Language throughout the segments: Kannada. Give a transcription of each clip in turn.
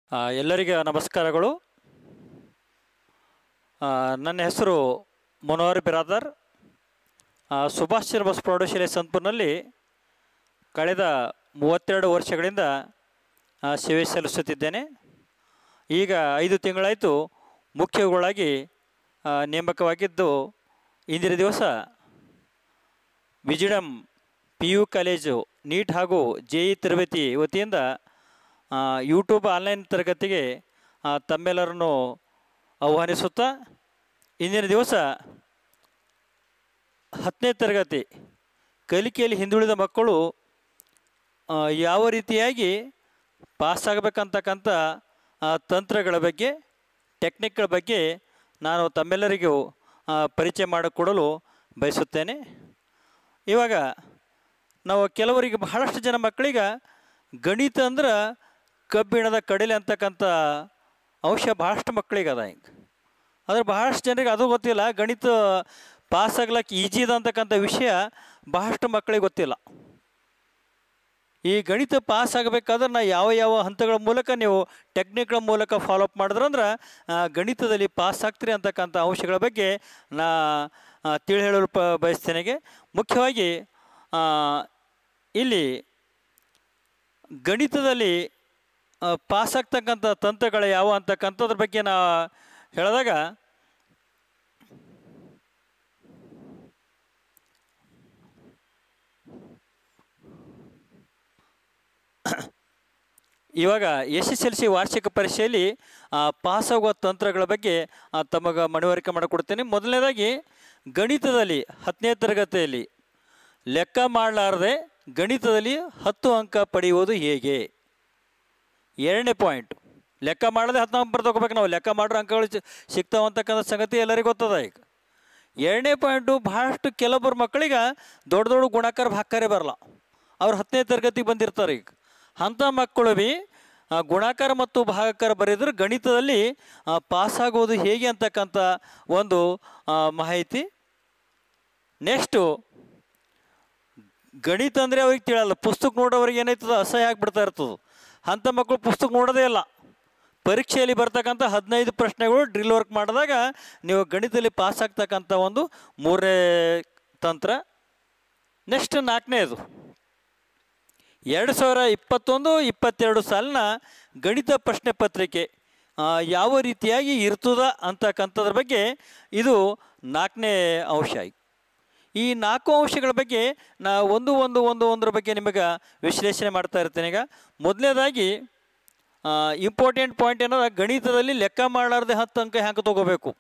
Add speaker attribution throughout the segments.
Speaker 1: ಆ, ಎಲ್ಲರಿಗೆ ನಮಸ್ಕಾರಗಳು ಆ, ನನ್ನ ಹೆಸರು ಮನೋಹರ್ ಬಿರಾದರ್ ಆ, ಸುಭಾಷ್ ಚಂದ್ರ ಬೋಸ್ ಪ್ರೌಢಶಾಲೆ ಸಂತಪುರ್ನಲ್ಲಿ ಕಳೆದ ಮೂವತ್ತೆರಡು ವರ್ಷಗಳಿಂದ ಆ, ಸೇವೆ ಸಲ್ಲಿಸುತ್ತಿದ್ದೇನೆ ಈಗ ಐದು ತಿಂಗಳಾಯಿತು ಮುಖ್ಯಗಳಾಗಿ ಆ, ನೇಮಕವಾಗಿದ್ದು ಇಂದಿನ ದಿವಸ Wisdom P U college NEET ಹಾಗೂ ಜೆ ಇ ತರಬೇತಿ ವತಿಯಿಂದ ಆ, ಯೂಟ್ಯೂಬ್ ಆನ್ಲೈನ್ ತರಗತಿಗೆ ಆ, ತಮ್ಮೆಲ್ಲರನ್ನು ಆಹ್ವಾನಿಸುತ್ತಾ ಇಂದಿನ ದಿವಸ ಹತ್ತನೇ ತರಗತಿ ಕಲಿಕೆಯಲ್ಲಿ ಹಿಂದುಳಿದ ಮಕ್ಕಳು ಆ, ಯಾವ ರೀತಿಯಾಗಿ ಪಾಸಾಗಬೇಕಂತಕ್ಕಂಥ ಆ, ತಂತ್ರಗಳ ಬಗ್ಗೆ ಟೆಕ್ನಿಕ್ಗಳ ಬಗ್ಗೆ ನಾನು ತಮ್ಮೆಲ್ಲರಿಗೂ ಆ, ಪರಿಚಯ ಮಾಡಿಕೊಡಲು ಬಯಸುತ್ತೇನೆ ಇವಾಗ ನಾವು ಕೆಲವರಿಗೆ ಬಹಳಷ್ಟು ಜನ ಮಕ್ಕಳಿಗೆ ಗಣಿತ ಅಂದ್ರೆ ಕಬ್ಬಿಣದ ಕಡಲೆ ಅಂತಕ್ಕಂಥ ಅಂಶ ಭಾಳಷ್ಟು ಮಕ್ಕಳಿಗೆ ಅದ ಹಿಂಗೆ ಆದರೆ ಬಹಳಷ್ಟು ಜನರಿಗೆ ಅದು ಗೊತ್ತಿಲ್ಲ ಗಣಿತ ಪಾಸ್ ಆಗ್ಲಕ್ಕೆ ಈಜಿ ಇದೆ ಅಂತಕ್ಕಂಥ ವಿಷಯ ಬಹಳಷ್ಟು ಮಕ್ಕಳಿಗೆ ಗೊತ್ತಿಲ್ಲ ಈ ಗಣಿತ ಪಾಸ್ ಆಗಬೇಕಾದ್ರೆ ನಾ ಯಾವ ಯಾವ ಹಂತಗಳ ಮೂಲಕ ನೀವು ಟೆಕ್ನಿಕ್ಗಳ ಮೂಲಕ ಫಾಲೋಅಪ್ ಮಾಡಿದ್ರಂದ್ರೆ ಆ, ಗಣಿತದಲ್ಲಿ ಪಾಸ್ ಆಗ್ತೀರಿ ಅಂತಕ್ಕಂಥ ಅಂಶಗಳ ಬಗ್ಗೆ ನಾ ಆ, ತಿಳಿ ಹೇಳಲು ಪ ಬಯಸ್ತೇನೆಗೆ ಮುಖ್ಯವಾಗಿ ಆ, ಇಲ್ಲಿ ಗಣಿತದಲ್ಲಿ ಆ, ಪಾಸ್ ಆಗ್ತಕ್ಕಂಥ ತಂತ್ರಗಳು ಯಾವ ಅಂತಕ್ಕಂಥದ್ರ ಬಗ್ಗೆ ನಾ ಹೇಳಿದಾಗ ಇವಾಗ ಎಸ್ ಎಸ್ ಎಲ್ ಸಿ ವಾರ್ಷಿಕ ಪರೀಕ್ಷೆಯಲ್ಲಿ ಆ, ಪಾಸಾಗುವ ತಂತ್ರಗಳ ಬಗ್ಗೆ ಆ, ತಮಗೆ ಮನವರಿಕೆ ಮಾಡಿಕೊಡ್ತೇನೆ ಮೊದಲನೇದಾಗಿ ಗಣಿತದಲ್ಲಿ ಹತ್ತನೇ ತರಗತಿಯಲ್ಲಿ ಲೆಕ್ಕ ಮಾಡಲಾರದೆ ಗಣಿತದಲ್ಲಿ ಹತ್ತು ಅಂಕ ಪಡೆಯುವುದು ಹೇಗೆ ಎರಡನೇ ಪಾಯಿಂಟ್ ಲೆಕ್ಕ ಮಾಡದೆ ಹತ್ತು ನಂಬರ್ ತಗೋಬೇಕು ನಾವು ಲೆಕ್ಕ ಮಾಡ್ರೆ ಅಂಕಗಳು ಸಿ- ಸಿಗ್ತಾವ ಅಂತಕ್ಕಂಥ ಸಂಗತಿ ಎಲ್ಲರಿಗೂ ಗೊತ್ತದ ಈಗ ಎರಡನೇ ಪಾಯಿಂಟು ಭಾಳಷ್ಟು ಕೆಲವೊಬ್ಬರು ಮಕ್ಕಳಿಗೆ ದೊಡ್ಡ ದೊಡ್ಡ ಗುಣಾಕಾರ ಭಾಕಾರೇ ಬರಲ್ಲ ಅವ್ರು ಹತ್ತನೇ ತರಗತಿಗೆ ಬಂದಿರ್ತಾರೆ ಈಗ ಅಂಥ ಮಕ್ಕಳು ಬಿ ಆ, ಗುಣಾಕಾರ ಮತ್ತು ಭಾಗಾಕಾರ ಬರೆದ್ರೆ ಗಣಿತದಲ್ಲಿ ಆ, ಪಾಸಾಗೋದು ಹೇಗೆ ಅಂತಕ್ಕಂಥ ಒಂದು ಆ, ಮಾಹಿತಿ ನೆಕ್ಸ್ಟು ಗಣಿತ ಅಂದರೆ ಅವ್ರಿಗೆ ತಿಳಿಯಲ್ಲ ಪುಸ್ತಕ ನೋಡೋರಿಗೆ ಏನಾಯ್ತದ ಅಸಹ್ಯ ಆಗಿಬಿಡ್ತಾ ಇರ್ತದೆ ಅಂಥ ಮಕ್ಕಳು ಪುಸ್ತಕ ನೋಡೋದೇ ಇಲ್ಲ ಪರೀಕ್ಷೆಯಲ್ಲಿ ಬರ್ತಕ್ಕಂಥ ಹದಿನೈದು ಪ್ರಶ್ನೆಗಳು ಡ್ರಿಲ್ ವರ್ಕ್ ಮಾಡಿದಾಗ ನೀವು ಗಣಿತದಲ್ಲಿ ಪಾಸ್ ಆಗ್ತಕ್ಕಂಥ ಒಂದು ಮೂರನೇ ತಂತ್ರ ನೆಕ್ಸ್ಟ್ ನಾಲ್ಕನೇದು ಎರಡು ಸಾವಿರ ಇಪ್ಪತ್ತೊಂದು ಇಪ್ಪತ್ತೆರಡು ಸಾಲಿನ ಗಣಿತ ಪ್ರಶ್ನೆ ಪತ್ರಿಕೆ ಆ, ಯಾವ ರೀತಿಯಾಗಿ ಇರ್ತದ ಅಂತಕ್ಕಂಥದ್ರ ಬಗ್ಗೆ ಇದು ನಾಲ್ಕನೇ ಅಂಶ ಆಯ್ತು ಈ ನಾಲ್ಕು ಅಂಶಗಳ ಬಗ್ಗೆ ನಾ ಒಂದು ಒಂದು ಒಂದು ಒಂದರ ಬಗ್ಗೆ ನಿಮಗೆ ವಿಶ್ಲೇಷಣೆ ಮಾಡ್ತಾ ಇರ್ತೇನೆ ಈಗ ಮೊದಲನೇದಾಗಿ ಇಂಪಾರ್ಟೆಂಟ್ ಪಾಯಿಂಟ್ ಏನಂದ್ರೆ ಗಣಿತದಲ್ಲಿ ಲೆಕ್ಕ ಮಾಡಲಾರ್ದೆ ಹತ್ತು ಅಂಕ ಹ್ಯಾಂಗೆ ತೊಗೋಬೇಕು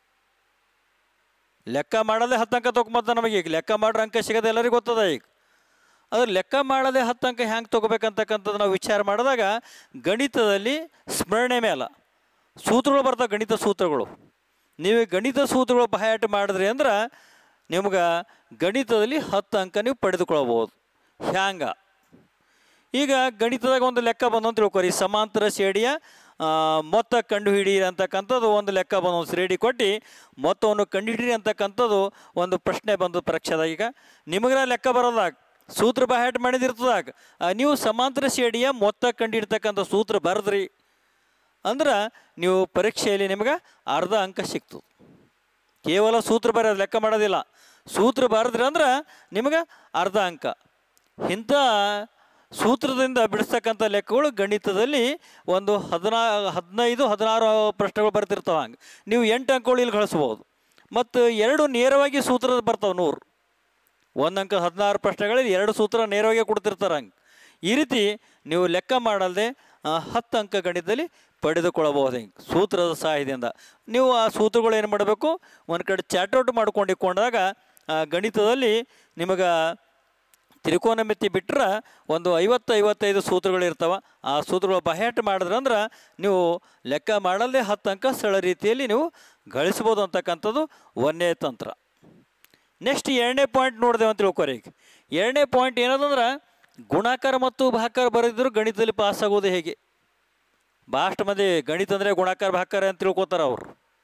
Speaker 1: ಲೆಕ್ಕ ಮಾಡದೆ ಹತ್ತು ಅಂಕ ತೊಗೊಂಬತ್ತ ನಮಗೆ ಈಗ ಲೆಕ್ಕ ಮಾಡ್ರೆ ಅಂಕ ಸಿಗೋದು ಎಲ್ಲರಿಗೂ ಗೊತ್ತದ ಈಗ ಅದ್ರ ಲೆಕ್ಕ ಮಾಡದೆ ಹತ್ತು ಅಂಕ ಹ್ಯಾಂಗೆ ತೊಗೋಬೇಕಂತಕ್ಕಂಥದ್ದು ನಾವು ವಿಚಾರ ಮಾಡಿದಾಗ ಗಣಿತದಲ್ಲಿ ಸ್ಮರಣೆ ಮೇಲೆ ಸೂತ್ರಗಳು ಬರ್ತಾವೆ ಗಣಿತ ಸೂತ್ರಗಳು ನೀವು ಈ ಗಣಿತ ಸೂತ್ರಗಳು ಬಾಯಾಟ ಮಾಡಿದ್ರಿ ಅಂದ್ರೆ ನಿಮ್ಗೆ ಗಣಿತದಲ್ಲಿ ಹತ್ತು ಅಂಕ ನೀವು ಪಡೆದುಕೊಳ್ಬೋದು ಹ್ಯಾಂಗ ಈಗ ಗಣಿತದಾಗ ಒಂದು ಲೆಕ್ಕ ಬಂದು ಅಂತ ತಿಳ್ಕೊರಿ ಸಮಾಂತರ ಶ್ರೇಣಿಯ ಆ, ಮೊತ್ತ ಕಂಡುಹಿಡಿಯಿರಿ ಅಂತಕ್ಕಂಥದ್ದು ಒಂದು ಲೆಕ್ಕ ಬಂದು ಒಂದು ಶ್ರೇಣಿ ಕೊಟ್ಟು ಮೊತ್ತವನ್ನು ಕಂಡುಹಿಡಿಯಿರಿ ಅಂತಕ್ಕಂಥದ್ದು ಒಂದು ಪ್ರಶ್ನೆ ಬಂದು ಪರೀಕ್ಷೆದಾಗ ಈಗ ನಿಮಗ್ರ ಲೆಕ್ಕ ಬರೋದಾಗ ಸೂತ್ರ ಬಾಹಾಟ ಮಾಡಿದಿರ್ತದಾಗ ಆ, ನೀವು ಸಮಾಂತರ ಶ್ರೇಣಿಯ ಮೊತ್ತ ಕಂಡುಹಿಡ್ತಕ್ಕಂಥ ಸೂತ್ರ ಬರೆದ್ರಿ ಅಂದ್ರೆ ನೀವು ಪರೀಕ್ಷೆಯಲ್ಲಿ ನಿಮ್ಗೆ ಅರ್ಧ ಅಂಕ ಸಿಕ್ತು ಕೇವಲ ಸೂತ್ರ ಬರೋದು ಲೆಕ್ಕ ಮಾಡೋದಿಲ್ಲ ಸೂತ್ರ ಬರೆದ್ರಿ ಅಂದ್ರೆ ನಿಮ್ಗೆ ಅರ್ಧ ಅಂಕ ಇಂಥ ಸೂತ್ರದಿಂದ ಬಿಡಿಸ್ತಕ್ಕಂಥ ಲೆಕ್ಕಗಳು ಗಣಿತದಲ್ಲಿ ಒಂದು ಹದಿನಾ ಹದಿನೈದು ಹದಿನಾರು ಪ್ರಶ್ನೆಗಳು ಬರ್ತಿರ್ತಾವೆ ಹಂಗೆ ನೀವು ಎಂಟು ಅಂಕಗಳು ಇಲ್ಲಿ ಗಳಿಸ್ಬೋದು ಮತ್ತು ಎರಡು ನೇರವಾಗಿ ಸೂತ್ರ ಬರ್ತಾವೆ ನೂರು ಒಂದು ಅಂಕ ಹದಿನಾರು ಪ್ರಶ್ನೆಗಳಲ್ಲಿ ಎರಡು ಸೂತ್ರ ನೇರವಾಗಿ ಕೊಡ್ತಿರ್ತಾರೆ ಹಂಗೆ ಈ ರೀತಿ ನೀವು ಲೆಕ್ಕ ಮಾಡಲ್ದೆ ಆ, ಹತ್ತು ಅಂಕ ಗಣಿತದಲ್ಲಿ ಪಡೆದುಕೊಳ್ಳಬಹುದು ಹಿಂಗೆ ಸೂತ್ರದ ಸಹಾಯದಿಂದ ನೀವು ಆ ಸೂತ್ರಗಳು ಏನು ಮಾಡಬೇಕು ಒಂದು ಕಡೆ ಚಾಟ್ಔಟ್ ಮಾಡ್ಕೊಂಡು ಇಟ್ಕೊಂಡಾಗ ಆ, ಗಣಿತದಲ್ಲಿ ನಿಮಗೆ ತ್ರಿಕೋನಮಿತಿ ಬಿಟ್ಟರೆ ಒಂದು ಐವತ್ತು ಐವತ್ತೈದು ಸೂತ್ರಗಳು ಇರ್ತಾವೆ ಆ ಸೂತ್ರಗಳು ಬಹ್ಯಾಟ ಮಾಡಿದ್ರಂದ್ರೆ ನೀವು ಲೆಕ್ಕ ಮಾಡಲ್ಲದೆ ಹತ್ತು ಅಂಕ ಸರಳ ರೀತಿಯಲ್ಲಿ ನೀವು ಗಳಿಸ್ಬೋದು ಅಂತಕ್ಕಂಥದ್ದು ಒಂದನೇ ತಂತ್ರ ನೆಕ್ಸ್ಟ್ ಎರಡನೇ ಪಾಯಿಂಟ್ ನೋಡಿದೆವು ಅಂತ ತಿಳ್ಕೊರಿ ಈಗ ಎರಡನೇ ಪಾಯಿಂಟ್ ಏನದಂದ್ರೆ ಗುಣಾಕಾರ ಮತ್ತು ಭಾಕಾರ ಬರೆದಿದ್ರು ಗಣಿತದಲ್ಲಿ ಪಾಸ್ ಆಗೋದು ಹೇಗೆ ಭಾಳಷ್ಟು ಮಂದಿ ಗಣಿತ ಅಂದರೆ ಗುಣಾಕಾರ ಭಾಕಾರ ಅಂತ ತಿಳ್ಕೊತಾರೆ ಅವರು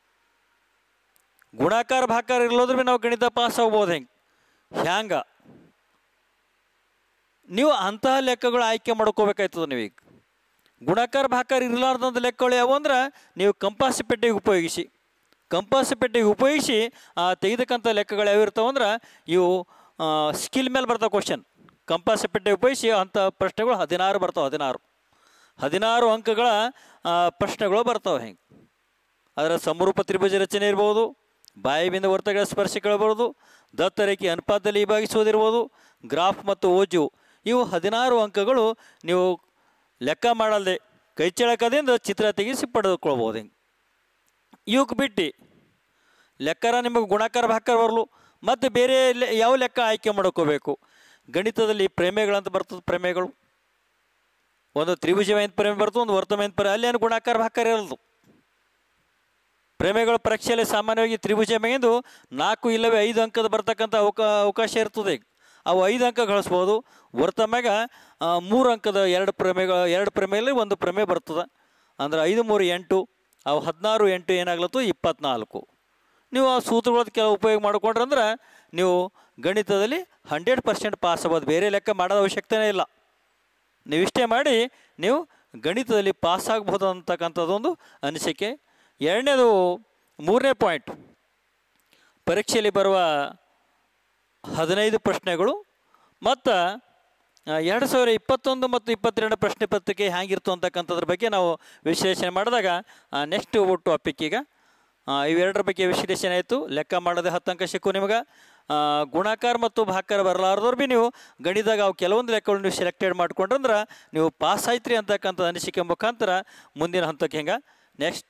Speaker 1: ಗುಣಾಕಾರ ಭಾಕಾರ ಇರ್ಲೋದ್ರೆ ನಾವು ಗಣಿತ ಪಾಸ್ ಆಗ್ಬೋದು ಹೆಂಗೆ ಹ್ಯಾಂಗ ನೀವು ಅಂತಹ ಲೆಕ್ಕಗಳು ಆಯ್ಕೆ ಮಾಡ್ಕೋಬೇಕಾಯ್ತದ ನೀವೀಗ ಗುಣಾಕಾರ ಭಾಕಾರ ಇರಲಾರ್ದಂಥ ಲೆಕ್ಕಗಳು ಯಾವುವು ಅಂದ್ರೆ ನೀವು ಕಂಪಾಸ್ ಪೆಟ್ಟಿಗೆ ಉಪಯೋಗಿಸಿ ಕಂಪಾಸ್ ಪೆಟ್ಟಿಗೆ ಉಪಯೋಗಿಸಿ ಆ, ತೆಗೆದಕ್ಕಂಥ ಲೆಕ್ಕಗಳು ಯಾವಿರ್ತಾವೆ ಅಂದ್ರೆ ಇವು ಸ್ಕಿಲ್ ಮೇಲೆ ಬರ್ತಾವೆ ಕ್ವಶನ್ ಕಂಪಾಸ್ ಪೆಟ್ಟಿಗೆ ಉಪಯೋಗಿಸಿ ಅಂಥ ಪ್ರಶ್ನೆಗಳು ಹದಿನಾರು ಬರ್ತಾವೆ ಹದಿನಾರು ಹದಿನಾರು ಅಂಕಗಳ ಆ, ಪ್ರಶ್ನೆಗಳು ಬರ್ತಾವೆ ಹೆಂಗೆ ಅದರ ಸಮರೂಪ ತ್ರಿಭುಜ ರಚನೆ ಇರ್ಬೋದು ಬಾಯಿಬಿಂದ ವರ್ತಗಳ ಸ್ಪರ್ಶಗಳಿರ್ಬೋದು ದತ್ತರೇಖೆ ಅನುಪಾತದಲ್ಲಿ ವಿಭಾಗಿಸುವುದಿರ್ಬೋದು ಗ್ರಾಫ್ ಮತ್ತು ಓಜು ಇವು ಹದಿನಾರು ಅಂಕಗಳು ನೀವು ಲೆಕ್ಕ ಮಾಡಲ್ದೆ ಕೈಚಳಕದಿಂದ ಚಿತ್ರ ತೆಗೆಸಿ ಪಡೆದುಕೊಳ್ಬೋದು ಹಿಂಗೆ ಇವಕ್ಕೆ ಬಿಟ್ಟು ಲೆಕ್ಕರ ನಿಮಗೆ ಗುಣಾಕಾರ ಭಾಕಾರ ಬರಲು ಮತ್ತು ಬೇರೆ ಲೆ- ಯಾವ ಲೆಕ್ಕ ಆಯ್ಕೆ ಮಾಡ್ಕೋಬೇಕು ಗಣಿತದಲ್ಲಿ ಪ್ರಮೇಯಗಳಂತ ಬರ್ತದೆ ಪ್ರಮೇಯಗಳು ಒಂದು ತ್ರಿಭುಜమైన ಪ್ರಮೇಯ ಬರ್ತದೆ ಒಂದು ವರ್ತమైన ಪ್ರಮೇಯ ಅಲ್ಲಿ ಏನು ಗುಣಾಕಾರ ಭಾಕಾರ ಇರಲ್ದು ಪ್ರಮೇಯಗಳ ಪರೀಕ್ಷೆಯಲ್ಲಿ ಸಾಮಾನ್ಯವಾಗಿ ತ್ರಿಭುಜ ಮೆಗೆಂದು ನಾಲ್ಕು ಇಲ್ಲವೇ ಐದು ಅಂಕದ ಬರ್ತಕ್ಕಂಥ ಅವಕ ಅವಕಾಶ ಇರ್ತದೆ ಈಗ. ಅವು ಐದು ಅಂಕ ಗಳಿಸ್ಬೋದು ವರ್ತ ಮ್ಯಾಗ ಆ, ಮೂರು ಅಂಕದ ಎರಡು ಪ್ರಮೇಯಗಳ ಎರಡು ಪ್ರಮೇಯಲ್ಲಿ ಒಂದು ಪ್ರಮೇಯ ಬರ್ತದೆ ಅಂದ್ರೆ ಐದು ಮೂರು ಎಂಟು ಅವು ಹದಿನಾರು ಎಂಟು ಏನಾಗ್ಲತ್ತು ಇಪ್ಪತ್ನಾಲ್ಕು ನೀವು ಆ ಸೂತ್ರಗಳದ್ದು ಕೆಲವು ಉಪಯೋಗ ಮಾಡಿಕೊಂಡ್ರೆ ಅಂದ್ರೆ ನೀವು ಗಣಿತದಲ್ಲಿ ಹಂಡ್ರೆಡ್ ಪರ್ಸೆಂಟ್ ಪಾಸ್ ಆಗ್ಬೋದು ಬೇರೆ ಲೆಕ್ಕ ಮಾಡೋದು ಅವಶ್ಯಕತೆನೇ ಇಲ್ಲ ನೀವಿಷ್ಟೇ ಮಾಡಿ ನೀವು ಗಣಿತದಲ್ಲಿ ಪಾಸ್ ಆಗ್ಬೋದು ಅಂತಕ್ಕಂಥದ್ದೊಂದು ಅನಿಸಿಕೆ ಎರಡನೇದು ಮೂರನೇ ಪಾಯಿಂಟ್ ಪರೀಕ್ಷೆಯಲ್ಲಿ ಬರುವ ಹದಿನೈದು ಪ್ರಶ್ನೆಗಳು ಮತ್ತು ಎರಡು ಸಾವಿರ ಇಪ್ಪತ್ತೊಂದು ಮತ್ತು ಇಪ್ಪತ್ತೆರಡು ಪ್ರಶ್ನೆ ಪತ್ರಿಕೆ ಹ್ಯಾಂಗಿರ್ತು ಅಂತಕ್ಕಂಥದ್ರ ಬಗ್ಗೆ ನಾವು ವಿಶ್ಲೇಷಣೆ ಮಾಡಿದಾಗ ನೆಕ್ಸ್ಟ್ ಟಾಪಿಕ್ ಈಗ ಆ, ಇವೆರಡರ ಬಗ್ಗೆ ವಿಶ್ಲೇಷಣೆ ಆಯಿತು ಲೆಕ್ಕ ಮಾಡೋದೇ ಹತ್ತು ಅಂಕ ಸಿಕ್ಕು ನಿಮಗೆ ಆ, ಗುಣಾಕಾರ ಮತ್ತು ಭಾಕಾರ ಬರಲಾರ್ದವ್ರು ಭೀ ನೀವು ಗಣಿದಾಗ ಅವು ಕೆಲವೊಂದು ಲೆಕ್ಕಗಳು ನೀವು ಸೆಲೆಕ್ಟೆಡ್ ಮಾಡ್ಕೊಂಡ್ರಂದ್ರೆ ನೀವು ಪಾಸ್ ಆಯ್ತ್ರಿ ಅಂತಕ್ಕಂಥ ಅನಿಸಿಕೆ ಮುಖಾಂತರ ಮುಂದಿನ ಹಂತಕ್ಕೆ ಹೆಂಗೆ next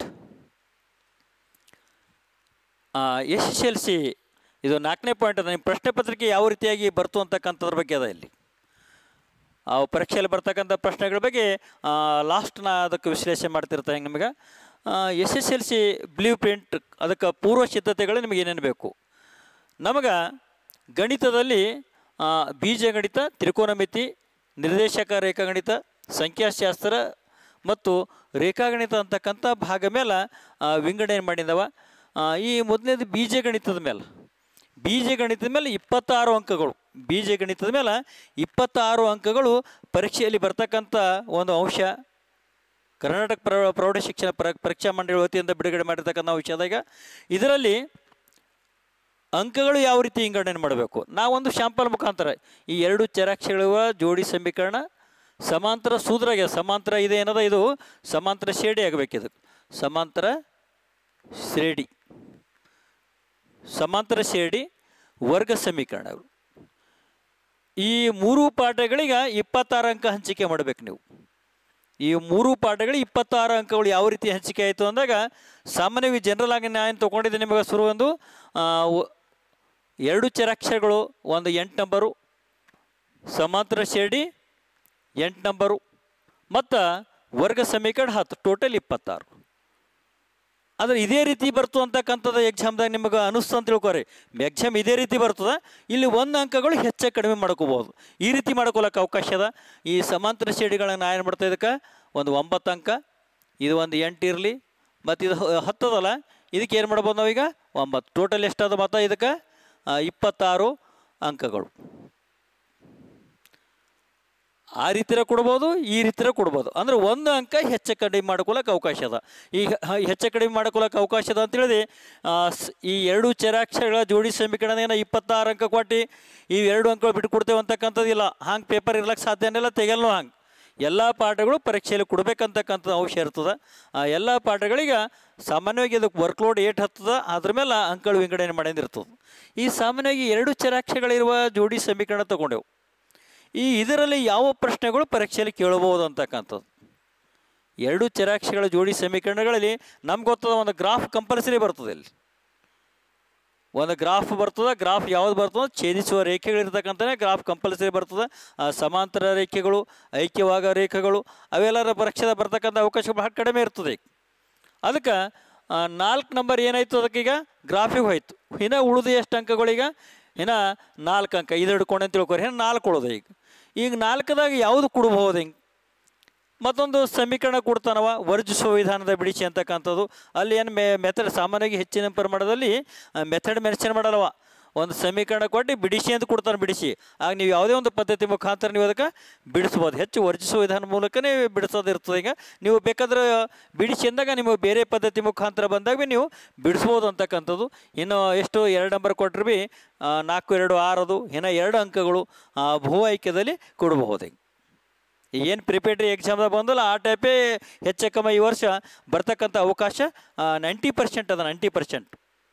Speaker 1: S S L C ಇದು ನಾಲ್ಕನೇ ಪಾಯಿಂಟ್ ಅದ ನಿಮ್ಮ ಪ್ರಶ್ನೆ ಪತ್ರಿಕೆ ಯಾವ ರೀತಿಯಾಗಿ ಬರ್ತು ಅಂತಕ್ಕಂಥದ್ರ ಬಗ್ಗೆ ಅದ ಇಲ್ಲಿ ಆ ಪರೀಕ್ಷೆಯಲ್ಲಿ ಬರ್ತಕ್ಕಂಥ ಪ್ರಶ್ನೆಗಳ ಬಗ್ಗೆ ಲಾಸ್ಟ್ ನಾ ಅದಕ್ಕೆ ವಿಶ್ಲೇಷಣೆ ಮಾಡ್ತಿರ್ತೆ ಹೆಂಗೆ ನಿಮಗೆ S S L C blueprint ಅದಕ್ಕೆ ಪೂರ್ವ ಸಿದ್ಧತೆಗಳು ನಿಮಗೆ ಏನೇನು ಬೇಕು ನಮಗೆ ಗಣಿತದಲ್ಲಿ ಆ, ಬೀಜಗಣಿತ ತ್ರಿಕೋನಮಿತಿ ನಿರ್ದೇಶಕ ರೇಖಾಗಣಿತ ಸಂಖ್ಯಾಶಾಸ್ತ್ರ ಮತ್ತು ರೇಖಾಗಣಿತ ಅಂತಕ್ಕಂಥ ಭಾಗ ಮೇಲೆ ಆ, ವಿಂಗಡಣೆ ಮಾಡಿದವ ಆ, ಈ ಮೊದಲನೇದು ಬೀಜಗಣಿತದ ಮೇಲೆ ಬೀಜಗಣಿತದ ಮೇಲೆ ಇಪ್ಪತ್ತಾರು ಅಂಕಗಳು ಬೀಜಗಣಿತದ ಮೇಲೆ ಇಪ್ಪತ್ತಾರು ಅಂಕಗಳು ಪರೀಕ್ಷೆಯಲ್ಲಿ ಬರ್ತಕ್ಕಂಥ ಒಂದು ಅಂಶ ಕರ್ನಾಟಕ ಪ್ರ ಪ್ರೌಢ ಶಿಕ್ಷಣ ಪ್ರ ಪರೀಕ್ಷಾ ಮಂಡಳಿ ವತಿಯಿಂದ ಬಿಡುಗಡೆ ಮಾಡಿರ್ತಕ್ಕಂಥ ವಿಷಯದಾಗ ಇದರಲ್ಲಿ ಅಂಕಗಳು ಯಾವ ರೀತಿ ವಿಂಗಡಣೆ ಮಾಡಬೇಕು ನಾವೊಂದು ಶಾಂಪಲ್ ಮುಖಾಂತರ ಈ ಎರಡು ಚರಾಕ್ಷರಗಳ ಜೋಡಿ ಸಮೀಕರಣ ಸಮಾಂತರ ಸೂತ್ರ ಆಗ್ಯದ ಸಮಾಂತರ ಇದೆ ಏನದ ಇದು ಸಮಾಂತರ ಶ್ರೇಣಿ ಆಗಬೇಕಿದು ಸಮಾಂತರ ಶ್ರೇಣಿ ಸಮಾಂತರ ಶ್ರೇಣಿ ವರ್ಗ ಸಮೀಕರಣ ಇವು. ಈ ಮೂರು ಪಾಠಗಳಿಗೆ ಇಪ್ಪತ್ತಾರು ಅಂಕ ಹಂಚಿಕೆ ಮಾಡಬೇಕು ನೀವು ಈ ಮೂರು ಪಾಠಗಳಿಗೆ ಇಪ್ಪತ್ತಾರು ಅಂಕಗಳು ಯಾವ ರೀತಿ ಹಂಚಿಕೆ ಆಯಿತು ಅಂದಾಗ ಸಾಮಾನ್ಯವಾಗಿ ಜನರಲ್ ಆಗಿ ನಾನು ತೊಗೊಂಡಿದ್ದೆ ನಿಮಗೆ ಶುರು ಒಂದು ಆ, ಒ- ಎರಡು ಚರಾಕ್ಷರಗಳು ಒಂದು ಎಂಟು ನಂಬರು ಸಮಾಂತರ ಶ್ರೇಣಿ ಎಂಟು ನಂಬರು ಮತ್ತು ವರ್ಗ ಸಮೀಕರಣ ಹತ್ತು ಟೋಟಲ್ ಇಪ್ಪತ್ತಾರು ಆದರೆ ಇದೇ ರೀತಿ ಬರ್ತು ಅಂತಕ್ಕಂಥದ್ದು ಎಕ್ಸಾಮ್ದಾಗ ನಿಮಗೆ ಅನಿಸ್ತು ಅಂತ ತಿಳ್ಕೊರಿ ಎಕ್ಸಾಮ್ ಇದೇ ರೀತಿ ಬರ್ತದೆ ಇಲ್ಲಿ ಒಂದು ಅಂಕಗಳು ಹೆಚ್ಚು ಕಡಿಮೆ ಮಾಡ್ಕೋಬೋದು ಈ ರೀತಿ ಮಾಡ್ಕೊಳಕ್ಕೆ ಅವಕಾಶ ಅದ ಈ ಸಮಾಂತರ ಶ್ರೇಣಿಗಳನ್ನ ನಾ ಏನು ಮಾಡ್ತಾ ಇದಕ್ಕೆ ಒಂದು ಒಂಬತ್ತು ಅಂಕ ಇದು ಒಂದು ಎಂಟು ಇರಲಿ ಮತ್ತು ಇದು ಹ- ಹತ್ತದಲ್ಲ ಇದಕ್ಕೆ ಏನು ಮಾಡ್ಬೋದು ನಾವೀಗ ಒಂಬತ್ತು ಟೋಟಲ್ ಎಷ್ಟಾದ ಮೊತ್ತ ಇದಕ್ಕೆ ಆ, ಇಪ್ಪತ್ತಾರು ಅಂಕಗಳು ಆ ರೀತಿರ ಕೊಡ್ಬೋದು ಈ ರೀತಿರ ಕೊಡ್ಬೋದು ಅಂದ್ರೆ ಒಂದು ಅಂಕ ಹೆಚ್ಚು ಕಡಿಮೆ ಮಾಡ್ಕೊಳಕ್ಕೆ ಅವಕಾಶ ಅದ ಈಗ ಹ- ಹೆಚ್ಚು ಕಡಿಮೆ ಮಾಡ್ಕೊಳಕ್ಕೆ ಅವಕಾಶ ಅದ ಅಂತೇಳಿ ಆ, ಸ್- ಈ ಎರಡು ಚರಾಕ್ಷರಗಳ ಜೋಡಿ ಸಮೀಕರಣ ಇಪ್ಪತ್ತಾರು ಅಂಕ ಕೊಟ್ಟು ಈ ಎರಡು ಅಂಕಗಳು ಬಿಟ್ಟು ಕೊಡ್ತೇವೆ ಅಂತಕ್ಕಂಥದ್ದಿಲ್ಲ ಹಂಗೆ ಪೇಪರ್ ಇರ್ಲಕ್ಕೆ ಸಾಧ್ಯನೇ ಇಲ್ಲ ತೆಗೆಯಲ್ನೂ ಹಂಗೆ ಎಲ್ಲ ಪಾಠಗಳು ಪರೀಕ್ಷೆಯಲ್ಲಿ ಕೊಡ್ಬೇಕಂತಕ್ಕಂಥ ಅಂಶ ಇರ್ತದೆ ಆ ಎಲ್ಲ ಪಾಠಗಳಿಗೆ ಸಾಮಾನ್ಯವಾಗಿ ಅದಕ್ಕೆ ವರ್ಕ್ಲೋಡ್ ಏಟ್ ಹತ್ತದ ಅದ್ರ ಮೇಲೆ ಅಂಕಗಳು ವಿಂಗಡಣೆ ಮಾಡಿದಿರ್ತದೆ ಈ ಸಾಮಾನ್ಯವಾಗಿ ಎರಡು ಚರಾಕ್ಷರಗಳಿರುವ ಜೋಡಿ ಸಮೀಕರಣ ತಗೊಂಡೆವು ಈ ಇದರಲ್ಲಿ ಯಾವ ಪ್ರಶ್ನೆಗಳು ಪರೀಕ್ಷೆಯಲ್ಲಿ ಕೇಳಬಹುದು ಅಂತಕ್ಕಂಥದ್ದು ಎರಡು ಚರಾಕ್ಷರಗಳ ಜೋಡಿ ಸಮೀಕರಣಗಳಲ್ಲಿ ನಮ್ಗೆ ಗೊತ್ತದ ಒಂದು ಗ್ರಾಫ್ ಕಂಪಲ್ಸರಿ ಬರ್ತದೆ ಇಲ್ಲಿ ಒಂದು ಗ್ರಾಫ್ ಬರ್ತದೆ ಗ್ರಾಫ್ ಯಾವ್ದು ಬರ್ತದೆ ಛೇದಿಸುವ ರೇಖೆಗಳಿರ್ತಕ್ಕಂಥನೇ ಗ್ರಾಫ್ ಕಂಪಲ್ಸರಿ ಬರ್ತದೆ ಆ ಸಮಾಂತರ ರೇಖೆಗಳು ಐಕ್ಯವಾಗ ರೇಖೆಗಳು ಅವೆಲ್ಲರ ಪರೀಕ್ಷೆದ ಬರ್ತಕ್ಕಂಥ ಅವಕಾಶ ಬಹಳ ಕಡಿಮೆ ಇರ್ತದೆ ಈಗ ಅದಕ್ಕೆ ನಾಲ್ಕು ನಂಬರ್ ಏನಾಯ್ತು ಅದಕ್ಕೀಗ ಗ್ರಾಫಿಗೆ ಹೋಯ್ತು ಇನ್ನು ಉಳಿದು ಎಷ್ಟು ಅಂಕಗಳೀಗ ಇನ್ನು ನಾಲ್ಕು ಅಂಕ ಇದು ಹಿಡ್ಕೊಂಡು ಅಂತ ತಿಳ್ಕೊರಿ ಇನ್ನು ನಾಲ್ಕು ಉಳಿದು ಈಗ ಈಗ ನಾಲ್ಕದಾಗ ಯಾವುದು ಕೊಡ್ಬೋದು ಹಿಂಗೆ ಮತ್ತೊಂದು ಸಮೀಕರಣ ಕೊಡ್ತಾನವ ವರ್ಜಿಸುವ ವಿಧಾನದ ಬಿಡಿಸಿ ಅಂತಕ್ಕಂಥದ್ದು ಅಲ್ಲಿ ಏನು ಮೆ ಮೆಥಡ್ ಸಾಮಾನ್ಯವಾಗಿ ಹೆಚ್ಚಿನ ಪ್ರಮಾಣದಲ್ಲಿ ಮೆಥಡ್ ಮೆನ್ಷನ್ ಮಾಡಲ್ಲವ ಒಂದು ಸಮೀಕರಣ ಕೊಟ್ಟು ಬಿಡಿಸಿ ಅಂತ ಕೊಡ್ತಾನೆ ಬಿಡಿಸಿ ಆಗ ನೀವು ಯಾವುದೇ ಒಂದು ಪದ್ಧತಿ ಮುಖಾಂತರ ನೀವು ಅದಕ್ಕೆ ಬಿಡಿಸ್ಬೋದು ಹೆಚ್ಚು ವರ್ಜಿಸುವ ವಿಧಾನ ಮೂಲಕನೇ ಬಿಡಿಸೋದು ಇರ್ತದೆ ಈಗ ನೀವು ಬೇಕಾದ್ರೆ ಬಿಡಿಸಿ ಅಂದಾಗ ನಿಮಗೆ ಬೇರೆ ಪದ್ಧತಿ ಮುಖಾಂತರ ಬಂದಾಗ ಬಿ ನೀವು ಬಿಡಿಸ್ಬೋದು ಅಂತಕ್ಕಂಥದ್ದು ಇನ್ನು ಎಷ್ಟು ಎರಡು ನಂಬರ್ ಕೊಟ್ಟರೆ ಬಿ ಆ, ನಾಲ್ಕು ಎರಡು ಆರದು ಇನ್ನು ಎರಡು ಅಂಕಗಳು ಆ, ಭೂ ಐಕ್ಯದಲ್ಲಿ ಕೊಡಬಹುದು ಏನು ಪ್ರಿಪೇಟರಿ ಎಕ್ಸಾಮ್ದಾಗ ಬಂದಲ್ಲ ಆ ಟೈಪೇ ಹೆಚ್ಚು ಕಮ್ಮಿ ಈ ವರ್ಷ ಬರ್ತಕ್ಕಂಥ ಅವಕಾಶ ನೈಂಟಿ ಪರ್ಸೆಂಟ್ ಅದ ನೈಂಟಿ ಪರ್ಸೆಂಟ್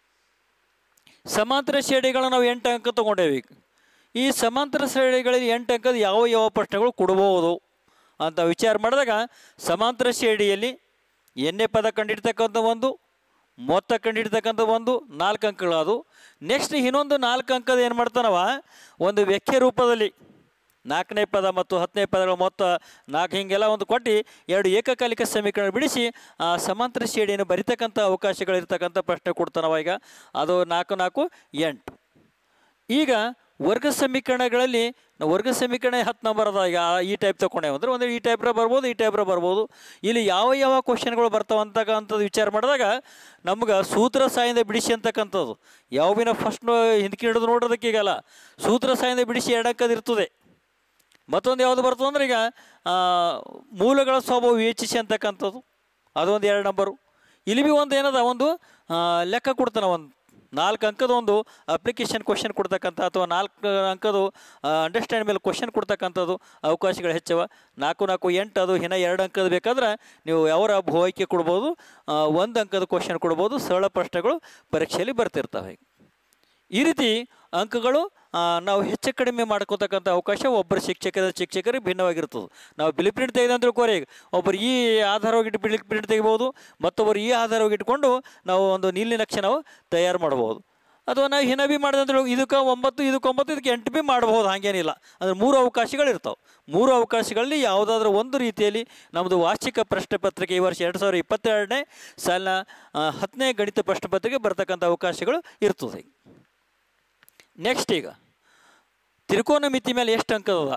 Speaker 1: ಸಮಾಂತರ ಶ್ರೇಣಿಗಳನ್ನ ನಾವು ಎಂಟು ಅಂಕ ತೊಗೊಂಡೇವಿ ಈಗ ಈ ಸಮಾಂತರ ಶ್ರೇಣಿಗಳಲ್ಲಿ ಎಂಟು ಅಂಕದ ಯಾವ ಯಾವ ಪ್ರಶ್ನೆಗಳು ಕೊಡಬಹುದು ಅಂತ ವಿಚಾರ ಮಾಡಿದಾಗ ಸಮಾಂತರ ಶ್ರೇಣಿಯಲ್ಲಿ ಎಣ್ಣೆ ಪದ ಕಂಡಿಡ್ತಕ್ಕಂಥ ಒಂದು ಮೊತ್ತ ಕಂಡಿಡ್ತಕ್ಕಂಥ ಒಂದು ನಾಲ್ಕು ಅಂಕಗಳದು ನೆಕ್ಸ್ಟ್ ಇನ್ನೊಂದು ನಾಲ್ಕು ಅಂಕದ ಏನು ಮಾಡ್ತಾನವ ಒಂದು ವ್ಯಾಖ್ಯೆ ರೂಪದಲ್ಲಿ ನಾಲ್ಕನೇ ಪದ ಮತ್ತು ಹತ್ತನೇ ಪದಗಳ ಮೊತ್ತ ನಾಲ್ಕು ಹೀಗೆಲ್ಲ ಒಂದು ಕೊಟ್ಟು ಎರಡು ಏಕಕಾಲಿಕ ಸಮೀಕರಣ ಬಿಡಿಸಿ ಆ ಸಮಾಂತರ ಶ್ರೇಣಿಯನ್ನು ಬರಿತಕ್ಕಂಥ ಅವಕಾಶಗಳಿರ್ತಕ್ಕಂಥ ಪ್ರಶ್ನೆ ಕೊಡ್ತಾನವ ಈಗ ಅದು ನಾಲ್ಕು ನಾಲ್ಕು ಎಂಟು ಈಗ ವರ್ಗ ಸಮೀಕರಣಗಳಲ್ಲಿ ನಾವು ವರ್ಗ ಸಮೀಕರಣ ಹತ್ತು ನಂಬರ್ ಅದ ಈಗ ಆ- ಈ ಟೈಪ್ ತೊಗೊಂಡೇವು ಅಂದ್ರೆ ಒಂದು ಈ ಟೈಪ್ರ ಬರ್ಬೋದು ಈ ಟೈಪ್ರ ಬರ್ಬೋದು ಇಲ್ಲಿ ಯಾವ ಯಾವ ಕ್ವಶನ್ಗಳು ಬರ್ತಾವ ಅಂತಕ್ಕಂಥದ್ದು ವಿಚಾರ ಮಾಡಿದಾಗ ನಮ್ಗೆ ಸೂತ್ರ ಸಾಯಿಂದ ಬಿಡಿಸಿ ಅಂತಕ್ಕಂಥದ್ದು ಯಾವ ಬಿನ ಫಸ್ಟ್ ಹಿಂದಕ್ಕೆ ಹಿಡಿದು ನೋಡೋದಕ್ಕೆ ಈಗಲ್ಲ ಸೂತ್ರ ಸಾಯಿಂದ ಬಿಡಿಸಿ ಎರಡಕ್ಕದು ಇರ್ತದೆ ಮತ್ತೊಂದು ಯಾವುದು ಬರ್ತದೆ ಅಂದ್ರೆ ಈಗ ಆ, ಮೂಲಗಳ ಸ್ವಭಾವ ವಿವೇಚಿಸಿ ಅಂತಕ್ಕಂಥದ್ದು ಅದೊಂದು ಎರಡು ನಂಬರು ಇಲ್ಲಿ ಬಿ ಒಂದು ಏನದ ಒಂದು ಆ, ಲೆಕ್ಕ ಕೊಡ್ತಾನೆ ಒಂದು ನಾಲ್ಕು ಅಂಕದ ಒಂದು ಅಪ್ಲಿಕೇಶನ್ ಕ್ವಶನ್ ಕೊಡ್ತಕ್ಕಂಥ ಅಥವಾ ನಾಲ್ಕು ಅಂಕದು ಅಂಡರ್ಸ್ಟ್ಯಾಂಡ್ ಮೇಲೆ ಕ್ವಶನ್ ಕೊಡ್ತಕ್ಕಂಥದ್ದು ಅವಕಾಶಗಳು ಹೆಚ್ಚವ ನಾಲ್ಕು ನಾಲ್ಕು ಎಂಟು ಅದು ಇನ್ನು ಎರಡು ಅಂಕದ ಬೇಕಾದ್ರೆ ನೀವು ಯಾವ ಭೂ ಆಯ್ಕೆ ಕೊಡ್ಬೋದು ಆ, ಒಂದು ಅಂಕದ ಕ್ವಶನ್ ಕೊಡ್ಬೋದು ಸರಳ ಪ್ರಶ್ನೆಗಳು ಪರೀಕ್ಷೆಯಲ್ಲಿ ಬರ್ತಿರ್ತವೆ ಈ ರೀತಿ ಅಂಕಗಳು ಆ, ನಾವು ಹೆಚ್ಚು ಕಡಿಮೆ ಮಾಡ್ಕೋತಕ್ಕಂಥ ಅವಕಾಶ ಒಬ್ಬರು ಶಿಕ್ಷಕರ ಶಿಕ್ಷಕರಿಗೆ ಭಿನ್ನವಾಗಿರ್ತದೆ ನಾವು ಬಿಲ್ ಪ್ರಿಂಟ್ ತೆಗೆದ ಅಂತ ತಿಳ್ಕೊರಿ ಈಗ ಒಬ್ಬರು ಈ ಆಧಾರವಾಗಿ ಬಿಲ್ ಪ್ರಿಂಟ್ ತೆಗಿಬೋದು ಮತ್ತೊಬ್ಬರು ಈ ಆಧಾರವಾಗಿ ಇಟ್ಕೊಂಡು ನಾವು ಒಂದು ನೀಲಿ ನಕ್ಷೆ ನಾವು ತಯಾರು ಮಾಡ್ಬೋದು ಅಥವಾ ನಾವು ಹಿನ ಬಿ ಮಾಡಿದೆ ಅಂತ ಇದಕ್ಕೆ ಒಂಬತ್ತು ಇದಕ್ಕೆ ಒಂಬತ್ತು ಇದಕ್ಕೆ ಎಂಟು ಬಿ ಮಾಡ್ಬೋದು ಹಾಗೇನಿಲ್ಲ ಅಂದರೆ ಮೂರು ಅವಕಾಶಗಳು ಇರ್ತಾವೆ ಮೂರು ಅವಕಾಶಗಳಲ್ಲಿ ಯಾವುದಾದ್ರೂ ಒಂದು ರೀತಿಯಲ್ಲಿ ನಮ್ಮದು ವಾರ್ಷಿಕ ಪ್ರಶ್ನೆ ಪತ್ರಿಕೆ ಈ ವರ್ಷ ಎರಡು ಸಾವಿರದ ಇಪ್ಪತ್ತೆರಡನೇ ಸಾಲಿನ ಆ, ಹತ್ತನೇ ಗಣಿತ ಪ್ರಶ್ನೆ ಪತ್ರಿಕೆ ಬರ್ತಕ್ಕಂಥ ಅವಕಾಶಗಳು ಇರ್ತದೆ ನೆಕ್ಸ್ಟ್ ಈಗ ತ್ರಿಕೋನ ಮಿತಿ ಮೇಲೆ ಎಷ್ಟು ಅಂಕ ಅದ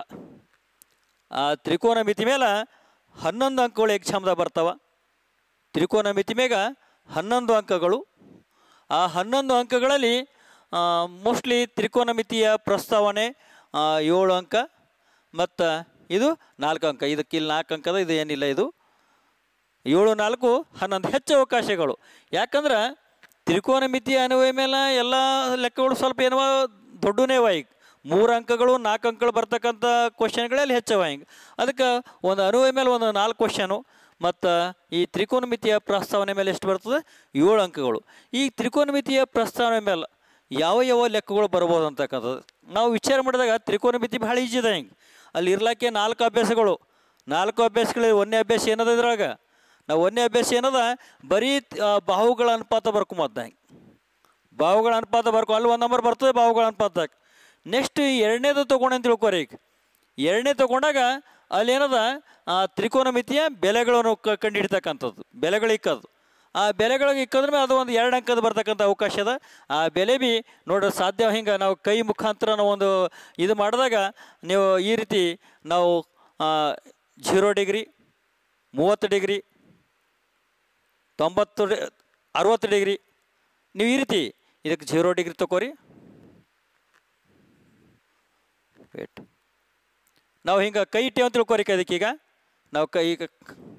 Speaker 1: ಆ ತ್ರಿಕೋನ ಮಿತಿ ಮೇಲೆ ಹನ್ನೊಂದು ಅಂಕಗಳು ಎಕ್ಸಾಮ್ದಾಗ ಬರ್ತಾವ ತ್ರಿಕೋನ ಮಿತಿ ಮೇಗ ಹನ್ನೊಂದು ಅಂಕಗಳು ಆ ಹನ್ನೊಂದು ಅಂಕಗಳಲ್ಲಿ ಮೋಸ್ಟ್ಲಿ ತ್ರಿಕೋನ ಮಿತಿಯ ಪ್ರಸ್ತಾವನೆ ಆ, ಏಳು ಅಂಕ ಮತ್ತು ಇದು ನಾಲ್ಕು ಅಂಕ ಇದಕ್ಕೆ ಇಲ್ಲಿ ನಾಲ್ಕು ಅಂಕದ ಇದು ಏನಿಲ್ಲ ಇದು ಏಳು ನಾಲ್ಕು ಹನ್ನೊಂದು ಹೆಚ್ಚು ಅವಕಾಶಗಳು ಯಾಕಂದ್ರೆ ತ್ರಿಕೋನ ಮಿತಿ ಅನ್ವಯ ಮೇಲೆ ಎಲ್ಲ ಲೆಕ್ಕಗಳು ಸ್ವಲ್ಪ ಏನವ ದೊಡ್ಡನೇವ ಈಗ ಮೂರು ಅಂಕಗಳು ನಾಲ್ಕು ಅಂಕಗಳು ಬರ್ತಕ್ಕಂಥ ಕ್ವಶನ್ಗಳಲ್ಲಿ ಹೆಚ್ಚವ ಹಿಂಗೆ ಅದಕ್ಕೆ ಒಂದು ಅನ್ವಯ ಮೇಲೆ ಒಂದು ನಾಲ್ಕು ಕ್ವಶನು ಮತ್ತು ಈ ತ್ರಿಕೋನಮಿತಿಯ ಪ್ರಸ್ತಾವನೆ ಮೇಲೆ ಎಷ್ಟು ಬರ್ತದೆ ಏಳು ಅಂಕಗಳು ಈ ತ್ರಿಕೋನಮಿತಿಯ ಪ್ರಸ್ತಾವನೆ ಮೇಲೆ ಯಾವ ಯಾವ ಲೆಕ್ಕಗಳು ಬರ್ಬೋದು ಅಂತಕ್ಕಂಥದ್ದು ನಾವು ವಿಚಾರ ಮಾಡಿದಾಗ ತ್ರಿಕೋನಮಿತಿ ಭಾಳ ಈಜಿ ಇದೆ ಹಿಂಗೆ ಅಲ್ಲಿ ಇರ್ಲಾಕೆ ನಾಲ್ಕು ಅಭ್ಯಾಸಗಳು ನಾಲ್ಕು ಅಭ್ಯಾಸಗಳು ಒಂದನೇ ಅಭ್ಯಾಸ ಏನದ ಇದ್ರಾಗ ನಾವು ಒಂದನೇ ಅಭ್ಯಾಸ ಏನದ ಬರೀ ಆ, ಬಾಹುಗಳ ಅನುಪಾತ ಬರ್ಕೊಂಬದ್ದ ಹಿಂಗೆ ಬಾಹುಗಳ ಅನುಪಾತ ಬರ್ಕೊ ಅಲ್ಲಿ ಒಂದು ನಂಬರ್ ಬರ್ತದೆ ಬಾಹುಗಳ ಅನುಪಾತಕ್ಕೆ ನೆಕ್ಸ್ಟ್ ಎರಡನೇದು ತೊಗೊಂಡೆ ಅಂತ ತಿಳ್ಕೊರಿ ಈಗ ಎರಡನೇ ತೊಗೊಂಡಾಗ ಅಲ್ಲಿ ಏನದ ಆ ತ್ರಿಕೋನಮಿತಿಯ ಬೆಲೆಗಳನ್ನು ಕ ಕಂಡುಹಿಡ್ತಕ್ಕಂಥದ್ದು ಬೆಲೆಗಳು ಇಕ್ಕದು ಆ ಬೆಲೆಗಳಿಗೆ ಇಕ್ಕದ್ರ ಮೇಲೆ ಅದು ಒಂದು ಎರಡು ಅಂಕದ ಬರ್ತಕ್ಕಂಥ ಅವಕಾಶ ಅದ ಆ ಬೆಲೆ ಬಿ ನೋಡ್ರಿ ಸಾಧ್ಯ ಹಿಂಗೆ ನಾವು ಕೈ ಮುಖಾಂತರ ನಾವು ಒಂದು ಇದು ಮಾಡಿದಾಗ ನೀವು ಈ ರೀತಿ ನಾವು ಜೀರೋ ಡಿಗ್ರಿ ಮೂವತ್ತು ಡಿಗ್ರಿ ತೊಂಬತ್ತು ಡಿ- ಅರವತ್ತು ಡಿಗ್ರಿ ನೀವು ಈ ರೀತಿ ಇದಕ್ಕೆ ಜೀರೋ ಡಿಗ್ರಿ ತಗೋರಿ ವೇಟ್ ನಾವು ಹಿಂಗೆ ಕೈ ಇಟ್ಟೇವೆ ಅಂತ ತಿಳ್ಕೊರಿ ಅದಕ್ಕೀಗ ನಾವು ಕೈ ಈಗ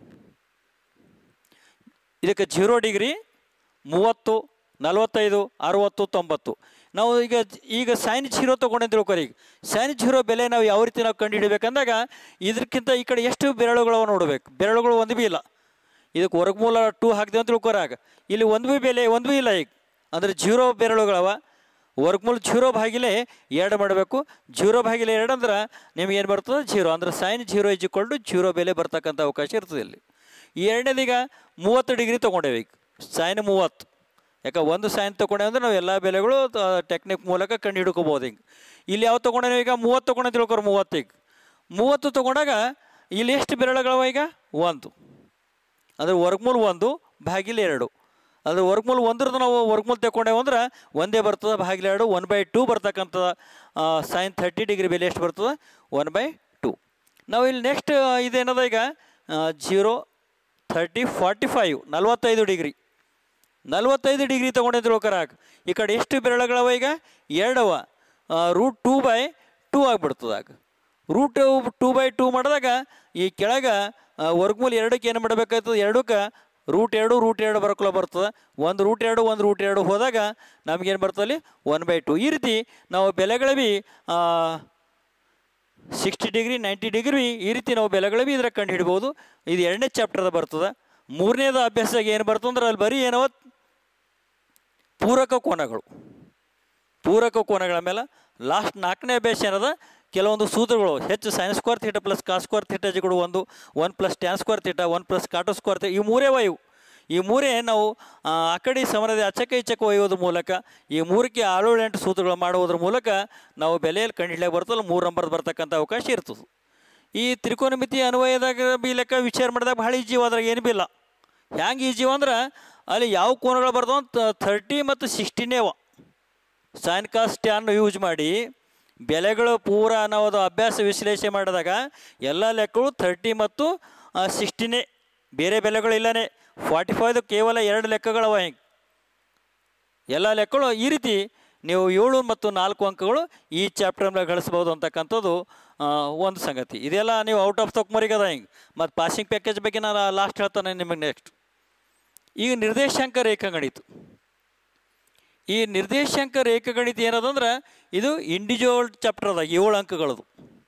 Speaker 1: ಇದಕ್ಕೆ ಜೀರೋ ಡಿಗ್ರಿ ಮೂವತ್ತು ನಲವತ್ತೈದು ಅರುವತ್ತು ತೊಂಬತ್ತು ನಾವು ಈಗ ಈಗ ಸೈನ್ ಜೀರೋ ತೊಗೊಂಡೆ ಅಂತ ತಿಳ್ಕೊರಿ ಈಗ ಸೈನ್ ಜೀರೋ ಬೆಲೆ ನಾವು ಯಾವ ರೀತಿ ನಾವು ಕಂಡು ಹಿಡಿಬೇಕಂದಾಗ ಇದಕ್ಕಿಂತ ಈ ಕಡೆ ಎಷ್ಟು ಬೆರಳುಗಳವ ನೋಡ್ಬೇಕು ಬೆರಳುಗಳು ಒಂದು ಬಿ ಇಲ್ಲ ಇದಕ್ಕೆ ವರ್ಗಮೂಲ ಟೂ ಹಾಕಿದೆ ಅಂತ ತಿಳ್ಕೊರಾಗ ಇಲ್ಲಿ ಒಂದು ಬಿ ಬೆಲೆ ಒಂದು ಬಿ ಇಲ್ಲ ಈಗ ಅಂದರೆ ಜೀರೋ ಬೆರಳುಗಳವ ವರ್ಗಮೂಲ ಜೀರೋ ಭಾಗಿಲೆ ಎರಡು ಮಾಡಬೇಕು ಜೀರೋ ಭಾಗಿಲೆ ಎರಡು ಅಂದ್ರೆ ನಿಮ್ಗೆ ಏನು ಬರ್ತದೆ ಜೀರೋ ಅಂದ್ರೆ ಸೈನ್ ಜೀರೋ ಇಜ್ಜಿಕೊಂಡು ಜೀರೋ ಬೆಲೆ ಬರ್ತಕ್ಕಂಥ ಅವಕಾಶ ಇರ್ತದೆ ಇಲ್ಲಿ ಈ ಎರಡನೇದೀಗ ಮೂವತ್ತು ಡಿಗ್ರಿ ತೊಗೊಂಡೇವೆ ಈಗ ಸೈನ್ ಮೂವತ್ತು ಯಾಕೆ ಒಂದು ಸೈನ್ ತೊಗೊಂಡೇವೆ ಅಂದ್ರೆ ನಾವು ಎಲ್ಲ ಬೆಲೆಗಳು ಟೆಕ್ನಿಕ್ ಮೂಲಕ ಕಂಡು ಹಿಡ್ಕೋಬೋದು ಹಿಂಗೆ ಇಲ್ಲಿ ಯಾವ ತೊಗೊಂಡೇವೆ ಈಗ ಮೂವತ್ತು ತೊಗೊಂಡೆ ತಿಳ್ಕೊರು ಮೂವತ್ತಿಗೆ ಮೂವತ್ತು ತೊಗೊಂಡಾಗ ಇಲ್ಲಿ ಎಷ್ಟು ಬೆರಳುಗಳವ ಈಗ ಒಂದು ಅಂದರೆ ವರ್ಗಮೂಲ ಒಂದು ಭಾಗಿಲೆ ಎರಡು ಅಂದರೆ ವರ್ಗಮೂಲ ಒಂದ್ರದ್ದು ನಾವು ವರ್ಗಮೂಲ ತಗೊಂಡೇವು ಅಂದ್ರೆ ಒಂದೇ ಬರ್ತದೆ ಭಾಗಿಲೆ ಎರಡು ಒನ್ ಬೈ ಟೂ ಬರ್ತಕ್ಕಂಥ ಸೈನ್ ಥರ್ಟಿ ಡಿಗ್ರಿ ಬೆಲೆ ಎಷ್ಟು ಬರ್ತದೆ ಒನ್ ಬೈ ಟೂ ನಾವು ಇಲ್ಲಿ ನೆಕ್ಸ್ಟ್ ಇದೇನದ ಈಗ ಜೀರೋ ಥರ್ಟಿ ಫಾರ್ಟಿ ಫೈವ್ ನಲ್ವತ್ತೈದು ಡಿಗ್ರಿ ನಲ್ವತ್ತೈದು ಡಿಗ್ರಿ ತೊಗೊಂಡೆ ತಿಳ್ಕೊರಾಗ ಈ ಕಡೆ ಎಷ್ಟು ಬೆರಳುಗಳವ ಈಗ ಎರಡವ ರೂಟ್ ಟೂ ಬೈ ಟೂ ಆಗಿಬಿಡ್ತದಾಗ ರೂಟ್ ಟೂ ಬೈ ಟೂ ಮಾಡಿದಾಗ ಈ ಕೆಳಗೆ ವರ್ಗಮೂಲ ಎರಡಕ್ಕೆ ಏನು ಮಾಡಬೇಕಾಗ್ತದೆ ಎರಡಕ್ಕೆ ರೂಟ್ ಎರಡು ರೂಟ್ ಎರಡು ಬರ್ಕೊಳ ಬರ್ತದೆ ಒಂದು ರೂಟ್ ಎರಡು ಒಂದು ರೂಟ್ ಎರಡು ಹೋದಾಗ ನಮಗೇನು ಬರ್ತದಲ್ಲಿ ಒನ್ ಬೈ ಟು ಈ ರೀತಿ ನಾವು ಬೆಲೆಗಳ B sixty degree ninety degree ಈ ರೀತಿ ನಾವು ಬೆಲೆಗಳ ಬಿ ಇದ್ರಾಗ ಕಂಡು ಹಿಡ್ಬೋದು ಇದು ಎರಡನೇ ಚಾಪ್ಟರ್ದ ಬರ್ತದೆ ಮೂರನೇದು ಅಭ್ಯಾಸದಾಗ ಏನು ಬರ್ತಂದ್ರೆ ಅಲ್ಲಿ ಬರೀ ಏನವ ಪೂರಕ ಕೋನಗಳು ಪೂರಕ ಕೋನಗಳ ಮೇಲೆ ಲಾಸ್ಟ್ ನಾಲ್ಕನೇ ಅಭ್ಯಾಸ ಏನದ ಕೆಲವೊಂದು ಸೂತ್ರಗಳು ಹೆಚ್ಚು sine square theta plus cos square theta ಜಿಗಳು ಒಂದು one plus tan square theta one plus cot square theta ಈ ಮೂರೇ ಇವು ಈ ಮೂರೇ ನಾವು ಆ ಆ ಕಡೆ ಸಮರದ ಅಚಕ ಇಚಕ ಒಯ್ಯೋದ್ರ ಮೂಲಕ ಈ ಮೂರಕ್ಕೆ ಆಳು ಎಂಟು ಸೂತ್ರಗಳು ಮಾಡುವುದ್ರ ಮೂಲಕ ನಾವು ಬೆಲೆಯಲ್ಲಿ ಕಂಡುಹಿಡಿಯಕ್ಕೆ ಬರ್ತಲ್ಲ ಮೂರು ನಂಬರ್ ಬರ್ತಕ್ಕಂಥ ಅವಕಾಶ ಇರ್ತದೆ ಈ ತ್ರಿಕೋನಮಿತಿ ಅನ್ವಯದಾಗ ಬಿ ಲೆಕ್ಕ ವಿಚಾರ ಮಾಡಿದಾಗ ಭಾಳ ಈಜಿ ಅದ್ರಾಗ ಏನು ಬಿ ಇಲ್ಲ ಹ್ಯಾಂಗೆ ಈಜಿ ಅಂದ್ರೆ ಅಲ್ಲಿ ಯಾವ ಕೋನಗಳು ಬರ್ತಾವ ಥರ್ಟಿ ಮತ್ತು ಸಿಕ್ಸ್ಟಿನೇ ಅವ ಸೈನ್ ಕಾಸ್ಟ್ ಟ್ಯಾನ್ ಯೂಸ್ ಮಾಡಿ ಬೆಲೆಗಳು ಪೂರ ನಾವು ಅದು ಅಭ್ಯಾಸ ವಿಶ್ಲೇಷಣೆ ಮಾಡಿದಾಗ ಎಲ್ಲ ಲೆಕ್ಕಗಳು ಥರ್ಟಿ ಮತ್ತು ಸಿಕ್ಸ್ಟಿನೇ ಬೇರೆ ಬೆಲೆಗಳು ಇಲ್ಲನೇ ಫಾರ್ಟಿ ಫೈವ್ದು ಕೇವಲ ಎರಡು ಲೆಕ್ಕಗಳವ ಹಿಂಗೆ ಎಲ್ಲ ಲೆಕ್ಕಗಳು ಈ ರೀತಿ ನೀವು ಏಳು ಮತ್ತು ನಾಲ್ಕು ಅಂಕಗಳು ಈ ಚಾಪ್ಟರ್ನ ಗಳಿಸ್ಬೋದು ಅಂತಕ್ಕಂಥದ್ದು ಆ, ಒಂದು ಸಂಗತಿ ಇದೆಲ್ಲ ನೀವು ಔಟ್ ಆಫ್ ತೊಕ್ಮರಿಗದ ಹಿಂಗೆ ಮತ್ತು ಪಾಸಿಂಗ್ ಪ್ಯಾಕೇಜ್ ಬಗ್ಗೆ ನಾನು ಲಾಸ್ಟ್ ಹೇಳ್ತಾನೆ ನಿಮಗೆ ನೆಕ್ಸ್ಟ್ ಈಗ ನಿರ್ದೇಶಾಂಕ ರೇಖಾಗಣಿತ ಈ ನಿರ್ದೇಶಾಂಕ ರೇಖಾಗಣಿತ ಏನದಂದ್ರೆ ಇದು ಇಂಡಿವಿಜುವಲ್ ಚಾಪ್ಟರ್ ಅದ ಏಳು ಅಂಕಗಳದು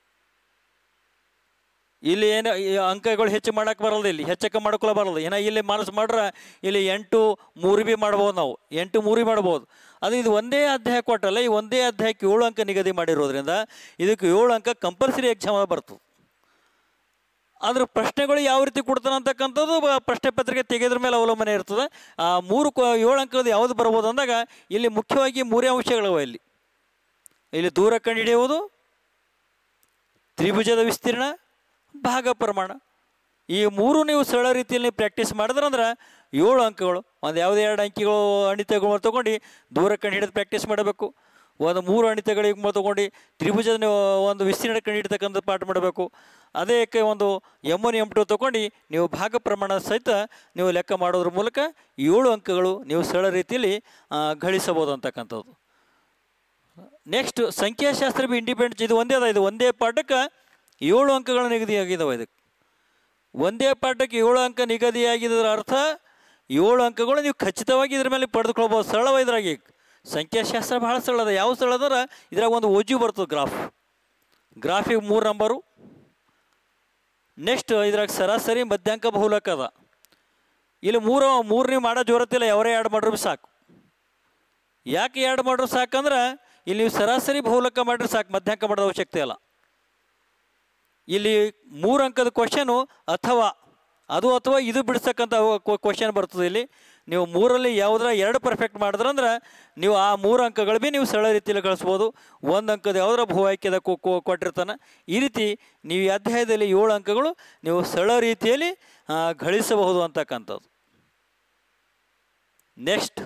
Speaker 1: ಇಲ್ಲಿ ಏನು ಈ ಅಂಕಗಳು ಹೆಚ್ಚು ಮಾಡಕ್ಕೆ ಬರಲ್ಲ ಇಲ್ಲಿ ಹೆಚ್ಚಕ್ಕೆ ಮಾಡ್ಕೊಳ ಬರಲ್ಲ ಏನೋ ಇಲ್ಲಿ ಮನಸ್ಸು ಮಾಡ್ರೆ ಇಲ್ಲಿ ಎಂಟು ಮೂರು ಬಿ ಮಾಡ್ಬೋದು ನಾವು ಎಂಟು ಮೂರು ಮಾಡ್ಬೋದು ಅದು ಇದು ಒಂದೇ ಅಧ್ಯಾಯ ಕೊಟ್ಟಲ್ಲ ಈ ಒಂದೇ ಅಧ್ಯಾಯಕ್ಕೆ ಏಳು ಅಂಕ ನಿಗದಿ ಮಾಡಿರೋದ್ರಿಂದ ಇದಕ್ಕೆ ಏಳು ಅಂಕ ಕಂಪಲ್ಸರಿ ಎಕ್ಸಾಮ್ ಬರ್ತದೆ ಅದ್ರ ಪ್ರಶ್ನೆಗಳು ಯಾವ ರೀತಿ ಕೊಡ್ತಾನೆ ಅಂತಕ್ಕಂಥದ್ದು ಬ- ಪ್ರಶ್ನೆ ಪತ್ರಿಕೆ ತೆಗೆದ್ರ ಮೇಲೆ ಅವಲಂಬನೆ ಇರ್ತದೆ ಆ ಮೂರು ಕೊ ಏಳು ಅಂಕದ ಯಾವುದು ಬರ್ಬೋದು ಅಂದಾಗ ಇಲ್ಲಿ ಮುಖ್ಯವಾಗಿ ಮೂರೇ ಅಂಶಗಳಿವೆ ಇಲ್ಲಿ ಇಲ್ಲಿ ದೂರ ಕಂಡುಹಿಡಿಯುವುದು ತ್ರಿಭುಜದ ವಿಸ್ತೀರ್ಣ ಭಾಗ ಪ್ರಮಾಣ ಈ ಮೂರು ನೀವು ಸರಳ ರೀತಿಯಲ್ಲಿ ಪ್ರಾಕ್ಟೀಸ್ ಮಾಡಿದ್ರಂದ್ರೆ ಏಳು ಅಂಕಗಳು ಒಂದು ಯಾವುದೇ ಎರಡು ಅಂಕಿಗಳು ಅಣಿತಗಳು ತೊಗೊಂಡು ದೂರ ಕಂಡು ಹಿಡಿದು ಪ್ರಾಕ್ಟೀಸ್ ಮಾಡಬೇಕು ಒಂದು ಮೂರು ಅಣಿತಗಳಿಗೆ ತೊಗೊಂಡು ತ್ರಿಭುಜದ ನೀವು ಒಂದು ವಿಸ್ತೀರ್ಣ ಕಂಡು ಹಿಡಿತಕ್ಕಂಥ ಪಾಠ ಮಾಡಬೇಕು ಅದೇ ಕ- ಒಂದು ಎಮ್ ಒನ್ ಎಮ್ ಟು ತೊಗೊಂಡು ನೀವು ಭಾಗ ಪ್ರಮಾಣ ಸಹಿತ ನೀವು ಲೆಕ್ಕ ಮಾಡೋದ್ರ ಮೂಲಕ ಏಳು ಅಂಕಗಳು ನೀವು ಸರಳ ರೀತಿಯಲ್ಲಿ ಆ, ಗಳಿಸಬಹುದು ಅಂತಕ್ಕಂಥದ್ದು ನೆಕ್ಸ್ಟ್ ಸಂಖ್ಯಾಶಾಸ್ತ್ರ ಬಿ ಇಂಡಿಪೆಂಡೆನ್ಸ್ ಇದು ಒಂದೇ ಅದ ಇದು ಒಂದೇ ಪಾಠಕ್ಕೆ ಏಳು ಅಂಕಗಳು ನಿಗದಿಯಾಗಿದ್ದಾವೆ ಇದಕ್ಕೆ ಒಂದೇ ಪಾಠಕ್ಕೆ ಏಳು ಅಂಕ ನಿಗದಿಯಾಗಿದ್ದರ ಅರ್ಥ ಏಳು ಅಂಕಗಳು ನೀವು ಖಚಿತವಾಗಿ ಇದ್ರ ಮೇಲೆ ಪಡೆದುಕೊಳ್ಬೋದು ಸರಳವ ಇದ್ರಾಗ ಸಂಖ್ಯಾಶಾಸ್ತ್ರ ಭಾಳ ಸರಳ ಅದ ಯಾವ ಸರಳ ಅದರ ಇದ್ರಾಗ ಒಂದು ಓಜು ಬರ್ತದೆ ಗ್ರಾಫ್ ಗ್ರಾಫಿಗೆ ಮೂರು ನಂಬರು ನೆಕ್ಸ್ಟ್ ಇದ್ರಾಗ ಸರಾಸರಿ ಮಧ್ಯಾಂಕ ಬಹುಲಕ ಅದ ಇಲ್ಲಿ ಮೂರು ಮೂರು ನೀವು ಮಾಡೋ ಜೋರತ್ತಿಲ್ಲ ಅವರೇ ಎರಡು ಮಾಡ್ರು ಬಿ ಸಾಕು ಯಾಕೆ ಎರಡು ಮಾಡ್ರು ಸಾಕಂದ್ರೆ ಇಲ್ಲಿ ನೀವು ಸರಾಸರಿ ಬಹುಲಕ ಮಾಡ್ರೆ ಸಾಕು ಮಧ್ಯಾಂಕ ಮಾಡೋದು ಅವಶ್ಯಕತೆ ಇಲ್ಲ ಇಲ್ಲಿ ಮೂರು ಅಂಕದ ಕ್ವಶನು ಅಥವಾ ಅದು ಅಥವಾ ಇದು ಬಿಡಿಸ್ತಕ್ಕಂಥ ಕ್ವಶನ್ ಬರ್ತದೆ ಇಲ್ಲಿ ನೀವು ಮೂರಲ್ಲಿ ಯಾವುದರ ಎರಡು ಪರ್ಫೆಕ್ಟ್ ಮಾಡಿದ್ರಂದ್ರೆ ನೀವು ಆ ಮೂರು ಅಂಕಗಳು ಭೀ ನೀವು ಸರಳ ರೀತಿಯಲ್ಲಿ ಗಳಿಸ್ಬೋದು ಒಂದು ಅಂಕದ ಯಾವುದರ ಭೂ ಆಯ್ಕೆದ ಕೊ- ಕೊ- ಕೊಟ್ಟಿರ್ತಾನೆ ಈ ರೀತಿ ನೀವು ಈ ಅಧ್ಯಾಯದಲ್ಲಿ ಏಳು ಅಂಕಗಳು ನೀವು ಸರಳ ರೀತಿಯಲ್ಲಿ ಆ, ಗಳಿಸಬಹುದು ಅಂತಕ್ಕಂಥದ್ದು ನೆಕ್ಸ್ಟ್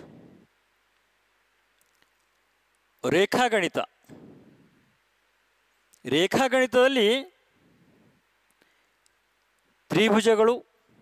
Speaker 1: ರೇಖಾಗಣಿತ ರೇಖಾಗಣಿತದಲ್ಲಿ ತ್ರಿಭುಜಗಳು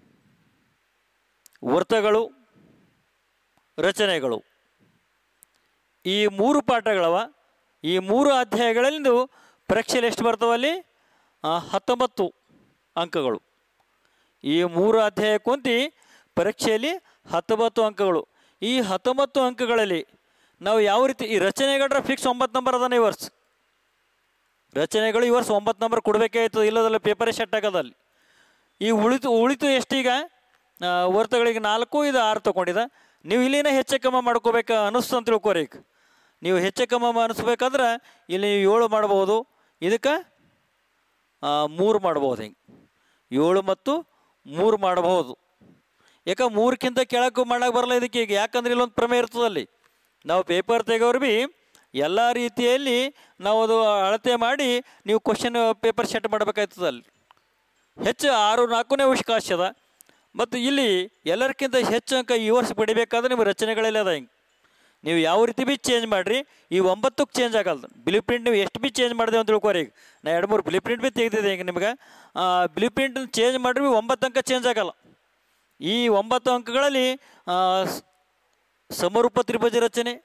Speaker 1: ವೃತ್ತಗಳು ರಚನೆಗಳು ಈ ಮೂರು ಪಾಠಗಳವ ಈ ಮೂರು ಅಧ್ಯಾಯಗಳಲ್ಲಿ ನೀವು ಪರೀಕ್ಷೆಯಲ್ಲಿ ಎಷ್ಟು ಬರ್ತಾವಲ್ಲಿ ಆ, ಹತ್ತೊಂಬತ್ತು ಅಂಕಗಳು ಈ ಮೂರು ಅಧ್ಯಾಯ ಕುಂತು ಪರೀಕ್ಷೆಯಲ್ಲಿ ಹತ್ತೊಂಬತ್ತು ಅಂಕಗಳು ಈ ಹತ್ತೊಂಬತ್ತು ಅಂಕಗಳಲ್ಲಿ ನಾವು ಯಾವ ರೀತಿ ಈ ರಚನೆಗಳ ಫಿಕ್ಸ್ ಒಂಬತ್ತು ನಂಬರ್ ಅದಾನೆ ಈ ವರ್ಷ ರಚನೆಗಳು ಈ ವರ್ಷ ಒಂಬತ್ತು ನಂಬರ್ ಕೊಡಬೇಕೇ ಆಯ್ತದೆ ಇಲ್ಲದಲ್ಲ ಪೇಪರೇ ಸೆಟ್ ಆಗೋದಲ್ಲಿ ಈ ಉಳಿತು ಉಳಿತು ಎಷ್ಟೀಗ ಆ, ವರ್ತಗಳಿಗೆ ನಾಲ್ಕು ಇದು ಆರು ತೊಗೊಂಡಿದೆ ನೀವು ಇಲ್ಲಿನ ಹೆಚ್ಚು ಕಮ್ಮ ಮಾಡ್ಕೋಬೇಕು ಅನ್ನಿಸ್ತು ಅಂತ ತಿಳ್ಕೊರಿ ಈಗ ನೀವು ಹೆಚ್ಚು ಕಮ್ಮ ಅನಿಸ್ಬೇಕಾದ್ರೆ ಇಲ್ಲಿ ಏಳು ಮಾಡ್ಬೋದು ಇದಕ್ಕೆ ಮೂರು ಮಾಡ್ಬೋದು ಹಿಂಗೆ ಏಳು ಮತ್ತು ಮೂರು ಮಾಡಬಹುದು ಯಾಕೆ ಮೂರಕ್ಕಿಂತ ಕೆಳಕ್ಕೂ ಮಾಡಕ್ಕೆ ಬರಲ್ಲ ಇದಕ್ಕೆ ಈಗ ಯಾಕಂದ್ರೆ ಇಲ್ಲೊಂದು ಪ್ರಮೇಯ ಇರ್ತದಲ್ಲಿ ನಾವು ಪೇಪರ್ ತೆಗೋರು ಭೀ ಎಲ್ಲ ರೀತಿಯಲ್ಲಿ ನಾವು ಅದು ಅಳತೆ ಮಾಡಿ ನೀವು ಕ್ವಶನ್ ಪೇಪರ್ ಸೆಟ್ ಮಾಡಬೇಕಾಯ್ತದ ಅಲ್ಲಿ ಹೆಚ್ಚು ಆರು ನಾಲ್ಕನೇ ಅವಕಾಶ ಅದ ಮತ್ತು ಇಲ್ಲಿ ಎಲ್ಲರಿಗಿಂತ ಹೆಚ್ಚು ಅಂಕ ಈ ವರ್ಷ ಪಡಿಬೇಕಾದ್ರೆ ನಿಮ್ಮ ರಚನೆಗಳೆಲ್ಲ ಅದ ಹಿಂಗೆ ನೀವು ಯಾವ ರೀತಿ ಬಿ ಚೇಂಜ್ ಮಾಡಿರಿ ಈ ಒಂಬತ್ತಕ್ಕೆ ಚೇಂಜ್ ಆಗಲ್ಲ ಬಿಲಿ ಪ್ರಿಂಟ್ ನೀವು ಎಷ್ಟು ಬಿ ಚೇಂಜ್ ಮಾಡಿದೆ ಅಂತ ತಿಳ್ಕೊರಿ ಈಗ ನಾ ಎರಡು ಮೂರು ಬಿಲಿ ಪ್ರಿಂಟ್ ಬಿ ತೆಗೆದಿದೆ ಈಗ ನಿಮ್ಗೆ ಬಿಲಿ ಪ್ರಿಂಟ್ ಚೇಂಜ್ ಮಾಡಿರಿ ಒಂಬತ್ತು ಅಂಕ ಚೇಂಜ್ ಆಗಲ್ಲ ಈ ಒಂಬತ್ತು ಅಂಕಗಳಲ್ಲಿ ಆ, ಸ್- ಸಮರೂಪ ತ್ರಿಭುಜ ರಚನೆ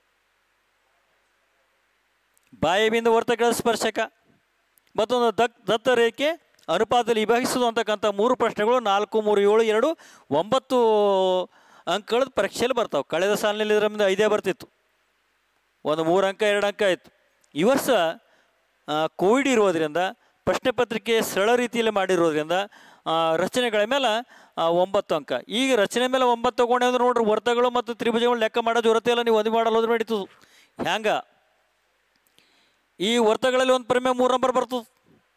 Speaker 1: ಬಾಯಿ ಬಿಂದು ವರ್ತಕಗಳ ಸ್ಪರ್ಶಕ ಮತ್ತೊಂದು ದಕ್ ದತ್ತ ರೇಖೆ ಅನುಪಾತದಲ್ಲಿ ವಿಭಾಗಿಸುವುದು ಅಂತಕ್ಕಂಥ ಮೂರು ಪ್ರಶ್ನೆಗಳು ನಾಲ್ಕು ಮೂರು ಏಳು ಎರಡು ಒಂಬತ್ತು ಅಂಕಗಳ ಪರೀಕ್ಷೆಯಲ್ಲಿ ಬರ್ತಾವೆ ಕಳೆದ ಸಾಲಿನಲ್ಲಿ ಇದರ ಮುಂದೆ ಐದೇ ಬರ್ತಿತ್ತು ಒಂದು ಮೂರು ಅಂಕ ಎರಡು ಅಂಕ ಆಯಿತು ಈ ವರ್ಷ ಆ, ಕೋವಿಡ್ ಇರೋದ್ರಿಂದ ಪ್ರಶ್ನೆ ಪತ್ರಿಕೆ ಸರಳ ರೀತಿಯಲ್ಲಿ ಮಾಡಿರೋದ್ರಿಂದ ಆ, ರಚನೆಗಳ ಮೇಲೆ ಆ, ಒಂಬತ್ತು ಅಂಕ ಈಗ ರಚನೆ ಮೇಲೆ ಒಂಬತ್ತು ತಗೊಂಡೆ ಅಂದ್ರೆ ನೋಡ್ರಿ ವರ್ತಗಳು ಮತ್ತು ತ್ರಿಭುಜಗಳು ಲೆಕ್ಕ ಮಾಡೋ ಜೊತೆ ಇಲ್ಲ ನೀವು ಒಂದು ಮಾಡಲು ಹೋದ್ರೆ ನಡೀತದೆ ಹ್ಯಾಂಗ ಈ ವರ್ತಗಳಲ್ಲಿ ಒಂದು ಪ್ರಮೆ ಮೂರು ನಂಬರ್ ಬರ್ತದೆ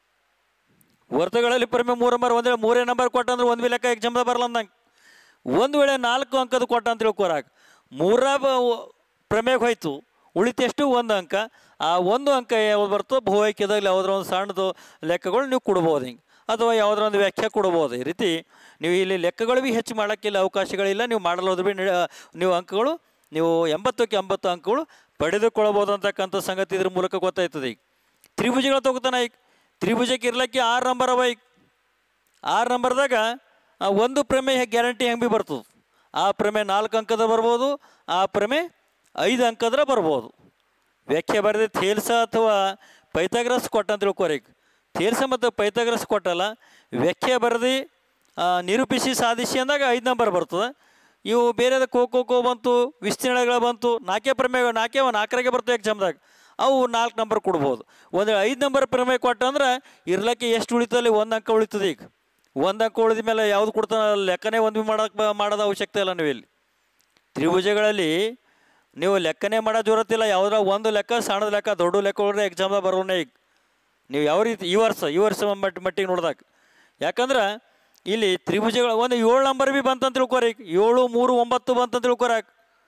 Speaker 1: ವರ್ತಗಳಲ್ಲಿ ಪ್ರಮೆ ಮೂರು ನಂಬರ್ ಒಂದು ವೇಳೆ ಮೂರೇ ನಂಬರ್ ಕೊಟ್ಟ ಅಂದ್ರೆ ಒಂದು ಲೆಕ್ಕ ಎಕ್ಸಾಮ್ದಾಗ ಬರಲ್ಲ ಅಂದಂಗೆ ಒಂದು ವೇಳೆ ನಾಲ್ಕು ಅಂಕದ ಕೊಟ್ಟ ಅಂತ ತಿಳ್ಕೊರಾಕ ಮೂರ ಬ- ಪ್ರಮೇಯಕ್ಕೆ ಹೋಯ್ತು ಉಳಿತೆಷ್ಟು ಒಂದು ಅಂಕ ಆ ಒಂದು ಅಂಕ ಯಾವ್ದು ಬರ್ತೋ ಭೂವೈಕ್ಯದಲ್ಲಿ ಯಾವುದರ ಒಂದು ಸಣ್ಣದು ಲೆಕ್ಕಗಳು ನೀವು ಕೊಡ್ಬೋದು ಹಿಂಗೆ ಅಥವಾ ಯಾವುದರ ಒಂದು ವ್ಯಾಖ್ಯೆ ಕೊಡ್ಬೋದು ಈ ರೀತಿ ನೀವು ಇಲ್ಲಿ ಲೆಕ್ಕಗಳು ಭೀ ಹೆಚ್ಚು ಮಾಡೋಕ್ಕಿಲ್ಲ ಅವಕಾಶಗಳಿಲ್ಲ ನೀವು ಮಾಡಲು ಹೋದ್ರೆ ಭೀ ನಡೆ- ನೀವು ಅಂಕಗಳು ನೀವು ಎಂಬತ್ತಕ್ಕೆ ಎಂಬತ್ತು ಅಂಕಗಳು ಪಡೆದುಕೊಳ್ಳಬಹುದು ಅಂತಕ್ಕಂಥ ಸಂಗತಿ ಇದ್ರ ಮೂಲಕ ಗೊತ್ತಾಯ್ತದೆ ಈಗ ತ್ರಿಭುಜಗಳು ತಗೋತಾನೆ ಈಗ ತ್ರಿಭುಜಕ್ಕೆ ಇರ್ಲಿಕ್ಕೆ ಆರು ನಂಬರ್ ಅವ ಈಗ ಆರು ನಂಬರ್ದಾಗ ಆ ಒಂದು ಪ್ರಮೇಯ ಗ್ಯಾರಂಟಿ ಹೆಂಗೆ ಭೀ ಬರ್ತದೆ ಆ ಪ್ರಮೇಯ ನಾಲ್ಕು ಅಂಕದ ಬರ್ಬೋದು ಆ ಪ್ರಮೇಯ ಐದು ಅಂಕದ್ರ ಬರ್ಬೋದು ವ್ಯಾಖ್ಯೆ ಬರೆದ ಥೇಲ್ಸ ಅಥವಾ ಪೈಥಾಗ್ರಸ್ ಕೊಟ್ಟ ಅಂತ ತಿಳ್ಕೊರಿ ಈಗ ಥೇಲ್ಸ ಮತ್ತು ಪೈಥಾಗ್ರಸ್ ಕೊಟ್ಟಲ್ಲ ವ್ಯಾಖ್ಯೆ ಬರೆದು ಆ, ನಿರೂಪಿಸಿ ಸಾಧಿಸಿ ಅಂದಾಗ ಐದು ನಂಬರ್ ಬರ್ತದೆ ಇವು ಬೇರೆದ ಕೋ ಕೋ ಕೋ ಬಂತು ವಿಸ್ತೀರ್ಣಗಳು ಬಂತು ನಾಲ್ಕೇ ಪ್ರಮೇಯ ನಾಲ್ಕೇ ನಾಲ್ಕರಾಗೆ ಬರ್ತವೆ ಎಕ್ಸಾಮ್ದಾಗ ಅವು ನಾಲ್ಕು ನಂಬರ್ ಕೊಡ್ಬೋದು ಒಂದು ಐದು ನಂಬರ್ ಪ್ರಮೇಯ ಕೊಟ್ಟ ಅಂದ್ರೆ ಇರ್ಲಕ್ಕೆ ಎಷ್ಟು ಉಳಿತಲ್ಲಿ ಒಂದು ಅಂಕ ಉಳಿತದೆ ಈಗ ಒಂದು ಅಂಕ ಉಳಿದ ಮೇಲೆ ಯಾವ್ದು ಕೊಡ್ತಾನೆ ಲೆಕ್ಕನೇ ಒಂದು ಮಾಡಕ್ಕೆ ಮಾಡೋದು ಅವಶ್ಯಕತೆ ಇಲ್ಲ ನೀವು ಇಲ್ಲಿ ತ್ರಿಭುಜಗಳಲ್ಲಿ ನೀವು ಲೆಕ್ಕನೇ ಮಾಡೋ ಜೋರತ್ತಿಲ್ಲ ಯಾವ್ದಾರ ಒಂದು ಲೆಕ್ಕ ಸಣ್ಣದ ಲೆಕ್ಕ ದೊಡ್ಡ ಲೆಕ್ಕ ಹೊಡ್ರೆ ಎಕ್ಸಾಮ್ದಾಗ ಬರೋಣ ಈಗ ನೀವು ಯಾವ ರೀತಿ ಈ ವರ್ಷ ಈ ವರ್ಷ ಮಟ್ಟ ಮಟ್ಟಿಗೆ ನೋಡ್ದಾಗ ಯಾಕಂದ್ರೆ ಇಲ್ಲಿ ತ್ರಿಭುಜಗಳು ಒಂದು ಏಳು ನಂಬರ್ ಭೀ ಬಂತಂತ ತಿಳ್ಕೊರಿ ಈಗ ಏಳು ಮೂರು ಒಂಬತ್ತು ಬಂತಂತ ತಿಳ್ಕೊರಾಕ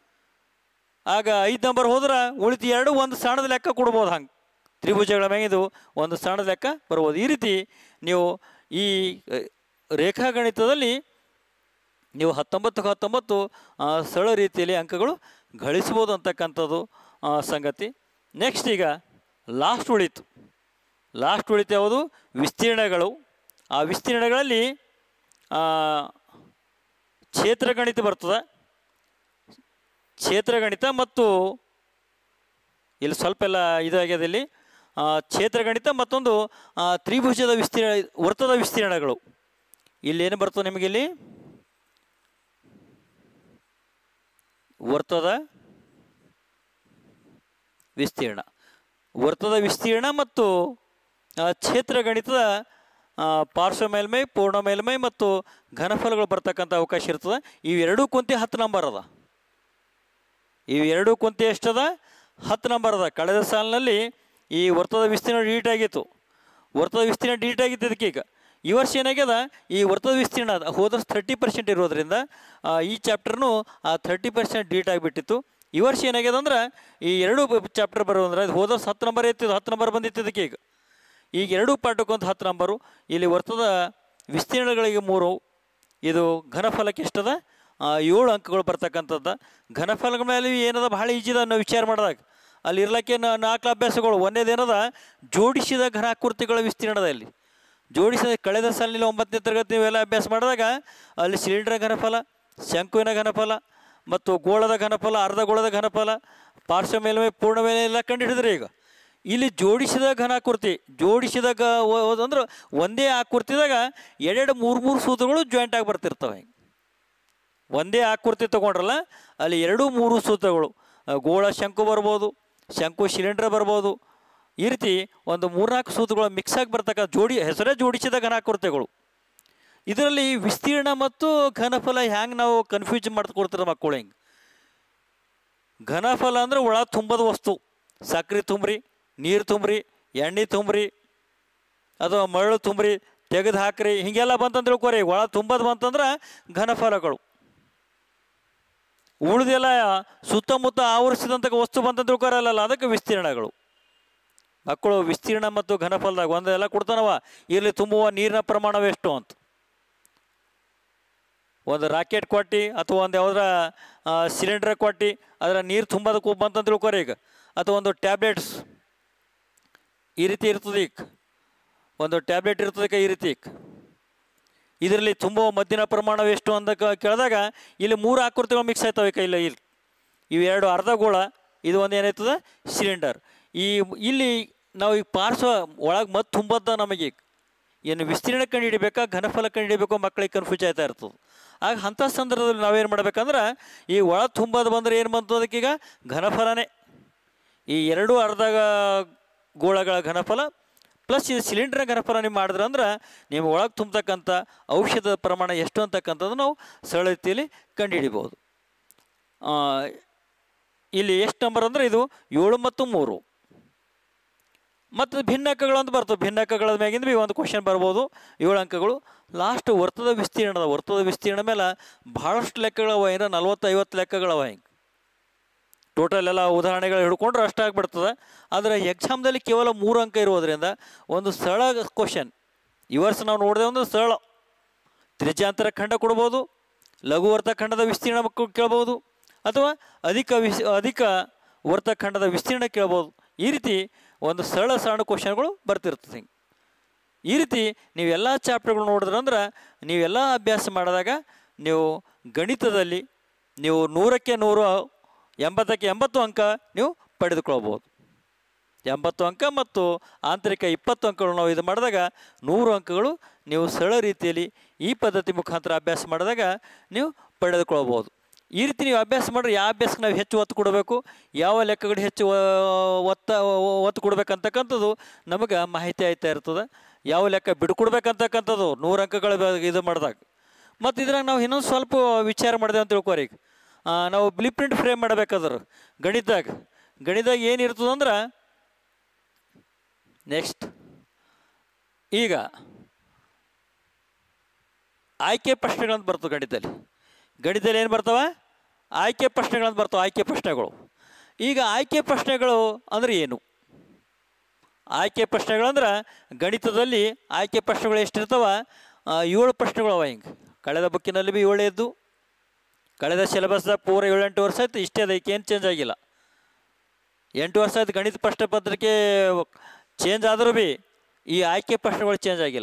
Speaker 1: ಆಗ ಐದು ನಂಬರ್ ಹೋದ್ರೆ ಉಳಿತು ಎರಡು ಒಂದು ಸಣ್ಣದ ಲೆಕ್ಕ ಕೊಡ್ಬೋದು ಹಂಗೆ ತ್ರಿಭುಜಗಳ ಮ್ಯಾಗಿದು ಒಂದು ಸಣ್ಣದ ಲೆಕ್ಕ ಬರ್ಬೋದು ಈ ರೀತಿ ನೀವು ಈ ಅಹ್, ರೇಖಾಗಣಿತದಲ್ಲಿ ನೀವು ಹತ್ತೊಂಬತ್ತು ಹತ್ತೊಂಬತ್ತು ಆ, ಸರಳ ರೀತಿಯಲ್ಲಿ ಅಂಕಗಳು ಗಳಿಸ್ಬೋದು ಅಂತಕ್ಕಂಥದ್ದು ಆ, ಸಂಗತಿ ನೆಕ್ಸ್ಟ್ ಈಗ ಲಾಸ್ಟ್ ಉಳಿತು ಲಾಸ್ಟ್ ಉಳಿತು ಯಾವುದು ವಿಸ್ತೀರ್ಣಗಳು ಆ ವಿಸ್ತೀರ್ಣಗಳಲ್ಲಿ ಆ, ಕ್ಷೇತ್ರಗಣಿತ ಬರ್ತದೆ ಕ್ಷೇತ್ರಗಣಿತ ಮತ್ತು ಇಲ್ಲಿ ಸ್ವಲ್ಪ ಎಲ್ಲ ಇದಾಗ್ಯದ ಇಲ್ಲಿ ಆ, ಕ್ಷೇತ್ರಗಣಿತ ಮತ್ತೊಂದು ಆ, ತ್ರಿಭುಜದ ವಿಸ್ತೀರ್ಣ ವೃತ್ತದ ವಿಸ್ತೀರ್ಣಗಳು ಇಲ್ಲಿ ಏನು ಬರ್ತದೆ ನಿಮಗೆ ಇಲ್ಲಿ ವೃತ್ತದ ವಿಸ್ತೀರ್ಣ ವೃತ್ತದ ವಿಸ್ತೀರ್ಣ ಮತ್ತು ಆ, ಕ್ಷೇತ್ರಗಣಿತದ ಆ, ಪಾರ್ಶ್ವ ಮೇಲ್ಮೈ ಪೂರ್ಣ ಮೇಲ್ಮೈ ಮತ್ತು ಘನಫಲಗಳು ಬರ್ತಕ್ಕಂಥ ಅವಕಾಶ ಇರ್ತದೆ ಇವೆರಡೂ ಕುಂತಿ ಹತ್ತು ನಂಬರ್ ಅದ ಇವೆರಡೂ ಕುಂತಿ ಎಷ್ಟದ ಹತ್ತು ನಂಬರ್ ಅದ ಕಳೆದ ಸಾಲಿನಲ್ಲಿ ಈ ವೃತ್ತದ ವಿಸ್ತೀರ್ಣ ಡಿಲೀಟ್ ಆಗಿತ್ತು ವೃತ್ತದ ವಿಸ್ತೀರ್ಣ ಡಿಲೀಟ್ ಆಗಿತ್ತು ಇದಕ್ಕೆ ಈಗ ಈ ವರ್ಷ ಏನಾಗ್ಯದ ಈ ವೃತ್ತದ ವಿಸ್ತೀರ್ಣ ಅದ ಹೋದ ಥರ್ಟಿ ಪರ್ಸೆಂಟ್ ಇರೋದ್ರಿಂದ ಆ, ಈ ಚಾಪ್ಟರ್ನು ಆ ಥರ್ಟಿ ಪರ್ಸೆಂಟ್ ಡಿಲೀಟ್ ಆಗಿಬಿಟ್ಟಿತ್ತು ಈ ವರ್ಷ ಏನಾಗ್ಯದ ಅಂದ್ರೆ ಈ ಎರಡು ಚಾಪ್ಟರ್ ಬರೋದಂದ್ರೆ ಇದು ಹೋದ ವರ್ಷ ಹತ್ತು ನಂಬರ್ ಇತ್ತು ಹತ್ತು ನಂಬರ್ ಬಂದಿತ್ತು ಇದಕ್ಕೆ ಈಗ ಈಗ ಎರಡೂ ಪಾಠಕ್ಕೊಂದು ಹತ್ತು ನಂಬರು ಇಲ್ಲಿ ವೃತ್ತದ ವಿಸ್ತೀರ್ಣಗಳಿಗೆ ಮೂರು ಇದು ಘನಫಲಕ್ಕೆ ಎಷ್ಟದ ಆ, ಏಳು ಅಂಕಗಳು ಬರ್ತಕ್ಕಂಥದ್ದು ಘನಫಲಗಳ ಮೇಲೆ ಏನದ ಭಾಳ ಈಜಿದ ನಾವು ವಿಚಾರ ಮಾಡಿದಾಗ ಅಲ್ಲಿ ಇರ್ಲಿಕ್ಕೆ ನಾಲ್ಕು ಅಭ್ಯಾಸಗಳು ಒಂದೇದೇನದ ಜೋಡಿಸಿದ ಘನಾಕೃತಿಗಳ ವಿಸ್ತೀರ್ಣದ ಇಲ್ಲಿ ಜೋಡಿಸಿದ ಕಳೆದ ಸಾಲಿನಲ್ಲಿ ಒಂಬತ್ತನೇ ತರಗತಿ ನೀವೆಲ್ಲ ಅಭ್ಯಾಸ ಮಾಡಿದಾಗ ಅಲ್ಲಿ ಸಿಲಿಂಡರ್ ಘನಫಲ ಶಂಕುವಿನ ಘನಫಲ ಮತ್ತು ಗೋಳದ ಘನಫಲ ಅರ್ಧ ಗೋಳದ ಘನಫಲ ಪಾರ್ಶ್ವ ಮೇಲ್ಮೈ ಪೂರ್ಣ ಮೇಲೆ ಎಲ್ಲ ಕಂಡುಹಿಡಿದ್ರಿ ಈಗ ಇಲ್ಲಿ ಜೋಡಿಸಿದ ಘನಾಕೃತಿ ಜೋಡಿಸಿದ ಗ ಒ- ಒ- ಅಂದ್ರೆ ಒಂದೇ ಆಕೃತಿದಾಗ ಎರಡೆರಡು ಮೂರು ಮೂರು ಸೂತ್ರಗಳು ಜಾಯಿಂಟ್ ಆಗಿ ಬರ್ತಿರ್ತವೆ ಹಿಂಗೆ ಒಂದೇ ಆಕೃತಿ ತಗೊಂಡ್ರಲ್ಲ ಅಲ್ಲಿ ಎರಡು ಮೂರು ಸೂತ್ರಗಳು ಆ, ಗೋಳ ಶಂಕು ಬರ್ಬೋದು ಶಂಕು ಸಿಲಿಂಡರ್ ಬರ್ಬೋದು ಈ ರೀತಿ ಒಂದು ಮೂರ್ನಾಲ್ಕು ಸೂತ್ರಗಳು ಮಿಕ್ಸ್ ಆಗಿ ಬರ್ತಕ್ಕ ಜೋಡಿ ಹೆಸರೇ ಜೋಡಿಸಿದ ಘನಾಕೃತಿಗಳು ಇದರಲ್ಲಿ ವಿಸ್ತೀರ್ಣ ಮತ್ತು ಘನಫಲ ಹ್ಯಾಂಗೆ ನಾವು ಕನ್ಫ್ಯೂಸ್ ಮಾಡ್ಕೊಡ್ತಾರೆ ಮಕ್ಕಳು ಹಿಂಗೆ ಘನಫಲ ಅಂದ್ರೆ ಒಳ ತುಂಬದ ವಸ್ತು ಸಕ್ರೆ ತುಂಬ್ರಿ ನೀರು ತುಂಬ್ರಿ ಎಣ್ಣೆ ತುಂಬ್ರಿ ಅಥವಾ ಮರಳು ತುಂಬ್ರಿ ತೆಗೆದು ಹಾಕ್ರಿ ಹೀಗೆಲ್ಲ ಬಂತಂತ ತಿಳ್ಕೊರಿ ಒಳ ತುಂಬದು ಬಂತಂದ್ರೆ ಘನಫಲಗಳು ಉಳಿದೆಲ್ಲ ಸುತ್ತಮುತ್ತ ಆವರಿಸಿದಂಥ ವಸ್ತು ಬಂತಂತ ತಿಳ್ಕೊರಲ್ಲ ಅದಕ್ಕೆ ವಿಸ್ತೀರ್ಣಗಳು ಮಕ್ಕಳು ವಿಸ್ತೀರ್ಣ ಮತ್ತು ಘನಫಲದಾಗ ಒಂದೆಲ್ಲ ಕೊಡ್ತಾನವ ಇಲ್ಲಿ ತುಂಬುವ ನೀರಿನ ಪ್ರಮಾಣವೆಷ್ಟು ಅಂತ ಒಂದು ರಾಕೆಟ್ ಕೊಟ್ಟು ಅಥವಾ ಒಂದು ಯಾವ್ದಾರ ಸಿಲಿಂಡರ್ ಕೊಟ್ಟು ಅದರ ನೀರು ತುಂಬೋದಕ್ಕೆ ಬಂತಂತ ತಿಳ್ಕೊರಿ ಈಗ ಅಥವಾ ಒಂದು ಟ್ಯಾಬ್ಲೆಟ್ಸ್ ಈ ರೀತಿ ಇರ್ತದೆ ಈಗ ಒಂದು ಟ್ಯಾಬ್ಲೆಟ್ ಇರ್ತದಕ್ಕೆ ಈ ರೀತಿ ಈಗ ಇದರಲ್ಲಿ ತುಂಬುವ ಮದ್ದಿನ ಪ್ರಮಾಣ ಎಷ್ಟು ಅಂತ ಕ- ಕೇಳಿದಾಗ ಇಲ್ಲಿ ಮೂರು ಆಕೃತಿಗಳು ಮಿಕ್ಸ್ ಆಯ್ತವೆ ಕೈಲ ಇಲ್ಲಿ ಇವೆರಡು ಅರ್ಧ ಗೋಳ ಇದು ಒಂದು ಏನಾಯ್ತದ ಸಿಲಿಂಡರ್ ಈ ಇಲ್ಲಿ ನಾವು ಈಗ ಪಾರ್ಶ್ವ ಒಳಗೆ ಮತ್ತೆ ತುಂಬದ್ದ ನಮಗೆ ಏನು ವಿಸ್ತೀರ್ಣ ಕಂಡು ಹಿಡಿಬೇಕಾ ಘನಫಲ ಕಂಡು ಹಿಡಿಬೇಕು ಮಕ್ಕಳಿಗೆ ಕನ್ಫ್ಯೂಸ್ ಆಯ್ತಾ ಇರ್ತದೆ ಆಗ ಅಂಥ ಸಂದರ್ಭದಲ್ಲಿ ನಾವೇನು ಮಾಡ್ಬೇಕಂದ್ರೆ ಈ ಒಳ ತುಂಬೋದು ಬಂದ್ರೆ ಏನು ಬಂತು ಅದಕ್ಕೀಗ ಘನಫಲನೇ ಈ ಎರಡು ಅರ್ಧ ಗೋಳಗಳ ಘನಫಲ ಪ್ಲಸ್ ಇದು ಸಿಲಿಂಡರ್ ಘನಫಲ ನೀವು ಮಾಡಿದ್ರೆ ಅಂದ್ರೆ ನೀವು ಒಳಗೆ ತುಂಬತಕ್ಕಂಥ ಔಷಧದ ಪ್ರಮಾಣ ಎಷ್ಟು ಅಂತಕ್ಕಂಥದ್ದು ನಾವು ಸರಳ ರೀತಿಯಲ್ಲಿ ಕಂಡುಹಿಡಿಬೋದು ಆ, ಇಲ್ಲಿ ಎಷ್ಟು ನಂಬರ್ ಅಂದರೆ ಇದು ಏಳು ಮತ್ತು ಮೂರು ಮತ್ತು ಭಿನ್ನಕಗಳು ಅಂತ ಬರ್ತವೆ ಭಿನ್ನಕಗಳ ಮ್ಯಾಗಿಂದ ಬಿ ಒಂದು ಕ್ವಶನ್ ಬರ್ಬೋದು ಏಳು ಅಂಕಗಳು ಲಾಸ್ಟ್ ವರ್ತದ ವಿಸ್ತೀರ್ಣದ ವರ್ತದ ವಿಸ್ತೀರ್ಣ ಮೇಲೆ ಭಾಳಷ್ಟು ಲೆಕ್ಕಗಳವ ಏನೋ ನಲ್ವತ್ತು ಐವತ್ತು ಲೆಕ್ಕಗಳವ ಹಿಂಗೆ ಟೋಟಲ್ ಎಲ್ಲ ಉದಾಹರಣೆಗಳು ಹಿಡ್ಕೊಂಡ್ರೆ ಅಷ್ಟಾಗ್ಬಿಡ್ತದೆ ಆದರೆ ಎಕ್ಸಾಮ್ದಲ್ಲಿ ಕೇವಲ ಮೂರು ಅಂಕ ಇರೋದ್ರಿಂದ ಒಂದು ಸರಳ ಕ್ವಶನ್ ಈ ವರ್ಷ ನಾವು ನೋಡಿದೆ ಒಂದು ಸರಳ ತ್ರಿಜ್ಯಾಂತರ ಖಂಡ ಕೊಡ್ಬೋದು ಲಘು ವರ್ತಖಂಡದ ವಿಸ್ತೀರ್ಣ ಮಕ್ಕಳು ಕೇಳ್ಬೋದು ಅಥವಾ ಅಧಿಕ ವಿಸ್ ಅಧಿಕ ವರ್ತಖಂಡದ ವಿಸ್ತೀರ್ಣ ಕೇಳ್ಬೋದು ಈ ರೀತಿ ಒಂದು ಸರಳ ಸರಳ ಕ್ವಶನ್ಗಳು ಬರ್ತಿರ್ತದೆ ಹಿಂಗೆ ಈ ರೀತಿ ನೀವೆಲ್ಲ ಚಾಪ್ಟರ್ಗಳು ನೋಡಿದ್ರಂದ್ರೆ ನೀವೆಲ್ಲ ಅಭ್ಯಾಸ ಮಾಡಿದಾಗ ನೀವು ಗಣಿತದಲ್ಲಿ ನೀವು ನೂರಕ್ಕೆ ನೂರು ಎಂಬತ್ತಕ್ಕೆ ಎಂಬತ್ತು ಅಂಕ ನೀವು ಪಡೆದುಕೊಳ್ಬೋದು ಎಂಬತ್ತು ಅಂಕ ಮತ್ತು ಆಂತರಿಕ ಇಪ್ಪತ್ತು ಅಂಕಗಳು ನಾವು ಇದು ಮಾಡಿದಾಗ ನೂರು ಅಂಕಗಳು ನೀವು ಸರಳ ರೀತಿಯಲ್ಲಿ ಈ ಪದ್ಧತಿ ಮುಖಾಂತರ ಅಭ್ಯಾಸ ಮಾಡಿದಾಗ ನೀವು ಪಡೆದುಕೊಳ್ಬೋದು ಈ ರೀತಿ ನೀವು ಅಭ್ಯಾಸ ಮಾಡಿದ್ರೆ ಯಾವ ಅಭ್ಯಾಸಕ್ಕೆ ನಾವು ಹೆಚ್ಚು ಒತ್ತು ಕೊಡಬೇಕು ಯಾವ ಲೆಕ್ಕಗಳು ಹೆಚ್ಚು ಆ, ಒತ್ತ ಒತ್ತು ಕೊಡ್ಬೇಕಂತಕ್ಕಂಥದ್ದು ನಮಗೆ ಮಾಹಿತಿ ಆಯ್ತಾ ಇರ್ತದೆ ಯಾವ ಲೆಕ್ಕ ಬಿಡ್ಕೊಡ್ಬೇಕಂತಕ್ಕಂಥದ್ದು ನೂರು ಅಂಕಗಳ ಬ- ಇದು ಮಾಡಿದಾಗ ಮತ್ತು ಇದ್ರಾಗ ನಾವು ಇನ್ನೊಂದು ಸ್ವಲ್ಪ ವಿಚಾರ ಮಾಡಿದೆ ಅಂತ ತಿಳ್ಕೊರಿ ಈಗ ಆ, ನಾವು ಬ್ಲಿ ಪ್ರಿಂಟ್ ಫ್ರೇಮ್ ಮಾಡ್ಬೇಕಾದ್ರೆ ಗಣಿತದಾಗ ಗಣಿತದಾಗ ಏನಿರ್ತದೆ ಅಂದ್ರೆ ನೆಕ್ಸ್ಟ್ ಈಗ ಆಯ್ಕೆ ಪ್ರಶ್ನೆಗಳಂತ ಬರ್ತವೆ ಗಣಿತದಲ್ಲಿ ಗಣಿತದಲ್ಲಿ ಏನು ಬರ್ತಾವ ಆಯ್ಕೆ ಪ್ರಶ್ನೆಗಳಂತ ಬರ್ತಾವೆ ಆಯ್ಕೆ ಪ್ರಶ್ನೆಗಳು ಈಗ ಆಯ್ಕೆ ಪ್ರಶ್ನೆಗಳು ಅಂದ್ರೆ ಏನು ಆಯ್ಕೆ ಪ್ರಶ್ನೆಗಳಂದ್ರೆ ಗಣಿತದಲ್ಲಿ ಆಯ್ಕೆ ಪ್ರಶ್ನೆಗಳು ಎಷ್ಟಿರ್ತಾವ ಆ, ಏಳು ಪ್ರಶ್ನೆಗಳು ಅವ ಹಿಂಗೆ ಕಳೆದ ಬುಕ್ಕಿನಲ್ಲಿ ಬಿ ಏಳು ಇದ್ದು ಕಳೆದ ಸಿಲೆಬಸ್ದಾಗ ಪೂರ ಏಳೆಂಟು ವರ್ಷ ಆಯ್ತು ಇಷ್ಟೇ ಅದಕ್ಕೆ ಏನು ಚೇಂಜ್ ಆಗಿಲ್ಲ ಎಂಟು ವರ್ಷ ಆಯ್ತು ಗಣಿತ ಪ್ರಶ್ನೆ ಪತ್ರಿಕೆ ಚೇಂಜ್ ಆದರೂ ಬಿ ಈ ಆಯ್ಕೆ ಪ್ರಶ್ನೆಗಳು ಚೇಂಜ್ ಆಗಿಲ್ಲ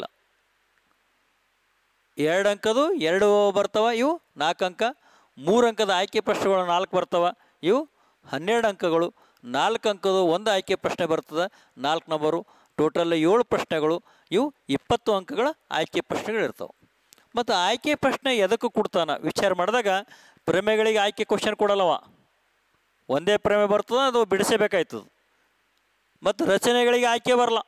Speaker 1: ಎರಡು ಅಂಕದು ಎರಡು ಬರ್ತಾವ ಇವು ನಾಲ್ಕು ಅಂಕ ಮೂರು ಅಂಕದ ಆಯ್ಕೆ ಪ್ರಶ್ನೆಗಳು ನಾಲ್ಕು ಬರ್ತಾವ ಇವು ಹನ್ನೆರಡು ಅಂಕಗಳು ನಾಲ್ಕು ಅಂಕದು ಒಂದು ಆಯ್ಕೆ ಪ್ರಶ್ನೆ ಬರ್ತದೆ ನಾಲ್ಕು ನಂಬರು ಟೋಟಲ್ ಏಳು ಪ್ರಶ್ನೆಗಳು ಇವು ಇಪ್ಪತ್ತು ಅಂಕಗಳ ಆಯ್ಕೆ ಪ್ರಶ್ನೆಗಳು ಇರ್ತಾವೆ ಮತ್ತು ಆಯ್ಕೆ ಪ್ರಶ್ನೆ ಎದಕ್ಕೆ ಕೊಡ್ತಾನ ವಿಚಾರ ಮಾಡಿದಾಗ ಪ್ರಮೆಗಳಿಗೆ ಆಯ್ಕೆ ಕ್ವಶನ್ ಕೊಡಲ್ಲವ ಒಂದೇ ಪ್ರಮೆ ಬರ್ತದೆ ಅದು ಬಿಡಿಸಬೇಕಾಯ್ತದೆ ಮತ್ತು ರಚನೆಗಳಿಗೆ ಆಯ್ಕೆ ಬರಲ್ಲ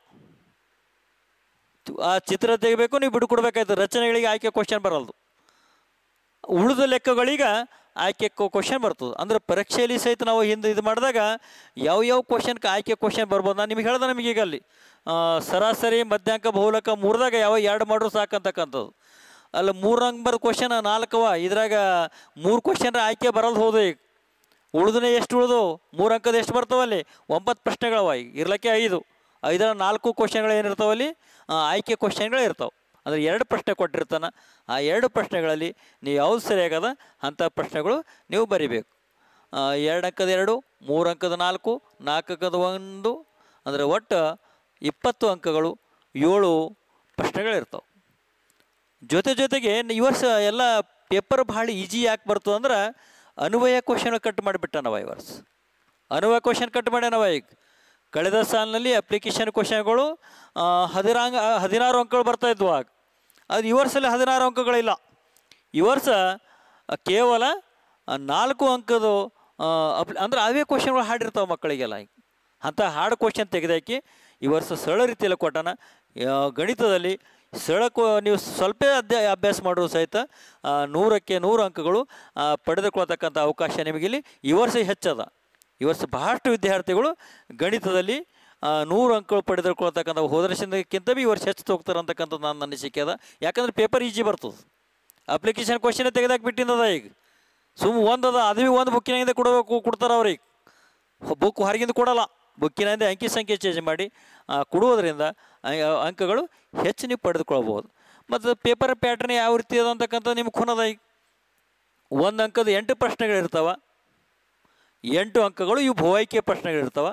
Speaker 1: ಆ ಚಿತ್ರ ತೆಗಿಬೇಕು ನೀವು ಬಿಡ್ಕೊಡ್ಬೇಕಾಯ್ತು ರಚನೆಗಳಿಗೆ ಆಯ್ಕೆ ಕ್ವಶನ್ ಬರಲ್ದು ಉಳಿದ ಲೆಕ್ಕಗಳೀಗ ಆಯ್ಕೆ ಕ್ವಶನ್ ಬರ್ತದೆ ಅಂದ್ರೆ ಪರೀಕ್ಷೆಯಲ್ಲಿ ಸಹಿತ ನಾವು ಹಿಂದೆ ಇದು ಮಾಡಿದಾಗ ಯಾವ ಯಾವ ಕ್ವಶನ್ಗೆ ಆಯ್ಕೆ ಕ್ವಶನ್ ಬರ್ಬೋದು ನಾನು ನಿಮಗೆ ಹೇಳ್ದೆ ನಮಗೆ ಈಗ ಅಲ್ಲಿ ಆ, ಸರಾಸರಿ ಮಧ್ಯಾಂಕ ಬಹುಲಕ ಮೂರ್ದಾಗ ಯಾವ ಎರಡು ಮಾಡ್ರು ಸಾಕಂತಕ್ಕಂಥದ್ದು ಅಲ್ಲಿ ಮೂರು ನಂಬರ್ ಕ್ವಶನ್ ನಾಲ್ಕವ ಇದ್ರಾಗ ಮೂರು ಕ್ವಶನ್ ಆಯ್ಕೆ ಬರಲ್ದು ಹೋದು ಈಗ ಉಳಿದನೇ ಎಷ್ಟು ಉಳಿದು ಮೂರು ಅಂಕದ ಎಷ್ಟು ಬರ್ತಾವಲ್ಲಿ ಒಂಬತ್ತು ಪ್ರಶ್ನೆಗಳವ ಈಗ ಇರ್ಲಿಕ್ಕೆ ಐದು ಐದರ ನಾಲ್ಕು ಕ್ವಶನ್ಗಳು ಏನಿರ್ತಾವಲ್ಲಿ ಆ, ಆಯ್ಕೆ ಕ್ವಶನ್ಗಳು ಇರ್ತಾವೆ ಅಂದರೆ ಎರಡು ಪ್ರಶ್ನೆ ಕೊಟ್ಟಿರ್ತಾನೆ ಆ ಎರಡು ಪ್ರಶ್ನೆಗಳಲ್ಲಿ ನೀವು ಯಾವ್ದು ಸರಿಯಾಗದ ಅಂಥ ಪ್ರಶ್ನೆಗಳು ನೀವು ಬರಿಬೇಕು ಆ, ಎರಡು ಅಂಕದ ಎರಡು ಮೂರು ಅಂಕದ ನಾಲ್ಕು ನಾಲ್ಕು ಅಂಕದ ಒಂದು ಅಂದರೆ ಒಟ್ಟು ಇಪ್ಪತ್ತು ಅಂಕಗಳು ಏಳು ಪ್ರಶ್ನೆಗಳಿರ್ತಾವೆ ಜೊತೆ ಜೊತೆಗೆ ಈ ವರ್ಷ ಎಲ್ಲ ಪೇಪರ್ ಭಾಳ ಈಜಿ ಯಾಕೆ ಬರ್ತು ಅಂದ್ರೆ ಅನ್ವಯ ಕ್ವಶನ್ ಕಟ್ ಮಾಡಿಬಿಟ್ಟ ನಾವ ಈ ವರ್ಷ ಅನ್ವಯ ಕ್ವಶನ್ ಕಟ್ ಮಾಡ್ಯಾನವ ಈಗ ಕಳೆದ ಸಾಲಿನಲ್ಲಿ ಅಪ್ಲಿಕೇಶನ್ ಕ್ವಶನ್ಗಳು ಹದಿನಾಂಗ ಹದಿನಾರು ಅಂಕಗಳು ಬರ್ತಾ ಇದ್ವು ಆಗ ಅದು ಈ ವರ್ಷದಲ್ಲಿ ಹದಿನಾರು ಅಂಕಗಳಿಲ್ಲ ಈ ವರ್ಷ ಆ, ಕೇವಲ ಆ, ನಾಲ್ಕು ಅಂಕದು ಆ, ಅಪ್ ಅಂದ್ರೆ ಅವೇ ಕ್ವಶನ್ಗಳು ಹಾಡಿರ್ತಾವೆ ಮಕ್ಕಳಿಗೆಲ್ಲ ಈಗ ಅಂಥ ಹಾರ್ಡ್ ಕ್ವಶನ್ ತೆಗೆದಾಕಿ ಈ ವರ್ಷ ಸರಳ ರೀತಿಯಲ್ಲಿ ಕೊಟ್ಟಾನ ಆ, ಗಣಿತದಲ್ಲಿ ಸರಳ ಕೊ ನೀವು ಸ್ವಲ್ಪ ಅಧ್ಯಾಯ ಅಭ್ಯಾಸ ಮಾಡೋರು ಸಹಿತ ಆ, ನೂರಕ್ಕೆ ನೂರು ಅಂಕಗಳು ಆ, ಪಡೆದುಕೊಳ್ತಕ್ಕಂಥ ಅವಕಾಶ ನಿಮಗಿಲ್ಲಿ ಈ ವರ್ಷ ಹೆಚ್ಚದ ಈ ವರ್ಷ ಬಹಳಷ್ಟು ವಿದ್ಯಾರ್ಥಿಗಳು ಗಣಿತದಲ್ಲಿ ಆ, ನೂರು ಅಂಕಗಳು ಪಡೆದುಕೊಳ್ತಕ್ಕಂಥ ಹೋದ ವರ್ಷಕ್ಕಿಂತ ಬಿ ಈ ವರ್ಷ ಹೆಚ್ಚು ಹೋಗ್ತಾರೆ ಅಂತಕ್ಕಂಥದ್ದು ನನ್ನ ಅನಿಸಿಕೆ ಅದ ಯಾಕಂದ್ರೆ ಪೇಪರ್ ಈಜಿ ಬರ್ತದೆ ಅಪ್ಲಿಕೇಶನ್ ಕ್ವಶನ್ ತೆಗೆದಾಕ್ ಬಿಟ್ಟಿದ್ದದ ಈಗ ಸುಮ್ಮ ಒಂದದ ಅದು ಭೀ ಒಂದು ಬುಕ್ಕಿನಿಂದ ಕೊಡಬೇಕು ಕೊಡ್ತಾರೆ ಅವ್ರಿಗೆ ಬುಕ್ ಹೊರಗಿಂದ ಕೊಡಲ್ಲ ಬುಕ್ಕಿನಿಂದ ಅಂಕಿ ಸಂಖ್ಯೆ ಚೇಂಜ್ ಮಾಡಿ ಆ, ಕೊಡುವುದರಿಂದ ಆ, ಅಂಕಗಳು ಹೆಚ್ಚು ನೀವು ಪಡೆದುಕೊಳ್ಬೋದು ಮತ್ತು ಪೇಪರ್ ಪ್ಯಾಟ್ರನ್ ಯಾವ ರೀತಿ ಅದ ಅಂತಕ್ಕಂಥ ನಿಮ್ಗೆ ಖುನದ ಈಗ ಒಂದು ಅಂಕದ ಎಂಟು ಪ್ರಶ್ನೆಗಳಿರ್ತಾವ ಎಂಟು ಅಂಕಗಳು ಇವು ಭೂವೈಕೆ ಪ್ರಶ್ನೆಗಳಿರ್ತಾವ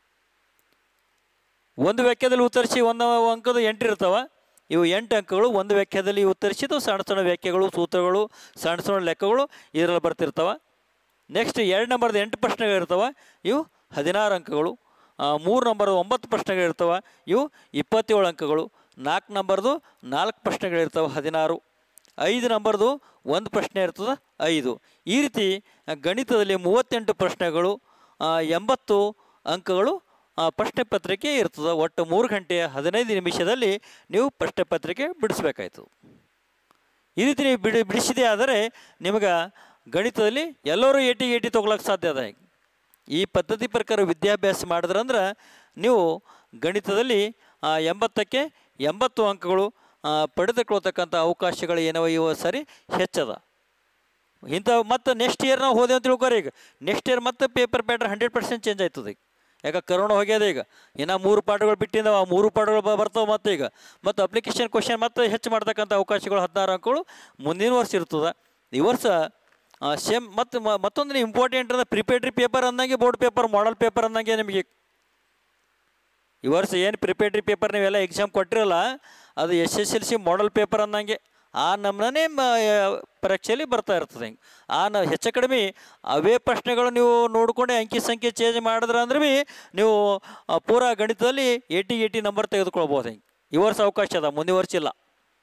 Speaker 1: ಒಂದು ವಾಕ್ಯದಲ್ಲಿ ಉತ್ತರಿಸಿ ಒಂದು ಅಂಕದ ಎಂಟು ಇರ್ತಾವ ಇವು ಎಂಟು ಅಂಕಗಳು ಒಂದು ವಾಕ್ಯದಲ್ಲಿ ಉತ್ತರಿಸಿದ್ದು ಸಣ್ಣ ಸಣ್ಣ ವ್ಯಾಖ್ಯೆಗಳು ಸೂತ್ರಗಳು ಸಣ್ಣ ಸಣ್ಣ ಲೆಕ್ಕಗಳು ಇದರಲ್ಲಿ ಬರ್ತಿರ್ತಾವ ನೆಕ್ಸ್ಟ್ ಎರಡು ನಂಬರ್ದು ಎಂಟು ಪ್ರಶ್ನೆಗಳು ಇರ್ತವೆ ಇವು ಹದಿನಾರು ಅಂಕಗಳು ಆ, ಮೂರು ನಂಬರ್ದು ಒಂಬತ್ತು ಪ್ರಶ್ನೆಗಳು ಇರ್ತವೆ ಇವು ಇಪ್ಪತ್ತೇಳು ಅಂಕಗಳು ನಾಲ್ಕು ನಂಬರ್ದು ನಾಲ್ಕು ಪ್ರಶ್ನೆಗಳಿರ್ತವೆ ಹದಿನಾರು ಐದು ನಂಬರ್ದು ಒಂದು ಪ್ರಶ್ನೆ ಇರ್ತದೆ ಐದು ಈ ರೀತಿ ಆ, ಗಣಿತದಲ್ಲಿ ಮೂವತ್ತೆಂಟು ಪ್ರಶ್ನೆಗಳು ಆ, ಎಂಬತ್ತು ಅಂಕಗಳು ಆ, ಪ್ರಶ್ನೆ ಪತ್ರಿಕೆ ಇರ್ತದೆ ಒಟ್ಟು ಮೂರು ಗಂಟೆ ಹದಿನೈದು ನಿಮಿಷದಲ್ಲಿ ನೀವು ಪ್ರಶ್ನೆ ಪತ್ರಿಕೆ ಬಿಡಿಸ್ಬೇಕಾಯ್ತು ಈ ರೀತಿ ನೀವು ಬಿಡಿ ಬಿಡಿಸಿದೆ ಆದರೆ ನಿಮಗೆ ಗಣಿತದಲ್ಲಿ ಎಲ್ಲರೂ ಏಟಿ ಏಟಿ ತೊಗೊಳಕ್ಕೆ ಸಾಧ್ಯ ಅದ ಈ ಪದ್ಧತಿ ಪ್ರಕಾರ ವಿದ್ಯಾಭ್ಯಾಸ ಮಾಡಿದ್ರಂದ್ರೆ ನೀವು ಗಣಿತದಲ್ಲಿ ಆ, ಎಂಬತ್ತಕ್ಕೆ ಎಂಬತ್ತು ಅಂಕಗಳು ಆ, ಪಡೆದುಕೊಳ್ತಕ್ಕಂಥ ಅವಕಾಶಗಳು ಏನವ ಇವ ಸರಿ ಹೆಚ್ಚದ ಇಂಥ ಮತ್ತು ನೆಕ್ಸ್ಟ್ ಇಯರ್ ನಾವು ಹೋದೆ ಅಂತ ತಿಳ್ಕೊರಿ ಈಗ ನೆಕ್ಸ್ಟ್ ಇಯರ್ ಮತ್ತೆ paper pattern hundred percent change ಆಯ್ತದೆ ಈಗ ಯಾಕೆ ಕರೋನಾ ಹೋಗ್ಯದ ಈಗ ಇನ್ನು ಮೂರು ಪಾಠಗಳು ಬಿಟ್ಟಿದ್ದಾವೆ ಆ ಮೂರು ಪಾಠಗಳು ಬ- ಬರ್ತಾವೆ ಮತ್ತೆ ಈಗ ಮತ್ತು ಅಪ್ಲಿಕೇಶನ್ ಕ್ವಶನ್ ಮತ್ತೆ ಹೆಚ್ಚು ಮಾಡ್ತಕ್ಕಂಥ ಅವಕಾಶಗಳು ಹದಿನಾರು ಅಂಕಗಳು ಮುಂದಿನ ವರ್ಷ ಇರ್ತದೆ ಈ ವರ್ಷ ಸೇಮ್ ಮತ್ತು ಮ- ಮತ್ತೊಂದು ಇಂಪಾರ್ಟೆಂಟ್ ಅಂದ್ರೆ ಪ್ರಿಪೇಡ್ರಿ ಪೇಪರ್ ಅಂದಂಗೆ ಬೋರ್ಡ್ ಪೇಪರ್ ಮಾಡೆಲ್ ಪೇಪರ್ ಅಂದಂಗೆ ನಿಮಗೆ ಈ ವರ್ಷ ಏನು ಪ್ರಿಪೇಡ್ರಿ ಪೇಪರ್ ನೀವೆಲ್ಲ ಎಕ್ಸಾಮ್ ಕೊಟ್ಟಿರಲ್ಲ ಅದು S S L C model paper ಅನ್ನಂಗೆ ಆ ನಮ್ಮನೇ ಪರೀಕ್ಷೆಯಲ್ಲಿ ಬರ್ತಾ ಇರ್ತದೆ ಹಿಂಗೆ ಆ ನ ಹೆಚ್ಚು ಕಡಿಮೆ ಅವೇ ಪ್ರಶ್ನೆಗಳು ನೀವು ನೋಡ್ಕೊಂಡೆ ಅಂಕಿ ಸಂಖ್ಯೆ ಚೇಂಜ್ ಮಾಡಿದ್ರೆ ಅಂದ್ರೆ ಭೀ ನೀವು ಆ, ಪೂರಾ ಗಣಿತದಲ್ಲಿ ಏಯ್ಟಿ ಏಯ್ಟಿ ನಂಬರ್ ತೆಗೆದುಕೊಳ್ಬೋದು ಹಿಂಗೆ ಈ ವರ್ಷ ಅವಕಾಶ ಅದ ಮುಂದಿನ ವರ್ಷ ಇಲ್ಲ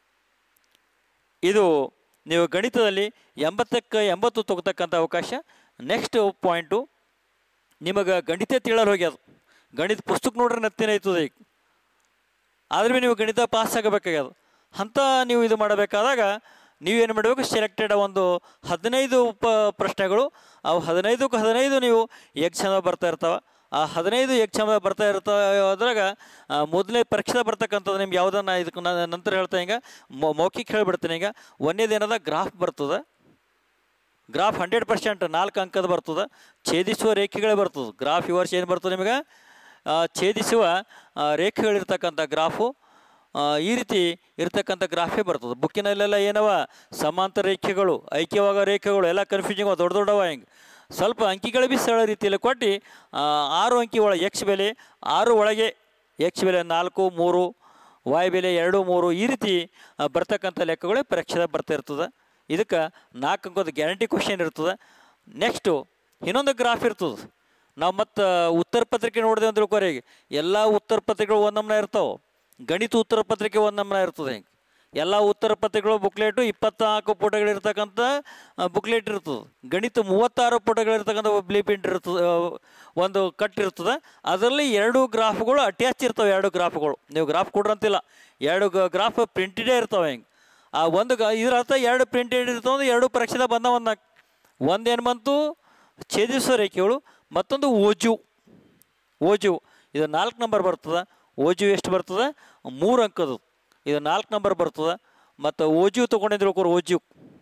Speaker 1: ಇದು ನೀವು ಗಣಿತದಲ್ಲಿ ಎಂಬತ್ತಕ್ಕೆ ಎಂಬತ್ತು ತಗೋತಕ್ಕಂಥ ಅವಕಾಶ ನೆಕ್ಸ್ಟ್ ಪಾಯಿಂಟು ನಿಮಗೆ ಗಣಿತ ತಿಳಲು ಹೋಗ್ಯದ ಗಣಿತ ಪುಸ್ತಕ ನೋಡ್ರೆ ನತ್ತಿನ ಆಯ್ತದೆ ಈಗ ಆದ್ರೆ ಭೀ ನೀವು ಗಣಿತ ಪಾಸ್ ಆಗಬೇಕಾಗ್ಯದ ಅಂಥ ನೀವು ಇದು ಮಾಡಬೇಕಾದಾಗ ನೀವೇನು ಮಾಡಬೇಕು ಸೆಲೆಕ್ಟೆಡ್ ಒಂದು ಹದಿನೈದು ಪ ಪ್ರಶ್ನೆಗಳು ಅವು ಹದಿನೈದಕ್ಕೆ ಹದಿನೈದು ನೀವು ಎಕ್ಸಾಮ್ ಬರ್ತಾ ಇರ್ತಾವೆ ಆ ಹದಿನೈದು ಎಕ್ಸಾಮ್ ಬರ್ತಾ ಇರ್ತಾವೆ ಅದ್ರಾಗ ಆ, ಮೊದಲನೇ ಪರೀಕ್ಷೆ ಬರ್ತಕ್ಕಂಥದ್ದು ನಿಮ್ಗೆ ಯಾವುದನ್ನ ಇದಕ್ಕೆ ನಾನು ನಂತರ ಹೇಳ್ತಾ ಹಿಂಗೆ ಮೌ- ಮೌಖಿಕ ಹೇಳ್ಬಿಡ್ತೀನಿ ಈಗ ಒಂದೇದೇನದ ಗ್ರಾಫ್ ಬರ್ತದೆ ಗ್ರಾಫ್ ಹಂಡ್ರೆಡ್ ಪರ್ಸೆಂಟ್ ನಾಲ್ಕು ಅಂಕದ ಬರ್ತದೆ ಛೇದಿಸುವ ರೇಖೆಗಳೇ ಬರ್ತದೆ ಗ್ರಾಫ್ ಈ ವರ್ಷ ಏನು ಬರ್ತದೆ ನಿಮಗೆ ಆ, ಛೇದಿಸುವ ಆ, ರೇಖೆಗಳಿರ್ತಕ್ಕಂಥ ಗ್ರಾಫು ಆ, ಈ ರೀತಿ ಇರ್ತಕ್ಕಂಥ ಗ್ರಾಫೇ ಬರ್ತದೆ ಬುಕ್ಕಿನಲ್ಲೆಲ್ಲ ಏನವ ಸಮಾಂತರ ರೇಖೆಗಳು ಐಕ್ಯವಾಗ ರೇಖೆಗಳು ಎಲ್ಲ ಕನ್ಫ್ಯೂಸಿಂಗ್ ದೊಡ್ಡ ದೊಡ್ಡವ ಹಿಂಗೆ ಸ್ವಲ್ಪ ಅಂಕಿಗಳು ಭೀ ಸರಳ ರೀತಿಯಲ್ಲಿ ಕೊಟ್ಟು ಆ, ಆರು ಅಂಕಿ ಒಳಗೆ ಎಕ್ಸ್ ಬೆಲೆ ಆರು ಒಳಗೆ ಎಕ್ಸ್ ಬೆಲೆ ನಾಲ್ಕು ಮೂರು ವಾಯ್ ಬೆಲೆ ಎರಡು ಮೂರು ಈ ರೀತಿ ಆ, ಬರ್ತಕ್ಕಂಥ ಲೆಕ್ಕಗಳೇ ಪರೀಕ್ಷೆದಾಗ ಬರ್ತಾ ಇರ್ತದೆ ಇದಕ್ಕೆ ನಾಲ್ಕು ಅಂಕದ ಗ್ಯಾರಂಟಿ ಕ್ವಶನ್ ಇರ್ತದೆ ನೆಕ್ಸ್ಟು ಇನ್ನೊಂದು ಗ್ರಾಫ್ ಇರ್ತದೆ ನಾವು ಮತ್ತು ಉತ್ತರ ಪತ್ರಿಕೆ ನೋಡಿದೆ ಅಂತ ತಿಳ್ಕೊರಿ ಈಗ ಎಲ್ಲ ಉತ್ತರ ಪತ್ರಿಕೆಗಳು ಒಂದು ನಮ್ನ ಇರ್ತಾವೆ ಗಣಿತ ಉತ್ತರ ಪತ್ರಿಕೆ ಒಂದು ನಮ್ನ ಇರ್ತದೆ ಹಿಂಗೆ ಎಲ್ಲ ಉತ್ತರ ಪತ್ರಿಕೆಗಳು ಬುಕ್ಲೆಟು ಇಪ್ಪತ್ನಾಲ್ಕು ಪುಟಗಳಿರ್ತಕ್ಕಂಥ ಬುಕ್ಲೆಟ್ ಇರ್ತದೆ ಗಣಿತ ಮೂವತ್ತಾರು ಪುಟಗಳಿರ್ತಕ್ಕಂಥ ಬ್ಲೀಪಿಂಟ್ ಇರ್ತದೆ ಆ, ಒಂದು ಕಟ್ ಇರ್ತದೆ ಅದರಲ್ಲಿ ಎರಡು ಗ್ರಾಫ್ಗಳು ಅಟ್ಯಾಚ್ ಇರ್ತವೆ ಎರಡು ಗ್ರಾಫ್ಗಳು ನೀವು ಗ್ರಾಫ್ ಕೊಡ್ರಂತಿಲ್ಲ ಎರಡು ಗ್ರಾಫ್ ಪ್ರಿಂಟೆಡೇ ಇರ್ತವೆ ಹಿಂಗೆ ಆ ಒಂದು ಗ ಇದ್ರ ಅರ್ಥ ಎರಡು ಪ್ರಿಂಟೆಡ್ ಇರ್ತಾವೆ ಅಂದ್ರೆ ಎರಡು ಪರೀಕ್ಷೆದಾಗ ಬಂದ ಒಂದು ಒಂದೇನು ಬಂತು ಛೇದಿಸುವ ರೇಖೆಗಳು ಮತ್ತೊಂದು ಓಜು ಓಜು ಇದು ನಾಲ್ಕು ನಂಬರ್ ಬರ್ತದೆ ಓಜು ಎಷ್ಟು ಬರ್ತದೆ ಮೂರು ಅಂಕದು ಇದು ನಾಲ್ಕು ನಂಬರ್ ಬರ್ತದೆ ಮತ್ತು ಓಜು ತೊಗೊಂಡಿದ್ರು ಕೊರು ಓಜು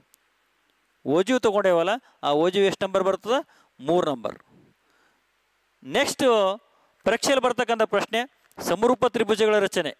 Speaker 1: ಓಜು ತೊಗೊಂಡೇವಲ್ಲ ಆ ಓಜು ಎಷ್ಟು ನಂಬರ್ ಬರ್ತದೆ ಮೂರು ನಂಬರ್ ನೆಕ್ಸ್ಟ್ ಪರೀಕ್ಷೆಯಲ್ಲಿ ಬರ್ತಕ್ಕಂಥ ಪ್ರಶ್ನೆ ಸಮರೂಪ ತ್ರಿಭುಜಗಳ ರಚನೆ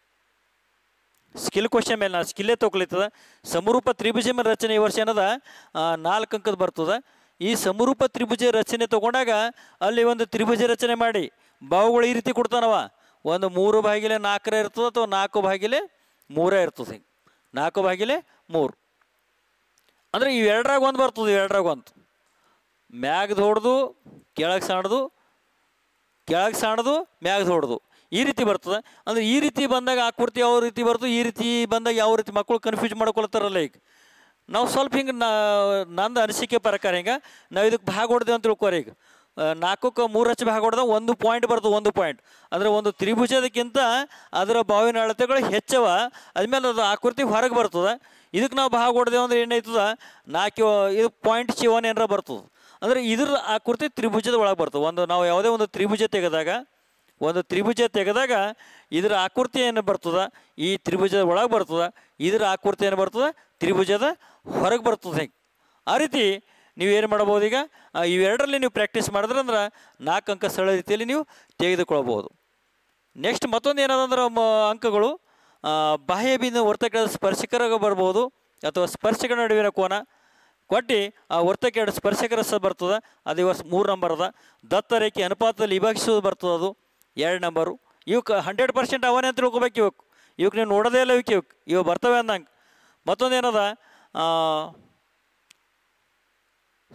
Speaker 1: ಸ್ಕಿಲ್ ಕ್ವಶನ್ ಮೇಲೆ ನಾನು ಸ್ಕಿಲ್ಲೇ ತೊಗೊಳಿತದ ಸಮರೂಪ ತ್ರಿಭುಜ ಮೇಲೆ ರಚನೆ ಈ ವರ್ಷ ಏನದ ಆ, ನಾಲ್ಕು ಅಂಕದ ಬರ್ತದೆ ಈ ಸಮರೂಪ ತ್ರಿಭುಜ ರಚನೆ ತಗೊಂಡಾಗ ಅಲ್ಲಿ ಒಂದು ತ್ರಿಭುಜ ರಚನೆ ಮಾಡಿ ಬಾವುಗಳು ಈ ರೀತಿ ಕೊಡ್ತಾನವ ಒಂದು ಮೂರು ಭಾಗಿಲೆ ನಾಲ್ಕರ ಇರ್ತದೆ ಅಥವಾ ನಾಲ್ಕು ಭಾಗಿಲೆ ಮೂರೇ ಇರ್ತದೆ ಹಿಂಗೆ ನಾಲ್ಕು ಭಾಗಿಲೆ ಮೂರು ಅಂದರೆ ಇವೆರಡರಾಗ ಒಂದು ಬರ್ತದೆ ಇವೆರಡರಾಗ ಒಂದು ಮ್ಯಾಗ್ದು ಹೊಡೆದು ಕೆಳಗೆ ಸಣ್ಣದು ಕೆಳಗೆ ಸಣ್ಣದು ಮ್ಯಾಗ್ದು ಹೊಡೆದು ಈ ರೀತಿ ಬರ್ತದೆ ಅಂದರೆ ಈ ರೀತಿ ಬಂದಾಗ ಆಕೃತಿ ಯಾವ ರೀತಿ ಬರ್ತದೆ ಈ ರೀತಿ ಬಂದಾಗ ಯಾವ ರೀತಿ ಮಕ್ಕಳು ಕನ್ಫ್ಯೂಸ್ ಮಾಡ್ಕೊಳ್ತಾರಲ್ಲ ಈಗ ನಾವು ಸ್ವಲ್ಪ ಹಿಂಗೆ ನಾ ನಂದು ಅನಿಸಿಕೆ ಪ್ರಕಾರ ಹಿಂಗೆ ನಾವು ಇದಕ್ಕೆ ಭಾಗ ಹೊಡೆದೇವೆ ಅಂತ ತಿಳ್ಕೊರಿ ಈಗ ಆ, ನಾಲ್ಕಕ್ಕೆ ಮೂರು ಹಚ್ಚಿ ಭಾಗ ಹೊಡೆದ ಒಂದು ಪಾಯಿಂಟ್ ಬರ್ತದೆ ಒಂದು ಪಾಯಿಂಟ್ ಅಂದರೆ ಒಂದು ತ್ರಿಭುಜದಕ್ಕಿಂತ ಅದರ ಬಾವಿನ ಅಳತೆಗಳು ಹೆಚ್ಚವ ಅದ್ಮೇಲೆ ಅದು ಆಕೃತಿ ಹೊರಗೆ ಬರ್ತದೆ ಇದಕ್ಕೆ ನಾವು ಭಾಗ ಹೊಡೆದೇವೆ ಅಂದ್ರೆ ಏನಾಯ್ತದ ನಾಲ್ಕು ಇದು ಪಾಯಿಂಟ್ ಶಿವನ್ ಏನಾರ ಬರ್ತದೆ ಅಂದರೆ ಇದ್ರ ಆಕೃತಿ ತ್ರಿಭುಜದ ಒಳಗೆ ಬರ್ತದೆ ಒಂದು ನಾವು ಯಾವುದೇ ಒಂದು ತ್ರಿಭುಜ ತೆಗೆದಾಗ ಒಂದು ತ್ರಿಭುಜ ತೆಗೆದಾಗ ಇದರ ಆಕೃತಿ ಏನು ಬರ್ತದ ಈ ತ್ರಿಭುಜದ ಒಳಗೆ ಬರ್ತದ ಇದರ ಆಕೃತಿ ಏನು ಬರ್ತದ ತ್ರಿಭುಜದ ಹೊರಗೆ ಬರ್ತದೆ ಹಿಂಗೆ ಆ ರೀತಿ ನೀವು ಏನು ಮಾಡ್ಬೋದು ಈಗ ಆ, ಇವೆರಡರಲ್ಲಿ ನೀವು ಪ್ರಾಕ್ಟೀಸ್ ಮಾಡಿದ್ರಂದ್ರೆ ನಾಲ್ಕು ಅಂಕ ಸರಳ ರೀತಿಯಲ್ಲಿ ನೀವು ತೆಗೆದುಕೊಳ್ಬೋದು ನೆಕ್ಸ್ಟ್ ಮತ್ತೊಂದು ಏನದಂದ್ರೆ ಮ ಅಂಕಗಳು ಆ, ಬಾಹ್ಯ ಬಿಂದು ವರ್ತಕದ ಸ್ಪರ್ಶಕರಾಗ ಬರ್ಬೋದು ಅಥವಾ ಸ್ಪರ್ಶಕ ನಡುವಿನ ಕೋನ ಕೊಟ್ಟು ಆ ವರ್ತಕ್ಕೆ ಎರಡು ಸ್ಪರ್ಶಕರ ಸಹ ಬರ್ತದೆ ಅದು ಇವತ್ತು ಮೂರು ನಂಬರ್ ಅದ ದತ್ತ ರೇಖೆ ಅನುಪಾತದಲ್ಲಿ ವಿಭಾಗಿಸೋದು ಬರ್ತದೆ ಅದು ಎರಡು ನಂಬರು ಇವಕ್ಕೆ ಹಂಡ್ರೆಡ್ ಪರ್ಸೆಂಟ್ ಅವನೇ ಅಂತ ತಿಳ್ಕೊಬೇಕು ಇವಕ್ಕೆ ಇವಕ್ಕೆ ನೀವು ನೋಡೋದೇ ಇಲ್ಲ ಇವಕ್ಕೆ ಇವಕ್ಕೆ ಇವು ಬರ್ತವೆ ಅಂದಂಗೆ ಮತ್ತೊಂದು ಏನದ ಆ,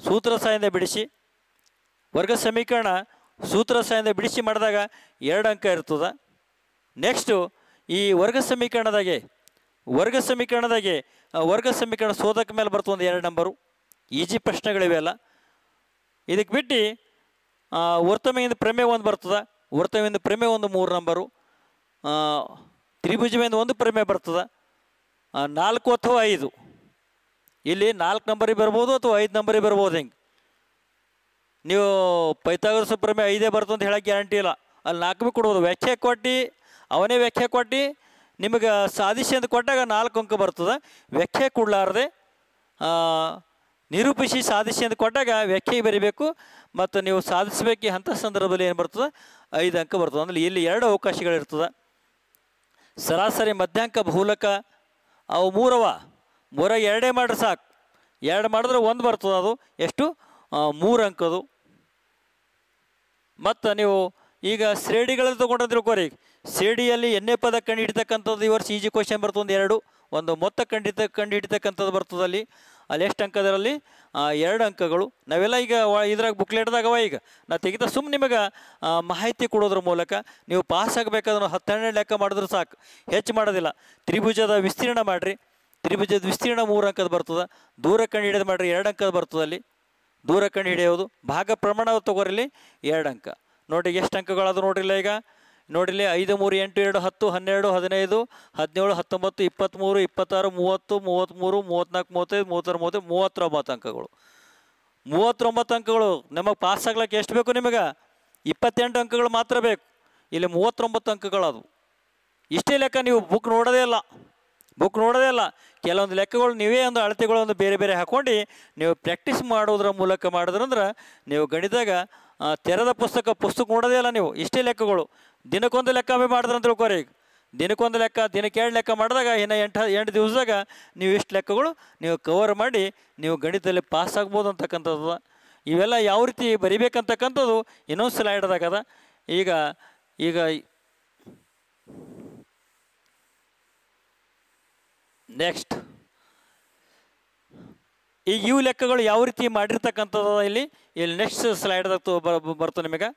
Speaker 1: ಸೂತ್ರ ಸಹಾಯದಿಂದ ಬಿಡಿಸಿ ವರ್ಗ ಸಮೀಕರಣ ಸೂತ್ರ ಸಹಾಯದಿಂದ ಬಿಡಿಸಿ ಮಾಡಿದಾಗ ಎರಡು ಅಂಕ ಇರ್ತದೆ ನೆಕ್ಸ್ಟು ಈ ವರ್ಗ ಸಮೀಕರಣದಾಗೆ ವರ್ಗ ಸಮೀಕರಣದಾಗೆ ಆ, ವರ್ಗ ಸಮೀಕರಣ ಸೋದಕ ಮೇಲೆ ಬರ್ತದೆ ಒಂದು ಎರಡು ನಂಬರು ಈಜಿ ಪ್ರಶ್ನೆಗಳಿವೆಲ್ಲ ಇದಕ್ಕೆ ಬಿಟ್ಟು ಆ, ವರ್ತಮೆಯಿಂದ ಪ್ರಮೇಯ ಒಂದು ಬರ್ತದೆ ವರ್ತಮೆಯಿಂದ ಪ್ರಮೇಯ ಒಂದು ಮೂರು ನಂಬರು ಆ, ತ್ರಿಭುಜದಿಂದ ಒಂದು ಪ್ರಮೇಯ ಬರ್ತದೆ ಆ, ನಾಲ್ಕು ಅಥವಾ ಐದು ಇಲ್ಲಿ ನಾಲ್ಕು ನಂಬರಿಗೆ ಬರ್ಬೋದು ಅಥವಾ ಐದು ನಂಬರಿಗೆ ಬರ್ಬೋದು ಹಿಂಗೆ ನೀವು ಪೈತಾಗರಸ ಪ್ರಮೇಯ ಐದೇ ಬರ್ತದೆ ಅಂತ ಹೇಳಕ್ಕೆ ಗ್ಯಾರಂಟಿ ಇಲ್ಲ ಅಲ್ಲಿ ನಾಲ್ಕು ಬಿ ಕೊಡ್ಬೋದು ವ್ಯಾಖ್ಯೆ ಕೊಟ್ಟು ಅವನೇ ವ್ಯಾಖ್ಯೆ ಕೊಟ್ಟು ನಿಮಗೆ ಸಾಧಿಸಿ ಅಂತ ಕೊಟ್ಟಾಗ ನಾಲ್ಕು ಅಂಕ ಬರ್ತದೆ ವ್ಯಾಖ್ಯೆ ಕೊಡಲಾರ್ದೆ ನಿರೂಪಿಸಿ ಸಾಧಿಸಿ ಅಂತ ಕೊಟ್ಟಾಗ ವ್ಯಾಖ್ಯೆ ಬರಿಬೇಕು ಮತ್ತು ನೀವು ಸಾಧಿಸಬೇಕು ಅಂಥ ಸಂದರ್ಭದಲ್ಲಿ ಏನು ಬರ್ತದೆ ಐದು ಅಂಕ ಬರ್ತದೆ ಅಂದ್ರೆ ಇಲ್ಲಿ ಎರಡು ಅವಕಾಶಗಳಿರ್ತದೆ ಸರಾಸರಿ ಮಧ್ಯಾಂಕ ಬಹುಲಕ ಅವು ಮೂರವ ಮೂರಾಗ ಎರಡೇ ಮಾಡ್ರೆ ಸಾಕು ಎರಡು ಮಾಡಿದ್ರೆ ಒಂದು ಬರ್ತದೆ ಅದು ಎಷ್ಟು ಆ, ಮೂರು ಅಂಕದು ಮತ್ತು ನೀವು ಈಗ ಶ್ರೇಣಿಗಳಲ್ಲಿ ತೊಗೊಂಡ್ರೆ ತಿಳ್ಕೊರಿ ಶ್ರೇಣಿಯಲ್ಲಿ ಎಣ್ಣೆ ಪದ ಕಂಡು ಹಿಡಿತಕ್ಕಂಥದ್ದು ಈ ವರ್ಷ ಈಜಿ ಕ್ವಶನ್ ಬರ್ತದೆ ಒಂದು ಎರಡು ಒಂದು ಮೊತ್ತ ಕಂಡಿತ ಕಂಡು ಹಿಡಿತಕ್ಕಂಥದ್ದು ಬರ್ತದೆ ಅಲ್ಲಿ ಅಲ್ಲಿ ಎಷ್ಟು ಅಂಕದರಲ್ಲಿ ಆ, ಎರಡು ಅಂಕಗಳು ನಾವೆಲ್ಲ ಈಗ ವ- ಇದ್ರಾಗ ಬುಕ್ಲೆಟ್ದಾಗವ ಈಗ ನಾ ತೆಗಿತಾ ಸುಮ್ಮನೆ ನಿಮಗೆ ಆ, ಮಾಹಿತಿ ಕೊಡೋದ್ರ ಮೂಲಕ ನೀವು ಪಾಸ್ ಆಗಬೇಕಾದ್ರೆ ಹತ್ತೆರಡು ಲೆಕ್ಕ ಮಾಡಿದ್ರೆ ಸಾಕು ಹೆಚ್ಚು ಮಾಡೋದಿಲ್ಲ ತ್ರಿಭುಜದ ವಿಸ್ತೀರ್ಣ ಮಾಡಿರಿ ತ್ರಿಭುಜದ ವಿಸ್ತೀರ್ಣ ಮೂರು ಅಂಕದ ಬರ್ತದೆ ದೂರ ಕಂಡು ಹಿಡಿದು ಮಾಡಿರಿ ಎರಡು ಅಂಕದ ಬರ್ತದೆ ಅಲ್ಲಿ ದೂರ ಕಂಡು ಹಿಡಿಯೋದು ಭಾಗ ಪ್ರಮಾಣ ತಗೋರಿಲಿ ಎರಡು ಅಂಕ ನೋಡಿ ಎಷ್ಟು ಅಂಕಗಳದು ನೋಡ್ರಿಲ್ಲ ಈಗ ನೋಡಿಲಿ ಐದು ಮೂರು ಎಂಟು ಎರಡು ಹತ್ತು ಹನ್ನೆರಡು ಹದಿನೈದು ಹದಿನೇಳು ಹತ್ತೊಂಬತ್ತು ಇಪ್ಪತ್ತ್ಮೂರು ಇಪ್ಪತ್ತಾರು ಮೂವತ್ತು ಮೂವತ್ತ್ಮೂರು ಮೂವತ್ತ್ನಾಲ್ಕು ಮೂವತ್ತೈದು ಮೂವತ್ತಾರು ಮೂವತ್ತೈದು ಮೂವತ್ತೊಂಬತ್ತು ಅಂಕಗಳು ಮೂವತ್ತೊಂಬತ್ತು ಅಂಕಗಳು ನಮಗೆ ಪಾಸ್ ಆಗ್ಲಿಕ್ಕೆ ಎಷ್ಟು ಬೇಕು ನಿಮಗೆ ಇಪ್ಪತ್ತೆಂಟು ಅಂಕಗಳು ಮಾತ್ರ ಬೇಕು ಇಲ್ಲಿ ಮೂವತ್ತೊಂಬತ್ತು ಅಂಕಗಳದು ಇಷ್ಟೇ ಲೆಕ್ಕ ನೀವು ಬುಕ್ ನೋಡೋದೇ ಇಲ್ಲ ಬುಕ್ ನೋಡೋದೇ ಇಲ್ಲ ಕೆಲವೊಂದು ಲೆಕ್ಕಗಳು ನೀವೇ ಒಂದು ಅಳತೆಗಳು ಒಂದು ಬೇರೆ ಬೇರೆ ಹಾಕ್ಕೊಂಡು ನೀವು ಪ್ರಾಕ್ಟೀಸ್ ಮಾಡೋದ್ರ ಮೂಲಕ ಮಾಡಿದ್ರಂದ್ರೆ ನೀವು ಗಣಿತಾಗ ಆ, ತೆರೆದ ಪುಸ್ತಕ ಪುಸ್ತಕ ನೋಡೋದೇ ಇಲ್ಲ ನೀವು ಇಷ್ಟೇ ಲೆಕ್ಕಗಳು ದಿನಕ್ಕೊಂದು ಲೆಕ್ಕ ಒಮ್ಮೆ ಮಾಡಿದ್ರೆ ಅಂತ ತಿಳ್ಕೊರಿ ಈಗ ದಿನಕ್ಕೊಂದು ಲೆಕ್ಕ ದಿನಕ್ಕೆ ಎರಡು ಲೆಕ್ಕ ಮಾಡಿದಾಗ ಇನ್ನು ಎಂಟು ಎಂಟು ದಿವಸದಾಗ ನೀವು ಇಷ್ಟು ಲೆಕ್ಕಗಳು ನೀವು ಕವರ್ ಮಾಡಿ ನೀವು ಗಣಿತದಲ್ಲಿ ಪಾಸ್ ಆಗ್ಬೋದು ಅಂತಕ್ಕಂಥದ್ದು ಇವೆಲ್ಲ ಯಾವ ರೀತಿ ಬರಿಬೇಕಂತಕ್ಕಂಥದ್ದು ಇನ್ನೊಂದು ಸ್ಲೈಡ್ದಾಗ ಅದ ಈಗ ಈಗ ನೆಕ್ಸ್ಟ್ ಈಗ ಇವು ಲೆಕ್ಕಗಳು ಯಾವ ರೀತಿ ಮಾಡಿರ್ತಕ್ಕಂಥದ್ದು ಇಲ್ಲಿ ಇಲ್ಲಿ ನೆಕ್ಸ್ಟ್ ಸ್ಲೈಡ್ದಾಗ ಬರ್ತು ನಿಮಗೆ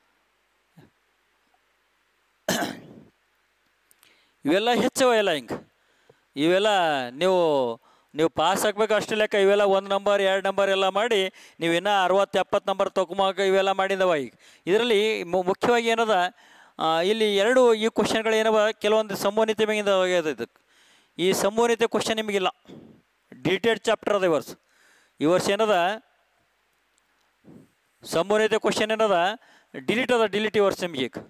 Speaker 1: ಇವೆಲ್ಲ ಹೆಚ್ಚವ ಎಲ್ಲ ಹಿಂಗೆ ಇವೆಲ್ಲ ನೀವು ನೀವು ಪಾಸ್ ಆಗ್ಬೇಕು ಅಷ್ಟು ಲೆಕ್ಕ ಇವೆಲ್ಲ ಒಂದು ನಂಬರ್ ಎರಡು ನಂಬರ್ ಎಲ್ಲ ಮಾಡಿ ನೀವು ಇನ್ನೂ ಅರವತ್ತು ಎಪ್ಪತ್ತು ನಂಬರ್ ತೊಗೊಂಬಾಗ ಇವೆಲ್ಲ ಮಾಡಿದವ ಈಗ ಇದರಲ್ಲಿ ಮು- ಮುಖ್ಯವಾಗಿ ಏನದ ಆ, ಇಲ್ಲಿ ಎರಡು ಈ ಕ್ವಶನ್ಗಳು ಏನವ ಕೆಲವೊಂದು ಸಂಬೋನಿತ ಮ್ಯಾಗಿಂದ ಆಗ್ಯದ ಇದಕ್ಕೆ ಈ ಸಂಬೋನಿತ ಕ್ವಶನ್ ನಿಮಗಿಲ್ಲ ಡಿಟೇಲ್ಡ್ ಚಾಪ್ಟರ್ ಅದ ಈ ವರ್ಷ ಈ ವರ್ಷ ಏನದ ಸಂಬೋನಿತ ಕ್ವಶನ್ ಏನದ ಡಿಲೀಟ್ ಅದ ಡಿಲೀಟ್ ಈ ವರ್ಷ ನಿಮಗೆ ಈಗ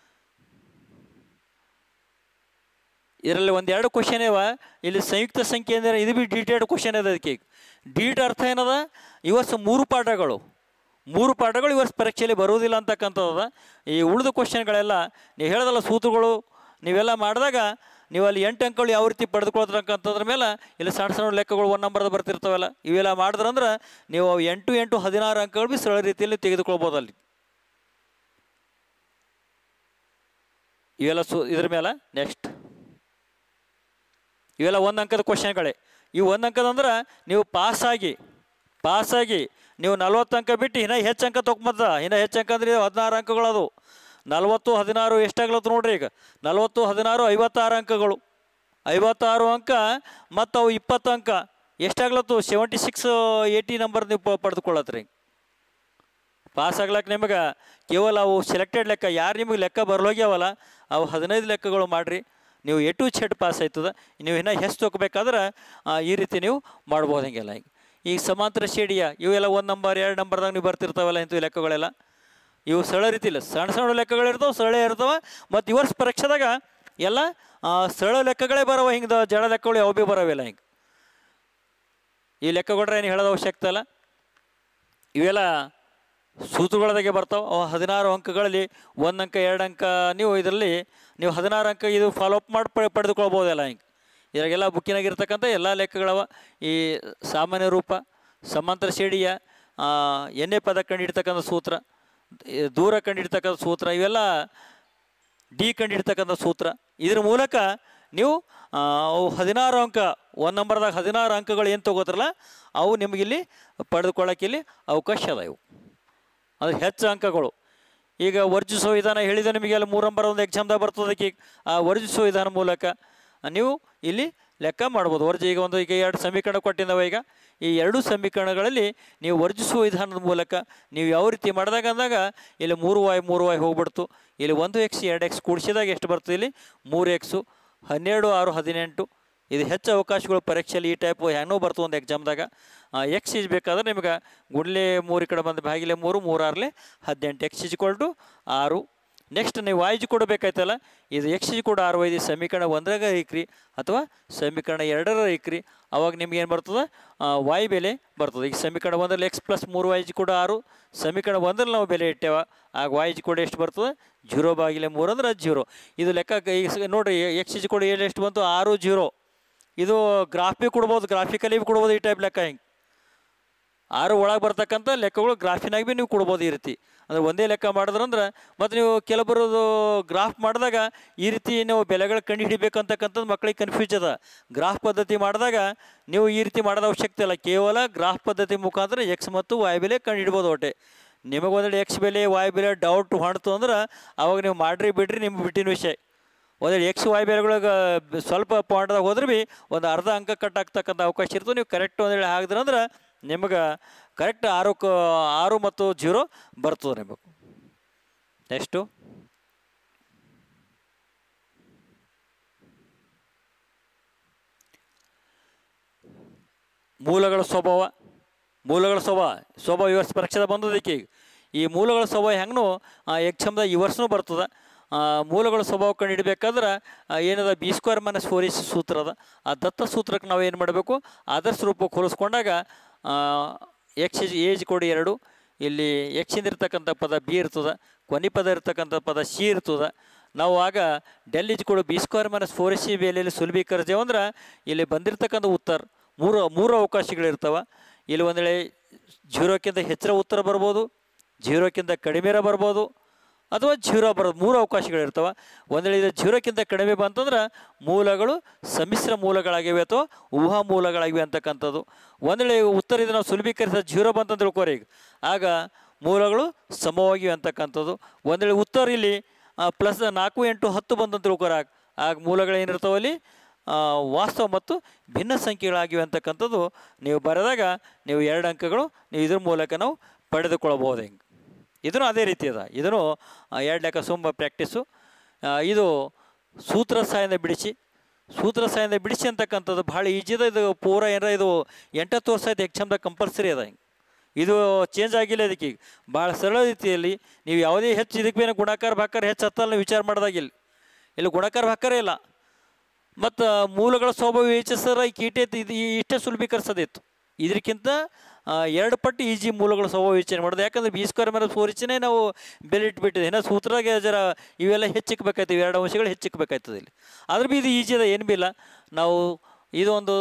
Speaker 1: ಇದರಲ್ಲಿ ಒಂದು ಎರಡು ಕ್ವಶನ್ ಇವ ಇಲ್ಲಿ ಸಂಯುಕ್ತ ಸಂಖ್ಯೆ ಅಂದರೆ ಇದು ಬಿ ಡೀಟೇಲ್ಡ್ ಕ್ವಶನ್ ಇದೆ ಅದಕ್ಕೆ ಡೀಟ್ ಅರ್ಥ ಏನದ ಈ ವರ್ಷ ಮೂರು ಪಾಠಗಳು ಮೂರು ಪಾಠಗಳು ಈ ವರ್ಷ ಪರೀಕ್ಷೆಯಲ್ಲಿ ಬರುವುದಿಲ್ಲ ಅಂತಕ್ಕಂಥದ್ದು ಈ ಉಳಿದ ಕ್ವಶನ್ಗಳೆಲ್ಲ ನೀವು ಹೇಳೋದಲ್ಲ ಸೂತ್ರಗಳು ನೀವೆಲ್ಲ ಮಾಡಿದಾಗ ನೀವು ಅಲ್ಲಿ ಎಂಟು ಅಂಕಗಳು ಯಾವ ರೀತಿ ಪಡೆದುಕೊಳ್ತಕ್ಕಂಥದ್ರ ಮೇಲೆ ಇಲ್ಲಿ ಸಣ್ಣ ಸಣ್ಣ ಲೆಕ್ಕಗಳು ಒನ್ ನಂಬರ್ದ ಬರ್ತಿರ್ತಾವಲ್ಲ ಇವೆಲ್ಲ ಮಾಡಿದ್ರಂದ್ರೆ ನೀವು ಅವು ಎಂಟು ಎಂಟು ಹದಿನಾರು ಅಂಕಗಳು ಬಿ ಸರಳ ರೀತಿಯಲ್ಲಿ ತೆಗೆದುಕೊಳ್ಬೋದು ಅಲ್ಲಿ ಇವೆಲ್ಲ ಸು ಇದ್ರ ಮೇಲೆ ನೆಕ್ಸ್ಟ್ ಇವೆಲ್ಲ ಒಂದು ಅಂಕದ ಕ್ವಶನ್ಗಳೇ ಇವು ಒಂದು ಅಂಕದ ಅಂದ್ರೆ ನೀವು ಪಾಸಾಗಿ ಪಾಸಾಗಿ ನೀವು ನಲ್ವತ್ತು ಅಂಕ ಬಿಟ್ಟು ಇನ್ನೂ ಹೆಚ್ಚು ಅಂಕ ತೊಗೊಂಬತ್ತ ಇನ್ನೂ ಹೆಚ್ಚು ಅಂಕ ಅಂದ್ರೆ ಹದಿನಾರು ಅಂಕಗಳದು ನಲ್ವತ್ತು ಹದಿನಾರು ಎಷ್ಟಾಗ್ಲತ್ತು ನೋಡ್ರಿ ಈಗ ನಲ್ವತ್ತು ಹದಿನಾರು ಐವತ್ತಾರು ಅಂಕಗಳು ಐವತ್ತಾರು ಅಂಕ ಮತ್ತು ಅವು ಇಪ್ಪತ್ತು ಅಂಕ ಎಷ್ಟಾಗ್ಲತ್ತು ಸೆವೆಂಟಿ ಸಿಕ್ಸ್ ಏಯ್ಟಿ ನಂಬರ್ ನೀವು ಪ- ಪಡೆದುಕೊಳ್ಳತ್ರಿ ಪಾಸ್ ಆಗ್ಲಕ್ಕೆ ನಿಮಗೆ ಕೇವಲ ಅವು ಸೆಲೆಕ್ಟೆಡ್ ಲೆಕ್ಕ ಯಾರು ನಿಮಗೆ ಲೆಕ್ಕ ಬರ್ಲೋಗ್ಯಾವಲ್ಲ ಅವು ಹದಿನೈದು ಲೆಕ್ಕಗಳು ಮಾಡಿರಿ ನೀವು ಎ ಟು ಚೆಡ್ ಪಾಸ್ ಆಯ್ತದ ನೀವು ಇನ್ನೂ ಹೆಚ್ಚು ತೊಗೋಬೇಕಾದ್ರೆ ಆ, ಈ ರೀತಿ ನೀವು ಮಾಡ್ಬೋದು ಹಿಂಗೆಲ್ಲ ಈಗ ಈಗ ಸಮಾಂತರ ಶೇಡಿಯ ಇವೆಲ್ಲ ಒಂದು ನಂಬರ್ ಎರಡು ನಂಬರ್ದಾಗ ನೀವು ಬರ್ತಿರ್ತಾವಲ್ಲ ಇಂಥವು ಲೆಕ್ಕಗಳೆಲ್ಲ ಇವು ಸರಳ ರೀತಿ ಇಲ್ಲ ಸಣ್ಣ ಸಣ್ಣ ಲೆಕ್ಕಗಳಿರ್ತಾವೆ ಸರಳ ಇರ್ತಾವೆ ಮತ್ತು ಈ ವರ್ಷ ಪರೀಕ್ಷೆದಾಗ ಎಲ್ಲ ಆ, ಸರಳ ಲೆಕ್ಕಗಳೇ ಬರವ ಹಿಂಗೆ ಜಡ ಲೆಕ್ಕಗಳು ಯಾವ ಭೀ ಬರವಿಲ್ಲ ಹಿಂಗೆ ಈ ಲೆಕ್ಕಗೊಳ್ರೆ ಏನು ಹೇಳೋದು ಅವಶ್ಯಕತೆ ಇಲ್ಲ ಇವೆಲ್ಲ ಸೂತ್ರಗಳದಾಗೆ ಬರ್ತಾವೆ ಅವು ಹದಿನಾರು ಅಂಕಗಳಲ್ಲಿ ಒಂದು ಅಂಕ ಎರಡು ಅಂಕ ನೀವು ಇದರಲ್ಲಿ ನೀವು ಹದಿನಾರು ಅಂಕ ಇದು ಫಾಲೋ ಅಪ್ ಮಾಡಿ ಪ ಪಡೆದುಕೊಳ್ಬೋದಲ್ಲ ಹಿಂಗೆ ಇದ್ರಾಗೆಲ್ಲ ಬುಕ್ಕಿನಾಗಿರ್ತಕ್ಕಂಥ ಎಲ್ಲ ಲೆಕ್ಕಗಳವ ಈ ಸಾಮಾನ್ಯ ರೂಪ ಸಮಾಂತರ ಶೇಡಿಯ ಆ, ಎಣ್ಣೆ ಪದ ಕಂಡಿಡ್ತಕ್ಕಂಥ ಸೂತ್ರ ಈ ದೂರ ಕಂಡಿಡ್ತಕ್ಕಂಥ ಸೂತ್ರ ಇವೆಲ್ಲ ಡಿ ಕಂಡಿಡ್ತಕ್ಕಂಥ ಸೂತ್ರ ಇದ್ರ ಮೂಲಕ ನೀವು ಆ, ಅವು ಹದಿನಾರು ಅಂಕ ಒಂದು ನಂಬರ್ದಾಗ ಹದಿನಾರು ಅಂಕಗಳು ಏನು ತಗೋತಾರಲ್ಲ ಅವು ನಿಮಗಿಲ್ಲಿ ಪಡೆದುಕೊಳ್ಳೋಕೆ ಇಲ್ಲಿ ಅವಕಾಶ ಅದ ಇವು ಅದು ಹೆಚ್ಚು ಅಂಕಗಳು ಈಗ ವರ್ಜಿಸೋ ವಿಧಾನ ಹೇಳಿದೆ ನಿಮಗೆ ಅಲ್ಲಿ ಮೂರು ನಂಬರ್ ಒಂದು ಎಕ್ಸಾಮ್ದಾಗ ಬರ್ತದೆ ಈಗ ಆ ವರ್ಜಿಸೋ ವಿಧಾನ ಮೂಲಕ ನೀವು ಇಲ್ಲಿ ಲೆಕ್ಕ ಮಾಡ್ಬೋದು ವರ್ಜಿ ಈಗ ಒಂದು ಈಗ ಎರಡು ಸಮೀಕರಣ ಕೊಟ್ಟಿದ್ದಾವೆ ಈಗ ಈ ಎರಡು ಸಮೀಕರಣಗಳಲ್ಲಿ ನೀವು ವರ್ಜಿಸುವ ವಿಧಾನದ ಮೂಲಕ ನೀವು ಯಾವ ರೀತಿ ಮಾಡಿದಾಗ ಅಂದಾಗ ಇಲ್ಲಿ ಮೂರು ವಾಯ್ ಮೂರು ವಾಯ್ ಹೋಗ್ಬಿಡ್ತು ಇಲ್ಲಿ ಒಂದು ಎಕ್ಸ್ ಎರಡು ಎಕ್ಸ್ ಕೂಡಿಸಿದಾಗ ಎಷ್ಟು ಬರ್ತದೆ ಇಲ್ಲಿ ಮೂರು ಎಕ್ಸು ಹನ್ನೆರಡು ಆರು ಹದಿನೆಂಟು ಇದು ಹೆಚ್ಚು ಅವಕಾಶಗಳು ಪರೀಕ್ಷೆಯಲ್ಲಿ ಈ ಟೈಪ್ ಹೆಂಗೋ ಬರ್ತದೆ ಒಂದು ಎಕ್ಸಾಮ್ದಾಗ ಎಕ್ಸ್ ಇಜ್ ಬೇಕಾದ್ರೆ ನಿಮ್ಗೆ ಗುಡ್ಲೆ ಮೂರು ಈ ಕಡೆ ಬಂದು ಬಾಗಿಲೆ ಮೂರು ಮೂರಾರ್ಲೆ ಹದಿನೆಂಟು ಎಕ್ಸ್ ಇಜ್ ಕೊಲ್ಟು ಆರು ನೆಕ್ಸ್ಟ್ ನೀವು ವಾಯ್ ಜಿ ಕೊಡಬೇಕಾಯ್ತಲ್ಲ ಇದು ಎಕ್ಸ್ ಜಿ ಕೂಡ ಆರು ಐದು ಸಮೀಕರಣ ಒಂದರಾಗ ಇಕ್ರಿ ಅಥವಾ ಸಮೀಕರಣ ಎರಡರ ಇಕ್ರಿ ಅವಾಗ ನಿಮ್ಗೆ ಏನು ಬರ್ತದೆ ವಾಯ್ ಬೆಲೆ ಬರ್ತದೆ ಈಗ ಸಮೀಕರಣ ಒಂದರಲ್ಲಿ ಎಕ್ಸ್ ಪ್ಲಸ್ ಮೂರು ವಾಯ್ ಜಿ ಕೂಡ ಆರು ಸಮೀಕರಣ ಒಂದರಲ್ಲಿ ನಾವು ಬೆಲೆ ಇಟ್ಟೇವ ಆಗ ವಾಯ್ ಜಿ ಕೂಡ ಎಷ್ಟು ಬರ್ತದೆ ಜೀರೋ ಬಾಗಿಲೆ ಮೂರು ಅಂದ್ರೆ ಜೀರೋ ಇದು ಲೆಕ್ಕ ಈಗ ಸ- ನೋಡ್ರಿ ಎಕ್ಸ್ ಜಿ ಕೂಡ ಏನು ಎಷ್ಟು ಬಂತು ಆರು ಜೀರೋ ಇದು ಗ್ರಾಫ್ ಕೊಡ್ಬೋದು ಗ್ರಾಫಿಕಲಿ ಬಿ ಕೊಡ್ಬೋದು ಈ ಟೈಪ್ ಲೆಕ್ಕ ಹಿಂಗೆ ಆರು ಒಳಗೆ ಬರ್ತಕ್ಕಂಥ ಲೆಕ್ಕಗಳು ಗ್ರಾಫಿನಾಗ ಭೀ ನೀವು ಕೊಡ್ಬೋದು ಈ ರೀತಿ ಅಂದರೆ ಒಂದೇ ಲೆಕ್ಕ ಮಾಡಿದ್ರಂದ್ರೆ ಮತ್ತು ನೀವು ಕೆಲವರದು ಗ್ರಾಫ್ ಮಾಡಿದಾಗ ಈ ರೀತಿ ನೀವು ಬೆಲೆಗಳು ಕಂಡು ಹಿಡಿಬೇಕಂತಕ್ಕಂಥದ್ದು ಮಕ್ಕಳಿಗೆ ಕನ್ಫ್ಯೂಸ್ ಅದ ಗ್ರಾಫ್ ಪದ್ಧತಿ ಮಾಡಿದಾಗ ನೀವು ಈ ರೀತಿ ಮಾಡೋದ ಅವಶ್ಯಕತೆ ಇಲ್ಲ ಕೇವಲ ಗ್ರಾಫ್ ಪದ್ಧತಿ ಮುಖಾಂತರ ಎಕ್ಸ್ ಮತ್ತು ವಾಯ್ ಬೆಲೆ ಕಂಡು ಹಿಡ್ಬೋದು ಒಟ್ಟೆ ನಿಮಗೆ ಒಂದೆರಡು ಎಕ್ಸ್ ಬೆಲೆ ವಾಯ್ ಬೆಲೆ ಡೌಟ್ ಹೊಣ್ತು ಅಂದ್ರೆ ಅವಾಗ ನೀವು ಮಾಡ್ರಿ ಬಿಡ್ರಿ ನಿಮ್ಗೆ ಬಿಟ್ಟಿನ ವಿಷಯ ಒಂದೆರಡು ಎಕ್ಸ್ ವಾಯ್ ಬೆಲೆಗಳಿಗೆ ಸ್ವಲ್ಪ ಪಾಯಿಂಟ್ದಾಗ ಹೋದ್ರೆ ಭೀ ಒಂದು ಅರ್ಧ ಅಂಕ ಕಟ್ ಆಗ್ತಕ್ಕಂಥ ಅವಕಾಶ ಇರ್ತದೆ ನೀವು ಕರೆಕ್ಟ್ ಒಂದೇಳಿ ಹಾಕಿದ್ರಂದ್ರೆ ನಿಮಗೆ ಕರೆಕ್ಟ್ ಆರು ಕ ಆರು ಮತ್ತು ಜೀರೋ ಬರ್ತದೆ ನಿಮಗೆ ನೆಕ್ಸ್ಟು ಮೂಲಗಳ ಸ್ವಭಾವ ಮೂಲಗಳ ಸ್ವಭಾವ ಸ್ವಭಾವ ಈ ವರ್ಷ ಪರೀಕ್ಷೆದ ಬಂದದಕ್ಕೆ ಈಗ ಈ ಮೂಲಗಳ ಸ್ವಭಾವ ಹೆಂಗೂ ಎಕ್ಸಾಮ್ದಾಗ ಈ ವರ್ಷನೂ ಬರ್ತದೆ ಆ, ಮೂಲಗಳ ಸ್ವಭಾವ ಕಂಡು ಹಿಡಿಬೇಕಾದ್ರೆ ಆ, ಏನದ B square minus four is ಸೂತ್ರ ಅದ ಆ ದತ್ತ ಸೂತ್ರಕ್ಕೆ ನಾವು ಏನು ಮಾಡಬೇಕು ಆದರ್ಶ ರೂಪಕ್ಕೆ ಹೋಲಿಸ್ಕೊಂಡಾಗ ಎಕ್ಸ್ ಏಜ್ ಕೊಡಿ ಎರಡು ಇಲ್ಲಿ ಎಕ್ಸಿಂದ ಇರ್ತಕ್ಕಂಥ ಪದ ಬಿ ಇರ್ತದೆ ಕೊನೆ ಪದ ಇರ್ತಕ್ಕಂಥ ಪದ ಸಿ ಇರ್ತದೆ ನಾವು ಆಗ ಡೆಲ್ ಇಜ್ ಕೊಡು B square minus four C ಬೆಲೆಯಲ್ಲಿ ಸುಲಭೀಕರಿಸ್ತೇವೆ ಅಂದ್ರೆ ಇಲ್ಲಿ ಬಂದಿರತಕ್ಕಂಥ ಉತ್ತರ ಮೂರು ಮೂರು ಅವಕಾಶಗಳಿರ್ತವೆ ಇಲ್ಲಿ ಒಂದು ವೇಳೆ ಜೀರೋಕ್ಕಿಂತ ಹೆಚ್ಚಿನ ಉತ್ತರ ಬರ್ಬೋದು ಜೀರೋಕ್ಕಿಂತ ಕಡಿಮೆರ ಬರ್ಬೋದು ಅಥವಾ ಜೀರೋ ಬರೋದು ಮೂರು ಅವಕಾಶಗಳಿರ್ತವೆ ಒಂದು ವೇಳೆ ಇದು ಜೀರೋಕ್ಕಿಂತ ಕಡಿಮೆ ಬಂತಂದ್ರೆ ಮೂಲಗಳು ಸಮ್ಮಿಶ್ರ ಮೂಲಗಳಾಗಿವೆ ಅಥವಾ ಊಹಾ ಮೂಲಗಳಾಗಿವೆ ಅಂತಕ್ಕಂಥದ್ದು ಒಂದು ವೇಳೆ ಉತ್ತರ ಇದು ನಾವು ಸುಲಭೀಕರಿಸಿದ ಜೀರೋ ಬಂತಂತ ತಿಳ್ಕೊರಿ ಈಗ ಆಗ ಮೂಲಗಳು ಸಮವಾಗಿವೆ ಅಂತಕ್ಕಂಥದ್ದು ಒಂದು ವೇಳೆ ಉತ್ತರ ಇಲ್ಲಿ ಪ್ಲಸ್ ನಾಲ್ಕು ಎಂಟು ಹತ್ತು ಬಂತಂತ ತಿಳ್ಕೊರ ಆಗ ಆಗ ಮೂಲಗಳು ಏನಿರ್ತಾವೆ ಅಲ್ಲಿ ಆ, ವಾಸ್ತವ ಮತ್ತು ಭಿನ್ನ ಸಂಖ್ಯೆಗಳಾಗಿವೆ ಅಂತಕ್ಕಂಥದ್ದು ನೀವು ಬರೆದಾಗ ನೀವು ಎರಡು ಅಂಕಗಳು ನೀವು ಇದ್ರ ಮೂಲಕ ನಾವು ಪಡೆದುಕೊಳ್ಳಬಹುದು ಹಿಂಗೆ ಇದನ್ನು ಅದೇ ರೀತಿ ಅದ ಇದನ್ನು ಆ, ಎರಡು ಲೆಕ್ಕ ಸುಂಬ ಪ್ರಾಕ್ಟೀಸು ಆ, ಇದು ಸೂತ್ರ ಸಹಾಯದಿಂದ ಬಿಡಿಸಿ ಸೂತ್ರ ಸಹಾಯದಿಂದ ಬಿಡಿಸಿ ಅಂತಕ್ಕಂಥದ್ದು ಭಾಳ ಈಜಿ ಅದ ಇದು ಪೂರ ಏನಾರ ಇದು ಎಂಟತ್ತು ವರ್ಷ ಆಯ್ತು ಎಕ್ಸಾಮ್ದಾಗ ಕಂಪಲ್ಸರಿ ಅದ ಹಿಂಗೆ ಇದು ಚೇಂಜ್ ಆಗಿಲ್ಲ ಇದಕ್ಕೆ ಈಗ ಭಾಳ ಸರಳ ರೀತಿಯಲ್ಲಿ ನೀವು ಯಾವುದೇ ಹೆಚ್ಚು ಇದಕ್ಕೆ ಬೇರೆ ಗುಣಾಕಾರ ಭಾಕಾರ ಹೆಚ್ಚು ಹತ್ತಲ್ಲ ನೀವು ವಿಚಾರ ಮಾಡಿದಾಗಿಲ್ಲ ಇಲ್ಲಿ ಗುಣಾಕಾರ ಭಾಕಾರ ಇಲ್ಲ ಮತ್ತು ಮೂಲಗಳ ಸ್ವಭಾವ ಯೋಚಿಸಿದ್ರೆ ಈ ಕೀಟೆ ಇದು ಈ- ಇಷ್ಟೇ ಸುಲಭೀಕರಿಸೋದಿತ್ತು ಇದಕ್ಕಿಂತ ಆ, ಎರಡು ಪಟ್ಟು ಈಜಿ ಮೂಲಗಳ ಸ್ವಭಾವ ಯೋಚನೆ ಮಾಡೋದು ಯಾಕಂದ್ರೆ ಬಿ ಸ್ಕ್ವೇರ್ ಮೇಲೆ ಸೋರಿಸಿನೇ ನಾವು ಬೆಲೆ ಇಟ್ಬಿಟ್ಟಿದೆ ಇನ್ನು ಸೂತ್ರಾಗೆ ಜರ ಇವೆಲ್ಲ ಹೆಚ್ಚಿಕ್ಬೇಕಾಯ್ತದೆ ಎರಡು ಅಂಶಗಳು ಹೆಚ್ಚಿಕ್ಬೇಕಾಯ್ತದೆ ಇಲ್ಲಿ ಆದ್ರೆ ಬಿ ಇದು ಈಜಿ ಅದ ಏನು ಬಿ ಇಲ್ಲ ನಾವು ಇದು ಒಂದು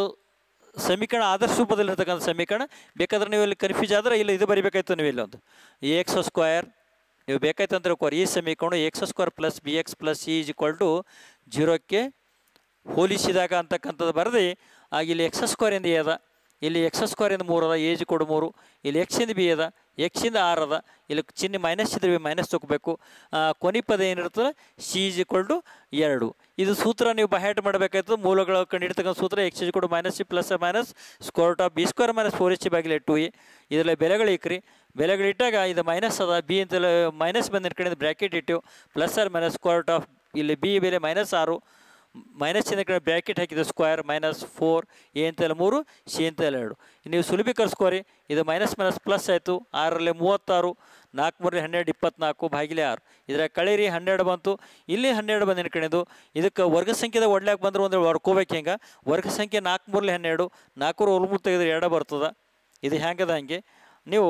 Speaker 1: ಸಮೀಕರಣ ಆದರ್ಶ ರೂಪದಲ್ಲಿರ್ತಕ್ಕಂಥ ಸಮೀಕರಣ ಬೇಕಾದ್ರೆ ನೀವು ಇಲ್ಲಿ ಕನ್ಫ್ಯೂಸ್ ಆದ್ರೆ ಇಲ್ಲಿ ಇದು ಬರಿಬೇಕಾಯ್ತು ನೀವು ಇಲ್ಲಿ ಒಂದು ಎ ಎಕ್ಸ್ ಸ್ಕ್ವಯರ್ ನೀವು ಬೇಕಾಯ್ತು ಅಂದ್ರೆ ಕೋರ್ ಈ ಸಮೀಕರಣ X square plus B X plus C is equal to ಜೀರೋಕ್ಕೆ ಹೋಲಿಸಿದಾಗ ಅಂತಕ್ಕಂಥದ್ದು ಬರೆದು ಆಗ ಇಲ್ಲಿ ಎಕ್ಸ್ ಸ್ಕ್ವೇರಿಂದ ಎ ಅದ ಇಲ್ಲಿ ಎಕ್ಸ್ ಸ್ಕ್ವೇರಿಂದ ಮೂರು ಅದ ಏಜ್ ಕೊಡು ಮೂರು ಇಲ್ಲಿ ಎಕ್ಸಿಂದ ಬಿ ಅದ ಎಕ್ಸಿಂದ ಆರು ಅದ ಇಲ್ಲಿ ಚಿಹ್ನೆ ಮೈನಸ್ ಇದ್ರೆ ಮೈನಸ್ ತೊಗೋಬೇಕು ಕೊನೆ ಪದ ಏನಿರ್ತದೆ ಸಿ ಇಸ್ ಈಕ್ವಲ್ ಟು ಎರಡು ಇದು ಸೂತ್ರ ನೀವು ಬಹ್ಯಾಟ್ ಮಾಡಬೇಕಾಯ್ತದೆ ಮೂಲಗಳು ಕಂಡಿಡ್ತಕ್ಕಂಥ ಸೂತ್ರ ಎಕ್ಸ್ ಇಸ್ ಕೊಡು minus C plus minus square of B square minus four H ಬಾಗಿಲೆ ಟು ಎ ಇದರಲ್ಲಿ ಬೆಲೆಗಳು ಇಕ್ರಿ ಬೆಲೆಗಳು ಇಟ್ಟಾಗ ಇದು ಮೈನಸ್ ಅದ ಬಿ ಅಂತೆಲ್ಲ ಮೈನಸ್ ಬಂದ ಕಡೆ ಬ್ರ್ಯಾಕೆಟ್ ಇಟ್ಟು plus R minus square of ಇಲ್ಲಿ ಬಿ ಬೆಲೆ ಮೈನಸ್ ಆರು ಮೈನಸ್ ಚಿಹ್ನೆ ಕಡೆ ಬ್ರ್ಯಾಕೆಟ್ ಹಾಕಿದ್ದು ಸ್ಕ್ವೇರ್ ಮೈನಸ್ ಫೋರ್ ಎ ಅಂತೆಲ್ಲ ಮೂರು ಸಿ ಅಂತೆಲ್ಲ ಎರಡು ನೀವು ಸುಲಭೀಕರಿಸ್ಕೋರಿ ಇದು ಮೈನಸ್ ಮೈನಸ್ ಪ್ಲಸ್ ಆಯಿತು ಆರರಲ್ಲಿ ಮೂವತ್ತಾರು ನಾಲ್ಕು ಮೂರಲಿ ಹನ್ನೆರಡು ಇಪ್ಪತ್ನಾಲ್ಕು ಭಾಗಿಲೆ ಆರು ಇದರ ಕಳೀರಿ ಹನ್ನೆರಡು ಬಂತು ಇಲ್ಲಿ ಹನ್ನೆರಡು ಬಂದು ಕಣಿದು ಇದಕ್ಕೆ ವರ್ಗ ಸಂಖ್ಯೆದ ಒಡ್ಲಾಕ ಬಂದ್ರೆ ಒಂದು ವರ್ಕೋಬೇಕು ಹೆಂಗೆ ವರ್ಗ ಸಂಖ್ಯೆ ನಾಲ್ಕು ಮೂರಲಿ ಹನ್ನೆರಡು ನಾಲ್ಕೂರು ಒಲ್ಮೂರು ತೆಗೆದ್ರೆ ಎರಡು ಬರ್ತದೆ ಇದು ಹೆಂಗದ ಹಂಗೆ ನೀವು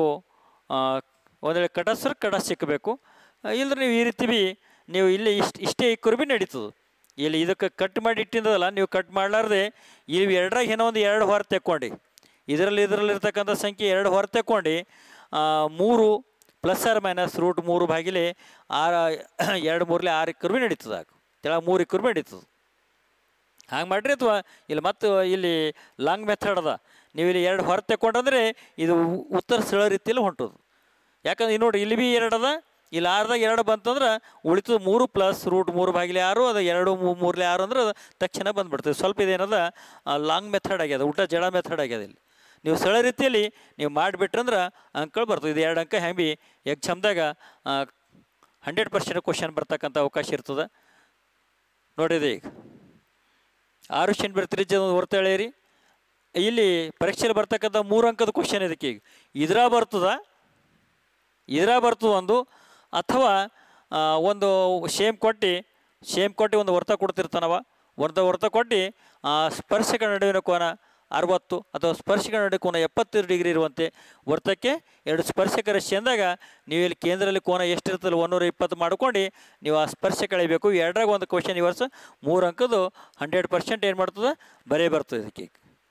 Speaker 1: ಒಂದು ವೇಳೆ ಕಟಾಸರು ಕಟಾಸ್ ಸಿಕ್ಕಬೇಕು ಇಲ್ಲದ್ರೆ ನೀವು ಈ ರೀತಿ ಬಿ ನೀವು ಇಲ್ಲಿ ಇಷ್ಟು ಇಷ್ಟೇ ಇಕ್ಕರು ಬಿ ನಡೀತದೆ ಇಲ್ಲಿ ಇದಕ್ಕೆ ಕಟ್ ಮಾಡಿ ಇಟ್ಟಿದ್ದಲ್ಲ ನೀವು ಕಟ್ ಮಾಡಲಾರ್ದೆ ಇವು ಎರಡರಾಗ ಏನೋ ಒಂದು ಎರಡು ಹೊರ ತೆಕ್ಕೊಂಡು ಇದರಲ್ಲಿ ಇದರಲ್ಲಿ ಇರ್ತಕ್ಕಂಥ ಸಂಖ್ಯೆ ಎರಡು ಹೊರ ತೆಕ್ಕೊಂಡು ಮೂರು ಪ್ಲಸ್ ಆರ್ ಮೈನಸ್ ರೂಟ್ ಮೂರು ಭಾಗಿಲೆ ಆರು ಎರಡು ಮೂರಲೆ ಆರು ಇಕ್ಕರು ಬಿ ನಡೀತದೆ ಆಗ ತೆಳಗೆ ಮೂರು ಇಕ್ಕರು ಬಿ ನಡೀತದೆ ಹಾಗೆ ಮಾಡಿರಿ ಅಥವಾ ಇಲ್ಲಿ ಮತ್ತು ಇಲ್ಲಿ ಲಾಂಗ್ ಮೆಥಡ್ ಅದ ನೀವು ಇಲ್ಲಿ ಎರಡು ಹೊರ ತೆಕ್ಕೊಂಡ್ರೆ ಇದು ಉ- ಉತ್ತರ ಸರಳ ರೀತಿಯಲ್ಲಿ ಹೊಂಟೋದು ಯಾಕಂದ್ರೆ ಇಲ್ಲಿ ನೋಡಿ ಇಲ್ಲಿ ಬಿ ಎರಡು ಅದ ಇಲ್ಲಿ ಆರ್ದಾಗ ಎರಡು ಬಂತಂದ್ರೆ ಉಳಿತು ಮೂರು ಪ್ಲಸ್ ರೂಟ್ ಮೂರು ಬಾಗಿಲೆ ಆರು ಅದು ಎರಡು ಮೂ- ಮೂರ್ಲೆ ಆರು ಅಂದ್ರೆ ಅದು ತಕ್ಷಣ ಬಂದ್ಬಿಡ್ತದೆ ಸ್ವಲ್ಪ ಇದೇನದ ಲಾಂಗ್ ಮೆಥಡ್ ಆಗ್ಯದ ಊಟ ಜಡ ಮೆಥಡ್ ಆಗ್ಯದ ಇಲ್ಲಿ ನೀವು ಸರಳ ರೀತಿಯಲ್ಲಿ ನೀವು ಮಾಡಿಬಿಟ್ರಂದ್ರೆ ಅಂಕಗಳು ಬರ್ತದೆ ಇದು ಎರಡು ಅಂಕ ಹೆಂಗೆ ಬಿ ಎಕ್ಸಾಮ್ದಾಗ ಹಂಡ್ರೆಡ್ ಪರ್ಸೆಂಟ್ ಕ್ವಶನ್ ಬರ್ತಕ್ಕಂಥ ಅವಕಾಶ ಇರ್ತದೆ ನೋಡಿದೆ ಈಗ ಆರು ಶನಿ ಬರ್ತೀರಿ ಹೊರ್ತ ಹೇಳಿರಿ ಇಲ್ಲಿ ಪರೀಕ್ಷೆಯಲ್ಲಿ ಬರ್ತಕ್ಕಂಥ ಮೂರು ಅಂಕದ ಕ್ವಶನ್ ಇದಕ್ಕೆ ಈಗ ಇದ್ರ ಬರ್ತದ ಇದ್ರ ಬರ್ತದ ಒಂದು ಅಥವಾ ಆ, ಒಂದು ಶೇಮ್ ಕೊಟ್ಟು ಶೇಮ್ ಕೊಟ್ಟು ಒಂದು ವರ್ತ ಕೊಡ್ತಿರ್ತಾನವ ವರ್ತ ವರ್ತ ಕೊಟ್ಟು ಆ, ಸ್ಪರ್ಶಕ ನಡುವಿನ ಕೋನ ಅರವತ್ತು ಅಥವಾ ಸ್ಪರ್ಶಕ ನಡುವೆ ಕೋನ ಎಪ್ಪತ್ತು ಡಿಗ್ರಿ ಇರುವಂತೆ ವರ್ತಕ್ಕೆ ಎರಡು ಸ್ಪರ್ಶಕ ರಶ್ಮಿ ಅಂದಾಗ ನೀವು ಇಲ್ಲಿ ಕೇಂದ್ರದಲ್ಲಿ ಕೋನ ಎಷ್ಟಿರ್ತಲ್ಲ ಒಂದೂರ ಇಪ್ಪತ್ತು ಮಾಡ್ಕೊಂಡು ನೀವು ಆ ಸ್ಪರ್ಶ ಕಳಿಬೇಕು ಎರಡರಾಗ ಒಂದು ಕ್ವಶನ್ ಈ ವರ್ಷ ಮೂರು ಅಂಕದ್ದು ಹಂಡ್ರೆಡ್ ಪರ್ಸೆಂಟ್ ಏನು ಮಾಡ್ತದೆ ಬರೇ ಬರ್ತದೆ ಇದಕ್ಕೆ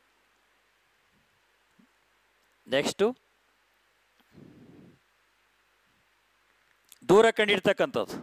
Speaker 1: ನೆಕ್ಸ್ಟು ದೂರ ಕಂಡಿಡ್ತಕ್ಕಂಥದ್ದು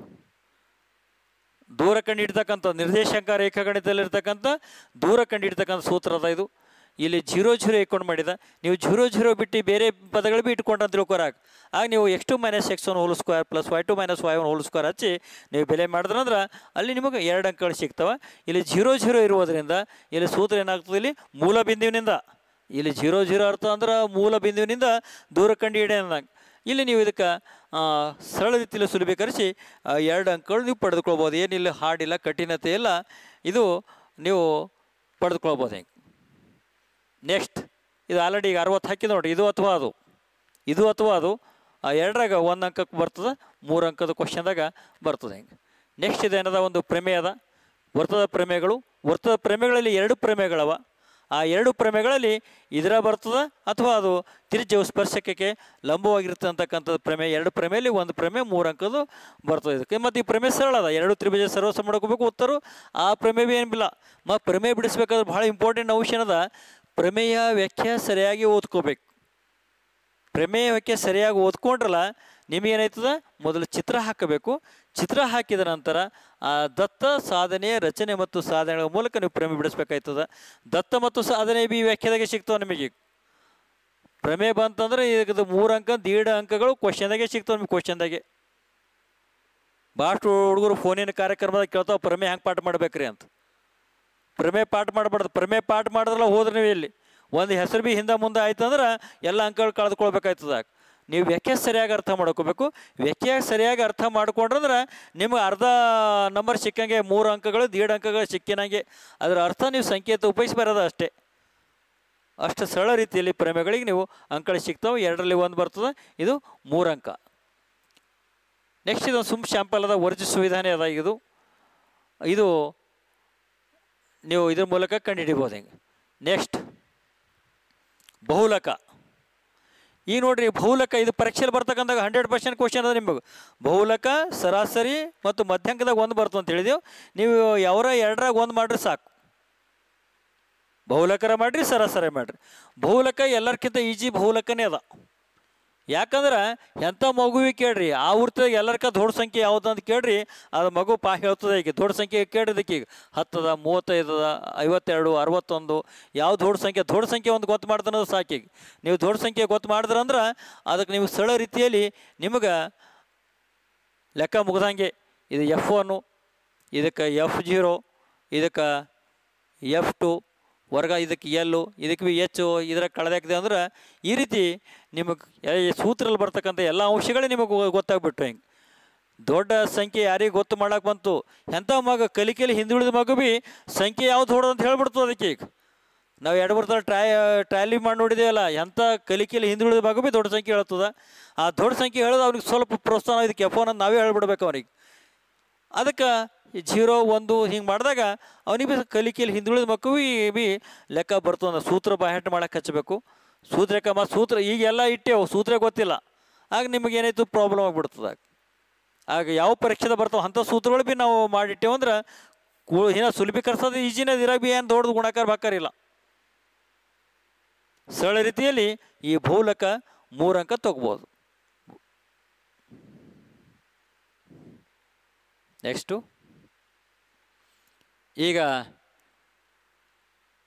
Speaker 1: ದೂರ ಕಂಡಿಡ್ತಕ್ಕಂಥದ್ದು ನಿರ್ದೇಶಾಂಕ ರೇಖಾಗಣಿತದಲ್ಲಿರ್ತಕ್ಕಂಥ ದೂರ ಕಂಡಿಡ್ತಕ್ಕಂಥ ಸೂತ್ರ ಅದ ಇದು ಇಲ್ಲಿ ಜೀರೋ ಜೀರೋ ಇಟ್ಕೊಂಡು ಮಾಡಿದ ನೀವು ಜೀರೋ ಜೀರೋ ಬಿಟ್ಟು ಬೇರೆ ಪದಗಳು ಭೀ ಇಟ್ಕೊಂಡು ಅಂತ ತಿಳ್ಕೊರಾಗ ಆಗ ನೀವು X two minus X one whole square plus Y two minus Y one whole square ಹಚ್ಚಿ ನೀವು ಬೆಲೆ ಮಾಡಿದ್ರಂದ್ರೆ ಅಲ್ಲಿ ನಿಮಗೆ ಎರಡು ಅಂಕಗಳು ಸಿಗ್ತವೆ ಇಲ್ಲಿ ಜೀರೋ ಜೀರೋ ಇರುವುದರಿಂದ ಇಲ್ಲಿ ಸೂತ್ರ ಏನಾಗ್ತದೆ ಇಲ್ಲಿ ಮೂಲ ಬಿಂದುವಿನಿಂದ ಇಲ್ಲಿ ಜೀರೋ ಜೀರೋ ಅರ್ಥ ಅಂದ್ರೆ ಮೂಲ ಬಿಂದುವಿನಿಂದ ದೂರ ಕಂಡು ಹಿಡಿ ಅಂದಂಗೆ ಇಲ್ಲಿ ನೀವು ಇದಕ್ಕೆ ಸರಳ ರೀತಿಯಲ್ಲಿ ಸುಲಭೀಕರಿಸಿ ಆ, ಎರಡು ಅಂಕಗಳು ನೀವು ಪಡೆದುಕೊಳ್ಬೋದು ಏನಿಲ್ಲ ಹಾಡಿಲ್ಲ ಕಠಿಣತೆ ಇಲ್ಲ ಇದು ನೀವು ಪಡೆದುಕೊಳ್ಬೋದು ಹೆಂಗೆ ನೆಕ್ಸ್ಟ್ ಇದು ಆಲ್ರೆಡಿ ಈಗ ಅರವತ್ತು ಹಾಕಿದ ನೋಡಿ ಇದು ಅಥವಾ ಅದು ಇದು ಅಥವಾ ಅದು ಆ ಎರಡರಾಗ ಒಂದು ಅಂಕಕ್ಕೆ ಬರ್ತದೆ ಮೂರು ಅಂಕದ ಕ್ವಶನ್ದಾಗ ಬರ್ತದೆ ಹಿಂಗೆ ನೆಕ್ಸ್ಟ್ ಇದೇನದ ಒಂದು ಪ್ರಮೇಯ ಅದ ವರ್ತದ ಪ್ರಮೇಯಗಳು ವರ್ತದ ಪ್ರಮೇಯಗಳಲ್ಲಿ ಎರಡು ಪ್ರಮೇಯಗಳವ ಆ ಎರಡು ಪ್ರಮೇಯಗಳಲ್ಲಿ ಇದರ ಬರ್ತದೆ ಅಥವಾ ಅದು ತಿರ್ಜವು ಸ್ಪರ್ಶಕಕ್ಕೆ ಲಂಬವಾಗಿರುತ್ತೆ ಅಂತಕ್ಕಂಥದ್ದು ಪ್ರಮೇಯ ಎರಡು ಪ್ರಮೇಯಲ್ಲಿ ಒಂದು ಪ್ರಮೇಯ ಮೂರು ಅಂಕದ್ದು ಬರ್ತದೆ ಇದಕ್ಕೆ ಮತ್ತು ಈ ಪ್ರಮೇಯ ಸರಳ ಅದ ಎರಡು ತ್ರಿಭುಜ ಸರ್ವಸ ಮಾಡ್ಕೋಬೇಕು ಉತ್ತರು ಆ ಪ್ರಮೇಯ ಏನಿಲ್ಲ ಮತ್ತು ಪ್ರಮೇಯ ಬಿಡಿಸ್ಬೇಕಾದ್ರೆ ಭಾಳ ಇಂಪಾರ್ಟೆಂಟ್ ಅಂಶ ಏನದ ಪ್ರಮೇಯ ವ್ಯಾಖ್ಯೆ ಸರಿಯಾಗಿ ಓದ್ಕೋಬೇಕು ಪ್ರಮೇಯ ವ್ಯಾಖ್ಯೆ ಸರಿಯಾಗಿ ಓದ್ಕೊಂಡ್ರಲ್ಲ ನಿಮಗೇನಾಯ್ತದ ಮೊದಲು ಚಿತ್ರ ಹಾಕಬೇಕು ಚಿತ್ರ ಹಾಕಿದ ನಂತರ ಆ ದತ್ತ ಸಾಧನೆಯ ರಚನೆ ಮತ್ತು ಸಾಧನೆಗಳ ಮೂಲಕ ನೀವು ಪ್ರಮೇಯ ಬಿಡಿಸ್ಬೇಕಾಯ್ತದ ದತ್ತ ಮತ್ತು ಸಾಧನೆ ಬಿ ವ್ಯಾಖ್ಯಾದಾಗೆ ಸಿಗ್ತಾವೆ ನಿಮಗೆ ಪ್ರಮೇಯ ಬಂತಂದ್ರೆ ಇದಕ್ಕೆ ಮೂರು ಅಂಕ ದೀಡ್ ಅಂಕಗಳು ಕ್ವಶನ್ದಾಗೆ ಸಿಗ್ತಾವೆ ನಿಮಗೆ ಕ್ವಶನ್ದಾಗೆ ಭಾಳಷ್ಟು ಹುಡುಗರು ಫೋನಿನ ಕಾರ್ಯಕ್ರಮದಾಗ ಕೇಳ್ತಾವೆ ಪ್ರಮೇಯ ಹೆಂಗೆ ಪಾಠ ಮಾಡ್ಬೇಕ್ರಿ ಅಂತ ಪ್ರಮೇಯ ಪಾಠ ಮಾಡಬಾರ್ದು ಪ್ರಮೇಯ ಪಾಠ ಮಾಡಿದ್ರಲ್ಲ ಹೋದ್ರೆ ನೀವು ಇಲ್ಲಿ ಒಂದು ಹೆಸರು ಬಿ ಹಿಂದೆ ಮುಂದೆ ಆಯ್ತು ಅಂದ್ರೆ ಎಲ್ಲ ಅಂಕಗಳು ಕಳೆದುಕೊಳ್ಬೇಕಾಯ್ತದ ನೀವು ವ್ಯಾಖ್ಯೆ ಸರಿಯಾಗಿ ಅರ್ಥ ಮಾಡ್ಕೋಬೇಕು ವ್ಯಾಖ್ಯೆ ಸರಿಯಾಗಿ ಅರ್ಥ ಮಾಡ್ಕೊಂಡ್ರಂದ್ರೆ ನಿಮ್ಗೆ ಅರ್ಧ ನಂಬರ್ ಸಿಕ್ಕಂಗೆ ಮೂರು ಅಂಕಗಳು ದೀಡ್ ಅಂಕಗಳು ಸಿಕ್ಕಿನಂಗೆ ಅದರ ಅರ್ಥ ನೀವು ಸಂಕೇತ ಉಪಯೋಗಿಸ್ಬಾರದ ಅಷ್ಟೇ ಅಷ್ಟು ಸರಳ ರೀತಿಯಲ್ಲಿ ಪ್ರಮೇಯಗಳಿಗೆ ನೀವು ಅಂಕಗಳು ಸಿಗ್ತಾವೆ ಎರಡರಲ್ಲಿ ಒಂದು ಬರ್ತದೆ ಇದು ಮೂರು ಅಂಕ ನೆಕ್ಸ್ಟ್ ಇದೊಂದು ಸುಮ್ ಶಾಂಪಲ್ ಅದ ವರ್ಜಿಸುವ ವಿಧಾನ ಅದ ಇದು ಇದು ನೀವು ಇದ್ರ ಮೂಲಕ ಕಂಡುಹಿಡಿಬೋದು ಹಿಂಗೆ ನೆಕ್ಸ್ಟ್ ಬಹುಲಕ ಈ ನೋಡ್ರಿ ಬಹುಲಕ ಇದು ಪರೀಕ್ಷೆಯಲ್ಲಿ ಬರ್ತಕ್ಕಂಥ ಹಂಡ್ರೆಡ್ ಪರ್ಸೆಂಟ್ ಕ್ವಶನ್ ಅದ ನಿಮಗೆ ಬಹುಲಕ ಸರಾಸರಿ ಮತ್ತು ಮಧ್ಯಾಂಕದಾಗ ಒಂದು ಬರ್ತದೆ ಅಂತ ಹೇಳಿದೆವು ನೀವು ಯಾವ್ರ ಎರಡರಾಗ ಒಂದು ಮಾಡ್ರಿ ಸಾಕು ಬಹುಲಕರ ಮಾಡಿರಿ ಸರಾಸರಿ ಮಾಡಿರಿ ಬಹುಲಕ ಎಲ್ಲರ್ಕಿಂತ ಈಜಿ ಬಹುಲಕನೇ ಅದ ಯಾಕಂದ್ರೆ ಎಂಥ ಮಗುವಿಗೆ ಕೇಳ್ರಿ ಆ ಊರ್ತದಾಗ ಎಲ್ಲರ್ಕ ದೊಡ್ಡ ಸಂಖ್ಯೆ ಯಾವ್ದು ಅಂತ ಕೇಳ್ರಿ ಅದು ಮಗು ಪಾ ಹೇಳ್ತದೆ ಈಗ ದೊಡ್ಡ ಸಂಖ್ಯೆ ಕೇಳಿದಕ್ಕೆ ಈಗ ಹತ್ತದ ಮೂವತ್ತೈದದ ಐವತ್ತೆರಡು ಅರವತ್ತೊಂದು ಯಾವ ದೊಡ್ಡ ಸಂಖ್ಯೆ ದೊಡ್ಡ ಸಂಖ್ಯೆ ಒಂದು ಗೊತ್ತು ಮಾಡ್ತಾನದು ಸಾಕೀಗ ನೀವು ದೊಡ್ಡ ಸಂಖ್ಯೆ ಗೊತ್ತು ಮಾಡಿದ್ರಂದ್ರೆ ಅದಕ್ಕೆ ನೀವು ಸರಳ ರೀತಿಯಲ್ಲಿ ನಿಮಗೆ ಲೆಕ್ಕ ಮುಗ್ದಂಗೆ ಇದು ಎಫ್ ಒನ್ನು ಇದಕ್ಕೆ ಎಫ್ ಜೀರೋ ಇದಕ್ಕೆ ಎಫ್ ಟು ವರ್ಗ ಇದಕ್ಕೆ ಎಲ್ಲು ಇದಕ್ಕೆ ಬಿ ಹೆಚ್ಚು ಇದರ ಕಳೆದಾಕಿದೆ ಅಂದ್ರೆ ಈ ರೀತಿ ನಿಮಗೆ ಸೂತ್ರಲ್ಲಿ ಬರ್ತಕ್ಕಂಥ ಎಲ್ಲ ಅಂಶಗಳೇ ನಿಮಗೆ ಗೊ- ಗೊತ್ತಾಗ್ಬಿಟ್ಟು ಹಿಂಗೆ ದೊಡ್ಡ ಸಂಖ್ಯೆ ಯಾರಿಗೆ ಗೊತ್ತು ಮಾಡಕ್ಕೆ ಬಂತು ಎಂಥ ಮಗ ಕಲಿಕೆಯಲ್ಲಿ ಹಿಂದುಳಿದ ಮಗು ಬಿ ಸಂಖ್ಯೆ ಯಾವ್ದು ಹೊಡೋದು ಅಂತ ಹೇಳ್ಬಿಡ್ತು ಅದಕ್ಕೆ ಈಗ ನಾವು ಎರಡು ಬರ್ತಾರೆ ಟ್ರೈ ಟ್ರ್ಯಾಲಿ ಮಾಡಿ ನೋಡಿದೇವಲ್ಲ ಎಂಥ ಕಲಿಕೆಯಲ್ಲಿ ಹಿಂದುಳಿದ ಮಗು ಬಿ ದೊಡ್ಡ ಸಂಖ್ಯೆ ಹೇಳ್ತದ ಆ ದೊಡ್ಡ ಸಂಖ್ಯೆ ಹೇಳೋದು ಅವ್ನಿಗೆ ಸ್ವಲ್ಪ ಪ್ರೋತ್ಸಾಹ ಇದಕ್ಕೆ ಎಫೋನ್ ಅಂತ ನಾವೇ ಹೇಳ್ಬಿಡ್ಬೇಕು ಅವ್ನಿಗೆ ಅದಕ್ಕೆ ಜೀರೋ ಒಂದು ಹಿಂಗೆ ಮಾಡಿದಾಗ ಅವನಿಗೆ ಬಿ ಕಲಿಕೆಯಲ್ಲಿ ಹಿಂದುಳಿದ ಮಕ್ಕಳಿಗೆ ಬಿ ಲೆಕ್ಕ ಬರ್ತದೆ ಸೂತ್ರ ಬಾಹ್ಯಾಟ ಮಾಡಕ್ಕೆ ಹಚ್ಚಬೇಕು ಸೂತ್ರಕ್ಕೆ ಮತ್ತು ಸೂತ್ರ ಈಗೆಲ್ಲ ಇಟ್ಟೆವು ಸೂತ್ರ ಗೊತ್ತಿಲ್ಲ ಆಗ ನಿಮಗೆ ಏನಾಯ್ತು ಪ್ರಾಬ್ಲಮ್ ಆಗಿಬಿಡ್ತದೆ ಆಗ ಯಾವ ಪರೀಕ್ಷೆದ ಬರ್ತಾವೆ ಅಂಥ ಸೂತ್ರಗಳು ಬಿ ನಾವು ಮಾಡಿಟ್ಟೆವು ಅಂದ್ರೆ ಕೂ ಏನೋ ಸುಲಭೀಕರಿಸೋದು ಈಜಿನ ಇರಾಗ ಬಿ ಏನು ದೊಡ್ಡದು ಗುಣಕಾರ ಬಾಕಾರಿಲ್ಲ ಸರಳ ರೀತಿಯಲ್ಲಿ ಈ ಬಹುಲಕ ಮೂರು ಅಂಕ ತಗೋಬೋದು ನೆಕ್ಸ್ಟು ಈಗ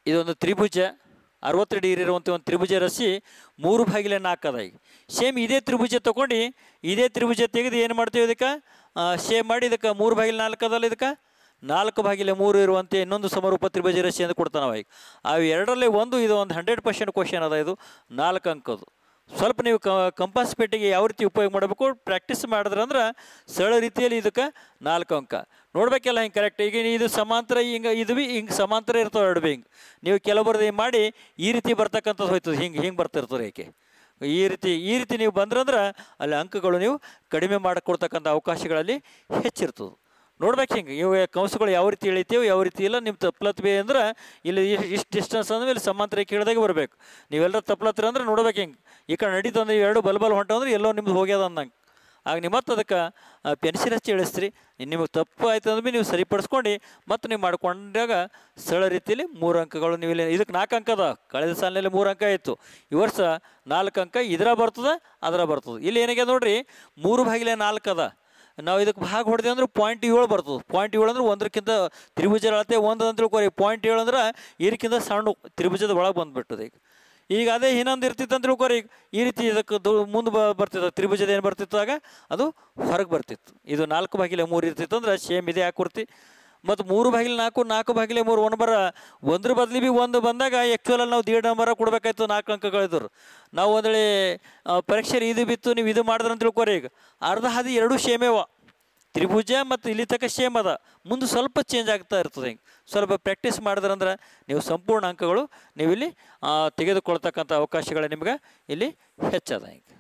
Speaker 1: ಇದೊಂದು ತ್ರಿಭುಜ ಅರವತ್ತು ಡಿಗ್ರಿ ಇರುವಂಥ ಒಂದು ತ್ರಿಭುಜ ರಸಿ ಮೂರು ಭಾಗಿಲೆ ನಾಲ್ಕು ಅದ ಈಗ ಸೇಮ್ ಇದೇ ತ್ರಿಭುಜ ತೊಗೊಂಡು ಇದೇ ತ್ರಿಭುಜ ತೆಗೆದು ಏನು ಮಾಡ್ತೀವಿ ಇದಕ್ಕೆ ಶೇಮ್ ಮಾಡಿ ಇದಕ್ಕೆ ಮೂರು ಭಾಗಿಲೆ ನಾಲ್ಕು ಅದಲ್ಲ ಇದಕ್ಕೆ ನಾಲ್ಕು ಭಾಗಿಲೆ ಮೂರು ಇರುವಂತೆ ಇನ್ನೊಂದು ಸಮರೂಪ ತ್ರಿಭುಜ ರಸಿ ಅಂತ ಕೊಡ್ತಾನೆ ಅವ ಈಗ ಅವು ಎರಡರಲ್ಲಿ ಒಂದು ಇದು ಒಂದು ಹಂಡ್ರೆಡ್ ಪರ್ಸೆಂಟ್ ಕ್ವಶನ್ ಅದ ಇದು ನಾಲ್ಕು ಅಂಕದು ಸ್ವಲ್ಪ ನೀವು ಕ ಕಂಪಾಸ್ ಪೇಟೆಗೆ ಯಾವ ರೀತಿ ಉಪಯೋಗ ಮಾಡಬೇಕು ಪ್ರಾಕ್ಟೀಸ್ ಮಾಡಿದ್ರಂದ್ರೆ ಸರಳ ರೀತಿಯಲ್ಲಿ ಇದಕ್ಕೆ ನಾಲ್ಕು ಅಂಕ ನೋಡ್ಬೇಕೆಲ್ಲ ಹಿಂಗೆ ಕರೆಕ್ಟ್ ಈಗ ಇದು ಸಮಾಂತರ ಹಿಂಗೆ ಇದು ಬಿ ಹಿಂಗೆ ಸಮಾಂತರ ಇರ್ತಾವೆ ಎರಡು ಬಿ ಹಿಂಗೆ ನೀವು ಕೆಲವರದ್ದು ಏನ್ ಮಾಡಿ ಈ ರೀತಿ ಬರ್ತಕ್ಕಂಥದ್ದು ಹೋಯ್ತದೆ ಹಿಂಗೆ ಹಿಂಗೆ ಬರ್ತಿರ್ತದೆ ಏಕೆ ಈ ರೀತಿ ಈ ರೀತಿ ನೀವು ಬಂದ್ರಂದ್ರೆ ಅಲ್ಲಿ ಅಂಕಗಳು ನೀವು ಕಡಿಮೆ ಮಾಡಿಕೊಡ್ತಕ್ಕಂಥ ಅವಕಾಶಗಳಲ್ಲಿ ಹೆಚ್ಚಿರ್ತದೆ ನೋಡ್ಬೇಕು ಹಿಂಗೆ ಇವು ಕಂಸಗಳು ಯಾವ ರೀತಿ ಇಳಿತೀವಿ ಯಾವ ರೀತಿ ಇಲ್ಲ ನಿಮ್ಮ ತಪ್ಲತ್ವಿ ಅಂದ್ರೆ ಇಲ್ಲಿ ಇಷ್ಟು ಡಿಸ್ಟೆನ್ಸ್ ಅಂದ್ರೆ ಇಲ್ಲಿ ಸಮಾಂತರ ರೇಖೆ ಹಿಡ್ದಾಗ ಬರಬೇಕು ನೀವೆಲ್ಲರೂ ತಪ್ಲತ್ರಿ ಅಂದ್ರೆ ನೋಡ್ಬೇಕು ಹಿಂಗೆ ಈ ಕಡೆ ನಡೀತು ಅಂದ್ರೆ ಎರಡು ಬಲ್ ಬಲ್ ಹೊಂಟ ಅಂದ್ರೆ ಎಲ್ಲೋ ನಿಮ್ದು ಹೋಗ್ಯದ ಅಂದಂಗೆ ಆಗ ನೀವು ಮತ್ತೆ ಅದಕ್ಕೆ ಪೆನ್ಸಿಲ್ ಹಚ್ಚಿ ಇಳಿಸ್ರಿ ನಿಮಗೆ ತಪ್ಪು ಆಯ್ತು ಅಂದ್ರೆ ಬಿ ನೀವು ಸರಿಪಡಿಸ್ಕೊಂಡು ಮತ್ತೆ ನೀವು ಮಾಡ್ಕೊಂಡಾಗ ಸರಳ ರೀತಿಯಲ್ಲಿ ಮೂರು ಅಂಕಗಳು ನೀವು ಇಲ್ಲಿ ಇದಕ್ಕೆ ನಾಲ್ಕು ಅಂಕ ಅದ ಕಳೆದ ಸಾಲಿನಲ್ಲಿ ಮೂರು ಅಂಕ ಇತ್ತು ಈ ವರ್ಷ ನಾಲ್ಕು ಅಂಕ ಇದರ ಬರ್ತದೆ ಅದರ ಬರ್ತದೆ ಇಲ್ಲಿ ಏನಾಗ್ಯದ ನೋಡ್ರಿ ಮೂರು ಭಾಗಿಲೆ ನಾಲ್ಕು ಅದ ನಾವು ಇದಕ್ಕೆ ಭಾಗ ಹೊಡೆದೆ ಅಂದ್ರೆ ಪಾಯಿಂಟ್ ಏಳು ಬರ್ತದೆ ಪಾಯಿಂಟ್ ಏಳು ಅಂದ್ರೆ ಒಂದಕ್ಕಿಂತ ತ್ರಿಭುಜ ಅಳತೆ ಒಂದು ಅಂತ ತಿಳ್ಕೊರಿ ಪಾಯಿಂಟ್ ಏಳು ಅಂದ್ರೆ ಇದಕ್ಕಿಂತ ಸಣ್ಣ ತ್ರಿಭುಜದ ಒಳಗೆ ಬಂದುಬಿಟ್ಟದೆ ಈಗ ಈಗ ಅದೇ ಇನ್ನೊಂದು ಇರ್ತಿತ್ತು ಅಂತ ತಿಳ್ಕೊರಿ ಈಗ ಈ ರೀತಿ ಇದಕ್ಕೆ ದು ಮುಂದೆ ಬ ಬರ್ತಿತ್ತು ತ್ರಿಭುಜದ ಏನು ಬರ್ತಿತ್ತು ಆಗ ಅದು ಹೊರಗೆ ಬರ್ತಿತ್ತು ಇದು ನಾಲ್ಕು ಭಾಗಿಲೆ ಮೂರು ಇರ್ತಿತ್ತು ಅಂದ್ರೆ ಸೇಮ್ ಇದೆ ಹಾಕುರ್ತಿ ಮತ್ತು ಮೂರು ಭಾಗಿಲೆ ನಾಲ್ಕು ನಾಲ್ಕು ಭಾಗಿಲೆ ಮೂರು ಒಂದು ಬರ ಒಂದ್ರ ಬದಲಿ ಬಿ ಒಂದು ಬಂದಾಗ ಆ್ಯಕ್ಚುಲಲ್ಲಿ ನಾವು ದೀಡ್ ನಂಬರ ಕೊಡಬೇಕಾಯ್ತು ನಾಲ್ಕು ಅಂಕಗಳಿದ್ರು ನಾವು ಒಂದು ವೇಳೆ ಆ, ಪರೀಕ್ಷೆಯಲ್ಲಿ ಇದು ಬಿತ್ತು ನೀವು ಇದು ಮಾಡಿದ್ರೆ ಅಂತ ತಿಳ್ಕೊರಿ ಈಗ ಅರ್ಧ ಹಾದಿ ಎರಡೂ ಸೇಮೇವ ತ್ರಿಭುಜ ಮತ್ತು ಇಲ್ಲಿ ತನಕ ಸೇಮ್ ಅದ ಮುಂದೆ ಸ್ವಲ್ಪ ಚೇಂಜ್ ಆಗ್ತಾ ಇರ್ತದೆ ಹಿಂಗೆ ಸ್ವಲ್ಪ ಪ್ರಾಕ್ಟೀಸ್ ಮಾಡಿದ್ರಂದ್ರೆ ನೀವು ಸಂಪೂರ್ಣ ಅಂಕಗಳು ನೀವು ಇಲ್ಲಿ ಆ, ತೆಗೆದುಕೊಳ್ತಕ್ಕಂಥ ಅವಕಾಶಗಳು ನಿಮ್ಗೆ ಇಲ್ಲಿ ಹೆಚ್ಚದ ಹಿಂಗೆ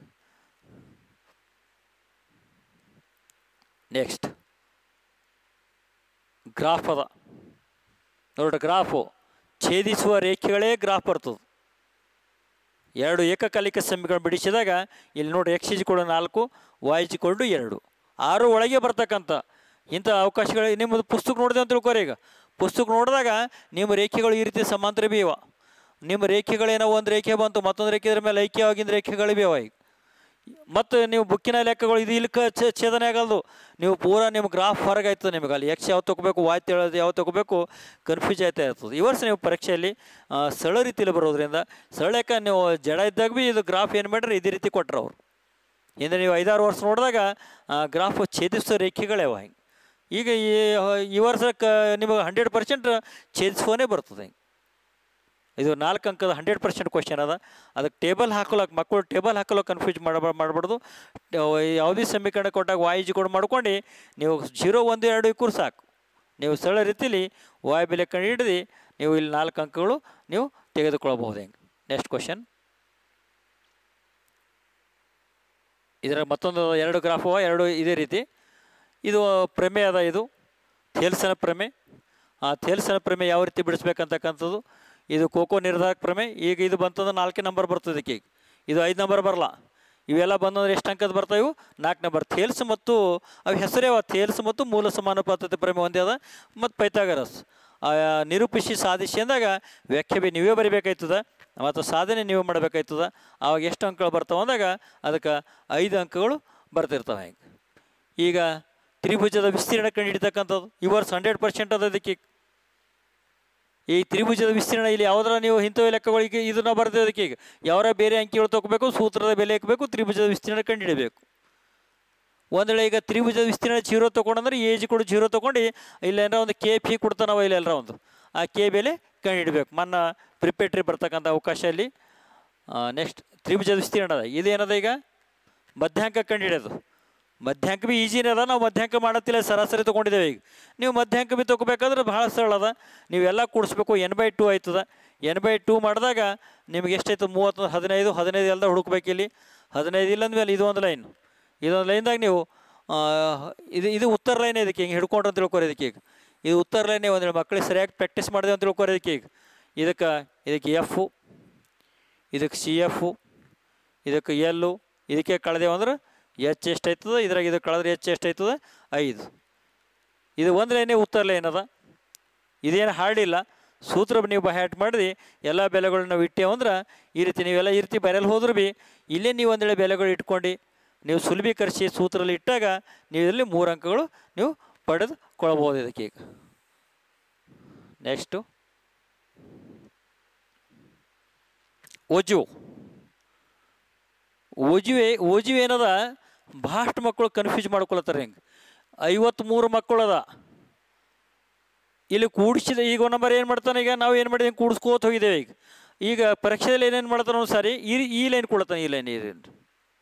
Speaker 1: ನೆಕ್ಸ್ಟ್ ಗ್ರಾಫ್ ಅದ ನೋಡ್ರಿ ಗ್ರಾಫು ಛೇದಿಸುವ ರೇಖೆಗಳೇ ಗ್ರಾಫ್ ಬರ್ತದೆ ಎರಡು ಏಕಕಾಲಿಕ ಸಮೀಕರಣ ಬಿಡಿಸಿದಾಗ ಇಲ್ಲಿ ನೋಡಿ ಎಕ್ಸ್ ಇಜಿಕೊಂಡು ನಾಲ್ಕು ವಾಯ್ ಇಜಿಕೊಂಡು ಎರಡು ಆರು ಒಳಗೆ ಬರ್ತಕ್ಕಂಥ ಇಂಥ ಅವಕಾಶಗಳು ನಿಮ್ಮದು ಪುಸ್ತಕ ನೋಡಿದೆ ಅಂತ ತಿಳ್ಕೊರಿ ಈಗ ಪುಸ್ತಕ ನೋಡಿದಾಗ ನಿಮ್ಮ ರೇಖೆಗಳು ಈ ರೀತಿ ಸಮಾಂತರ ಬಿ ಇವ ನಿಮ್ಮ ರೇಖೆಗಳೇನೋ ಒಂದು ರೇಖೆ ಬಂತು ಮತ್ತೊಂದು ರೇಖೆ ಇದ್ರ ಮೇಲೆ ಐಕ್ಯವಾಗಿಂದ ರೇಖೆಗಳು ಬಿ ಅವ ಈಗ ಮತ್ತು ನೀವು ಬುಕ್ಕಿನ ಲೆಕ್ಕಗಳು ಇದು ಇಲ್ಕ ಛೇ- ಛೇದನೆ ಆಗಲ್ದು ನೀವು ಪೂರಾ ನಿಮ್ಮ ಗ್ರಾಫ್ ಹೊರಗೆ ಆಯ್ತದೆ ನಿಮಗೆ ಅಲ್ಲಿ ಎಕ್ಸ್ ಯಾವ್ದು ತೊಗೋಬೇಕು ವಾಯ್ ಹೇಳೋದು ಯಾವ್ದು ತೊಗೋಬೇಕು ಕನ್ಫ್ಯೂಸ್ ಆಯ್ತಾ ಇರ್ತದೆ ಈ ವರ್ಷ ನೀವು ಪರೀಕ್ಷೆಯಲ್ಲಿ ಆ, ಸರಳ ರೀತಿಯಲ್ಲಿ ಬರೋದ್ರಿಂದ ಸರಳಕ್ಕೆ ನೀವು ಜಡ ಇದ್ದಾಗ ಭೀ ಇದು ಗ್ರಾಫ್ ಏನು ಮಾಡ್ರಿ ಇದೇ ರೀತಿ ಕೊಟ್ರು ಅವ್ರು ಹಿಂದೆ ನೀವು ಐದಾರು ವರ್ಷ ನೋಡಿದಾಗ ಗ್ರಾಫ್ ಛೇದಿಸೋ ರೇಖೆಗಳೇ ಅವ ಹಿಂಗೆ ಈಗ ಈ ಈ ವರ್ಷಕ್ಕೆ ನಿಮಗೆ ಹಂಡ್ರೆಡ್ ಪರ್ಸೆಂಟ್ ಛೇದಿಸ್ಫೋನೇ ಬರ್ತದೆ ಹಿಂಗೆ ಇದು ನಾಲ್ಕು ಅಂಕದ ಹಂಡ್ರೆಡ್ ಪರ್ಸೆಂಟ್ ಕ್ವಶನ್ ಅದ ಅದಕ್ಕೆ ಟೇಬಲ್ ಹಾಕೊಳ್ಳೋಕೆ ಮಕ್ಕಳು ಟೇಬಲ್ ಹಾಕೊಳ್ಳೋ ಕನ್ಫ್ಯೂಸ್ ಮಾಡಬ ಮಾಡಬಾರ್ದು ಯಾವುದೇ ಸಮೀಕರಣ ಕೊಟ್ಟಾಗ ವಾಯ್ ಜಿ ಕೂಡ ಮಾಡ್ಕೊಂಡು ನೀವು ಜೀರೋ ಒಂದು ಎರಡು ಇಕ್ಕೂರು ಸಾಕು ನೀವು ಸರಳ ರೀತಿಲಿ ವಾಯ್ ಬೆಲೆ ಕಂಡು ಹಿಡಿದು ನೀವು ಇಲ್ಲಿ ನಾಲ್ಕು ಅಂಕಗಳು ನೀವು ತೆಗೆದುಕೊಳ್ಳಬಹುದು ಹೆಂಗೆ ನೆಕ್ಸ್ಟ್ ಕ್ವಶನ್ ಇದರ ಮತ್ತೊಂದು ಎರಡು ಗ್ರಾಫ್ ಅವ ಎರಡು ಇದೇ ರೀತಿ ಇದು ಪ್ರಮೆ ಅದ ಇದು ಥೇಲ್ಸನ ಪ್ರಮೆ ಆ ಥೇಲ್ಸನ ಪ್ರಮೆ ಯಾವ ರೀತಿ ಬಿಡಿಸ್ಬೇಕಂತಕ್ಕಂಥದ್ದು ಇದು ಕೋಕೋ ನಿರ್ಧಾರಕ ಪ್ರಮೆ ಈಗ ಇದು ಬಂತಂದ್ರೆ ನಾಲ್ಕೇ ನಂಬರ್ ಬರ್ತದೆ ಇದಕ್ಕೆ ಈಗ ಇದು ಐದು ನಂಬರ್ ಬರಲ್ಲ ಇವೆಲ್ಲ ಬಂದಂದ್ರೆ ಎಷ್ಟು ಅಂಕದ ಬರ್ತಾವೆ ಇವು ನಾಲ್ಕು ನಂಬರ್ ಥೇಲ್ಸ್ ಮತ್ತು ಅವು ಹೆಸರೇ ಅವ ಥೇಲ್ಸ್ ಮತ್ತು ಮೂಲ ಸಮಾನುಪಾತತೆ ಪ್ರಮೆ ಒಂದೇ ಅದ ಮತ್ತು ಪೈಥಾಗರಸ್ ಆ, ನಿರೂಪಿಸಿ ಸಾಧಿಸಿ ಅಂದಾಗ ವ್ಯಾಖ್ಯೆ ಬಿ ನೀವೇ ಬರಿಬೇಕಾಯ್ತದ ಮತ್ತು ಸಾಧನೆ ನೀವೇ ಮಾಡಬೇಕಾಯ್ತದ ಆವಾಗ ಎಷ್ಟು ಅಂಕಗಳು ಬರ್ತಾವೆ ಅಂದಾಗ ಅದಕ್ಕೆ ಐದು ಅಂಕಗಳು ಬರ್ತಿರ್ತವೆ ಹೆಂಗೆ ಈಗ ತ್ರಿಭುಜದ ವಿಸ್ತೀರ್ಣ ಕಂಡುಹಿಡಿತಕ್ಕಂಥದ್ದು ಈ ವರ್ಷ ಹಂಡ್ರೆಡ್ ಪರ್ಸೆಂಟ್ ಅದ ಇದಕ್ಕೆ ಈ ತ್ರಿಭುಜದ ವಿಸ್ತೀರ್ಣ ಇಲ್ಲಿ ಯಾವ್ದಾರ ನೀವು ಇಂಥವು ಲೆಕ್ಕಗಳಿಗೆ ಇದನ್ನ ಬರ್ತೀವಿ ಅದಕ್ಕೆ ಈಗ ಯಾವ್ರ ಬೇರೆ ಅಂಕಿಗಳು ತಗೋಬೇಕು ಸೂತ್ರದ ಬೆಲೆ ಹಾಕಬೇಕು ತ್ರಿಭುಜದ ವಿಸ್ತೀರ್ಣ ಕಂಡುಹಿಡಬೇಕು ಒಂದು ವೇಳೆ ಈಗ ತ್ರಿಭುಜದ ವಿಸ್ತೀರ್ಣ ಜೀರೋ ತೊಗೊಂಡಂದ್ರೆ ಏಜ್ ಕೂಡ ಜೀರೋ ತೊಗೊಂಡು ಇಲ್ಲೇನಾರ ಒಂದು ಕೆ ಪಿ ಕೊಡ್ತಾನವ ಇಲ್ಲೆಲ್ಲರ ಒಂದು ಆ ಕೆ ಬೆಲೆ ಕಂಡುಹಿಡಬೇಕು ಮನ್ನ ಪ್ರಿಪೇಟ್ರಿ ಬರ್ತಕ್ಕಂಥ ಅವಕಾಶ ಇಲ್ಲಿ ನೆಕ್ಸ್ಟ್ ತ್ರಿಭುಜದ ವಿಸ್ತೀರ್ಣ ಅದ ಇದೇನದ ಈಗ ಮಧ್ಯಾಂಕ ಕಂಡುಹಿಡಿಯೋದು ಮಧ್ಯಾಂಕ ಬಿ ಈಜಿನೇ ಅದ ನಾವು ಮಧ್ಯಾಂಕ ಮಾಡತ್ತಿಲ್ಲ ಸರಾಸರಿ ತೊಗೊಂಡಿದ್ದೇವೆ ಈಗ ನೀವು ಮಧ್ಯಾಂಕ ಬಿ ತೊಗೋಬೇಕಾದ್ರೆ ಭಾಳ ಸರಳ ಅದ ನೀವೆಲ್ಲ ಕೂಡಿಸ್ಬೇಕು ಎನ್ ಬೈ ಟೂ ಆಯ್ತದ ಎನ್ ಬೈ ಟೂ ಮಾಡಿದಾಗ ನಿಮ್ಗೆ ಎಷ್ಟಾಯ್ತು ಮೂವತ್ತು ಹದಿನೈದು ಹದಿನೈದು ಎಲ್ಲ ಹುಡುಕ್ಬೇಕು ಇಲ್ಲಿ ಹದಿನೈದು ಇಲ್ಲ ಅಂದಮೇಲೆ ಇದು ಒಂದು ಲೈನ್ ಇದೊಂದು ಲೈನ್ದಾಗ ನೀವು ಆ, ಇದು ಇದು ಉತ್ತರ ಲೈನ್ ಇದಕ್ಕೆ ಹಿಂಗೆ ಹಿಡ್ಕೊಂಡ್ರೆ ಅಂತ ತಿಳ್ಕೊರಿ ಇದಕ್ಕೆ ಈಗ ಇದು ಉತ್ತರ ಲೈನೇ ಒಂದು ಮಕ್ಕಳಿಗೆ ಸರಿಯಾಗಿ ಪ್ರಾಕ್ಟೀಸ್ ಮಾಡಿದೆ ಅಂತ ತಿಳ್ಕೊರಿ ಇದಕ್ಕೆ ಈಗ ಇದಕ್ಕೆ ಇದಕ್ಕೆ ಎಫು ಇದಕ್ಕೆ ಸಿ ಎಫು ಇದಕ್ಕೆ ಎಲ್ಲು ಇದಕ್ಕೆ ಕಳೆದೇವು ಅಂದ್ರೆ ಎಚ್ ಎಷ್ಟು ಆಯ್ತದ ಇದ್ರಾಗ ಇದು ಕಳೆದ್ರೆ ಎಚ್ ಎಷ್ಟು ಆಯ್ತದ ಐದು ಇದು ಒಂದು ಲೈನೇ ಉತ್ತರ ಲೈನ್ ಅದ ಇದೇನು ಹಾರ್ಡಿಲ್ಲ ಸೂತ್ರ ನೀವು ಹ್ಯಾಟ್ ಮಾಡಿ ಎಲ್ಲ ಬೆಲೆಗಳನ್ನ ನಾವು ಇಟ್ಟೇವು ಅಂದ್ರೆ ಈ ರೀತಿ ನೀವೆಲ್ಲ ಈ ರೀತಿ ಬರೆಯಲು ಹೋದ್ರೂ ಭೀ ಇಲ್ಲೇ ನೀವು ಒಂದೇಳೆ ಬೆಲೆಗಳು ಇಟ್ಕೊಂಡು ನೀವು ಸುಲಭೀಕರಿಸಿ ಸೂತ್ರದಲ್ಲಿ ಇಟ್ಟಾಗ ನೀವು ಇದರಲ್ಲಿ ಮೂರು ಅಂಕಗಳು ನೀವು ಪಡೆದುಕೊಳ್ಳಬಹುದು ಇದಕ್ಕೆ ಈಗ ನೆಕ್ಸ್ಟು ಓಜು ಓಜುವೆ ಓಜು ಏನದ ಭಾಳಷ್ಟು ಮಕ್ಕಳು ಕನ್ಫ್ಯೂಸ್ ಮಾಡ್ಕೊಳತ್ತಾರೆ ಹಿಂಗೆ ಐವತ್ತ್ಮೂರು ಮಕ್ಕಳದ ಇಲ್ಲಿ ಕೂಡಿಸಿದ ಈಗ ಒಂದು ನಂಬರ್ ಏನು ಮಾಡ್ತಾನೆ ಈಗ ನಾವು ಏನು ಮಾಡಿದ್ವಿ ಕೂಡಿಸ್ಕೋತ ಹೋಗಿದ್ದೇವೆ ಈಗ ಈಗ ಪರೀಕ್ಷೆಯಲ್ಲಿ ಏನೇನು ಮಾಡ್ತಾನೆ ಒಂದು ಸಾರಿ ಈ ಈ ಲೈನ್ ಕೊಡ್ತಾನೆ ಈ ಲೈನ್ ಈ ಲೈನ್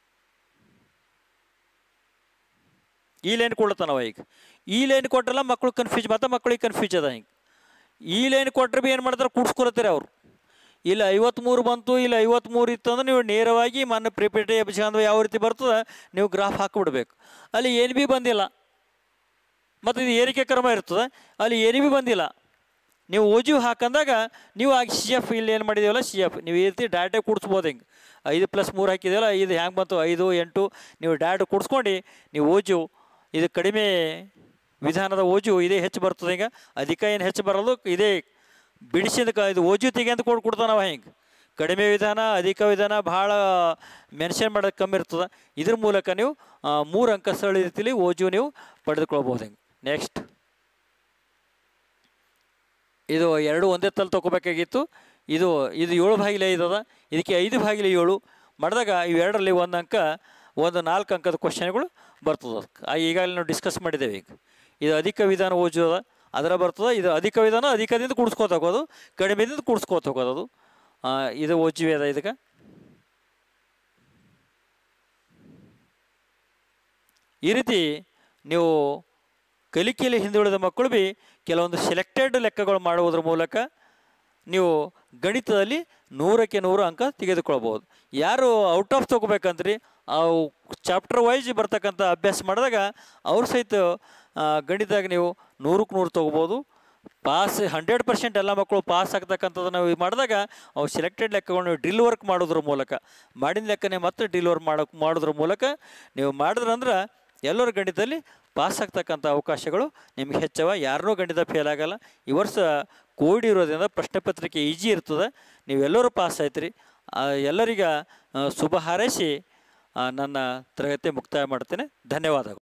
Speaker 1: ಈ ಲೈನ್ ಕೊಡ್ತಾನವ ಈಗ ಈ ಲೈನ್ ಕೊಟ್ಟಲ್ಲ ಮಕ್ಕಳು ಕನ್ಫ್ಯೂಸ್ ಮತ್ತೆ ಮಕ್ಕಳಿಗೆ ಕನ್ಫ್ಯೂಸ್ ಅದ ಹಿಂಗೆ ಈ ಲೈನ್ ಕೊಟ್ಟರೆ ಭೀ ಏನು ಮಾಡ್ತಾರೆ ಕೂಡಿಸ್ಕೊಳತ್ತಾರೆ ಅವರು ಇಲ್ಲಿ ಐವತ್ತ್ಮೂರು ಬಂತು ಇಲ್ಲಿ ಐವತ್ತ್ಮೂರು ಇತ್ತು ಅಂದ್ರೆ ನೀವು ನೇರವಾಗಿ ಮೊನ್ನೆ ಪ್ರಿಪೇಟೆ ಎಬ್ಸ್ಕೊಂಡು ಯಾವ ರೀತಿ ಬರ್ತದೆ ನೀವು ಗ್ರಾಫ್ ಹಾಕಿಬಿಡ್ಬೇಕು ಅಲ್ಲಿ ಏನು ಭೀ ಬಂದಿಲ್ಲ ಮತ್ತು ಇದು ಏರಿಕೆ ಕ್ರಮ ಇರ್ತದೆ ಅಲ್ಲಿ ಏನು ಭೀ ಬಂದಿಲ್ಲ ನೀವು ಓಜು ಹಾಕಂದಾಗ ನೀವು ಆಗ ಸಿ ಎಫ್ ಇಲ್ಲಿ ಏನು ಮಾಡಿದ್ದೀವಲ್ಲ ಸಿ ಎಫ್ ನೀವು ಈ ರೀತಿ ಡಾಟೆ ಕೂಡಿಸ್ಬೋದು ಹಿಂಗೆ ಐದು ಪ್ಲಸ್ ಮೂರು ಹಾಕಿದ್ದೀವಲ್ಲ ಐದು ಹ್ಯಾಂಗೆ ಬಂತು ಐದು ಎಂಟು ನೀವು ಡಾಟೆ ಕೂಡಿಸ್ಕೊಂಡು ನೀವು ಓಜು ಇದು ಕಡಿಮೆ ವಿಧಾನದ ಓಜು ಇದೇ ಹೆಚ್ಚು ಬರ್ತದೆ ಈಗ ಅಧಿಕ ಏನು ಹೆಚ್ಚು ಬರೋದು ಇದೇ ಬಿಡಿಸಿದ ಕ ಇದು ಓಜು ತೆಗೆಂದು ಕೊಟ್ಟು ಕೊಡ್ತಾನವ ಹಿಂಗೆ ಕಡಿಮೆ ವಿಧಾನ ಅಧಿಕ ವಿಧಾನ ಭಾಳ ಮೆನ್ಷನ್ ಮಾಡೋದು ಕಮ್ಮಿ ಇರ್ತದೆ ಇದ್ರ ಮೂಲಕ ನೀವು ಆ, ಮೂರು ಅಂಕ ಸರಳ ರೀತಿಲಿ ಓಜು ನೀವು ಪಡೆದುಕೊಳ್ಬೋದು ಹಿಂಗೆ ನೆಕ್ಸ್ಟ್ ಇದು ಎರಡು ಒಂದೇ ತಲೆ ತೊಗೋಬೇಕಾಗಿತ್ತು ಇದು ಇದು ಏಳು ಭಾಗಿಲೆ ಐದದ ಇದಕ್ಕೆ ಐದು ಭಾಗಿಲೆ ಏಳು ಮಾಡಿದಾಗ ಇವೆರಡರಲ್ಲಿ ಒಂದು ಅಂಕ ಒಂದು ನಾಲ್ಕು ಅಂಕದ ಕ್ವಶನ್ಗಳು ಬರ್ತದೆ ಅದಕ್ಕೆ. ಆ ಈಗಾಗಲೇ ನಾವು ಡಿಸ್ಕಸ್ ಮಾಡಿದ್ದೇವೆ ಈಗ ಇದು ಅಧಿಕ ವಿಧಾನ ಓಜು ಅದ ಅದರ ಬರ್ತದೆ ಇದು ಅಧಿಕ ವಿಧಾನ ಅಧಿಕದಿಂದ ಕೂಡಿಸ್ಕೋತ ಹೋಗೋದು ಕಡಿಮೆದಿಂದ ಕೂಡಿಸ್ಕೋತ ಹೋಗೋದು ಅದು ಆ, ಇದು ಓಜುವೆ ಅದ ಇದಕ್ಕೆ ಈ ರೀತಿ ನೀವು ಕಲಿಕೆಯಲ್ಲಿ ಹಿಂದುಳಿದ ಮಕ್ಕಳು ಭೀ ಕೆಲವೊಂದು ಸೆಲೆಕ್ಟೆಡ್ ಲೆಕ್ಕಗಳು ಮಾಡುವುದರ ಮೂಲಕ ನೀವು ಗಣಿತದಲ್ಲಿ ನೂರಕ್ಕೆ ನೂರು ಅಂಕ ತೆಗೆದುಕೊಳ್ಬೋದು ಯಾರು ಔಟ್ ಆಫ್ ತೊಗೋಬೇಕಂದ್ರಿ ಆ ಚಾಪ್ಟರ್ ವೈಸ್ ಬರ್ತಕ್ಕಂಥ ಅಭ್ಯಾಸ ಮಾಡಿದಾಗ ಅವ್ರ ಸಹಿತ ಆ, ಗಣಿತದಾಗ ನೀವು ನೂರಕ್ಕೆ ನೂರು ತೊಗೋಬೋದು ಪಾಸ್ ಹಂಡ್ರೆಡ್ ಪರ್ಸೆಂಟ್ ಎಲ್ಲ ಮಕ್ಕಳು ಪಾಸ್ ಆಗ್ತಕ್ಕಂಥದ್ದು ನಾವು ಮಾಡಿದಾಗ ಅವು ಸೆಲೆಕ್ಟೆಡ್ ಲೆಕ್ಕಗಳು ನೀವು ಡ್ರಿಲ್ ವರ್ಕ್ ಮಾಡೋದ್ರ ಮೂಲಕ ಮಾಡಿದ ಲೆಕ್ಕನೆ ಮತ್ತೆ ಡ್ರಿಲ್ ವರ್ಕ್ ಮಾಡೋ ಮಾಡೋದ್ರ ಮೂಲಕ ನೀವು ಮಾಡಿದ್ರಂದ್ರೆ ಎಲ್ಲರ ಗಣಿತದಲ್ಲಿ ಪಾಸ್ ಆಗ್ತಕ್ಕಂಥ ಅವಕಾಶಗಳು ನಿಮಗೆ ಹೆಚ್ಚವ ಯಾರನ್ನೂ ಗಣಿತ ಫೇಲ್ ಆಗಲ್ಲ ಈ ವರ್ಷ ಕೋವಿಡ್ ಇರೋದ್ರಿಂದ ಪ್ರಶ್ನೆ ಪತ್ರಿಕೆ ಈಜಿ ಇರ್ತದೆ ನೀವೆಲ್ಲರೂ ಪಾಸ್ ಆಯ್ತು ಎಲ್ಲರಿಗ ಆ, ಶುಭ ಹಾರೈಸಿ ಆ, ನನ್ನ ತರಗತಿ ಮುಕ್ತಾಯ ಮಾಡ್ತೇನೆ ಧನ್ಯವಾದಗಳು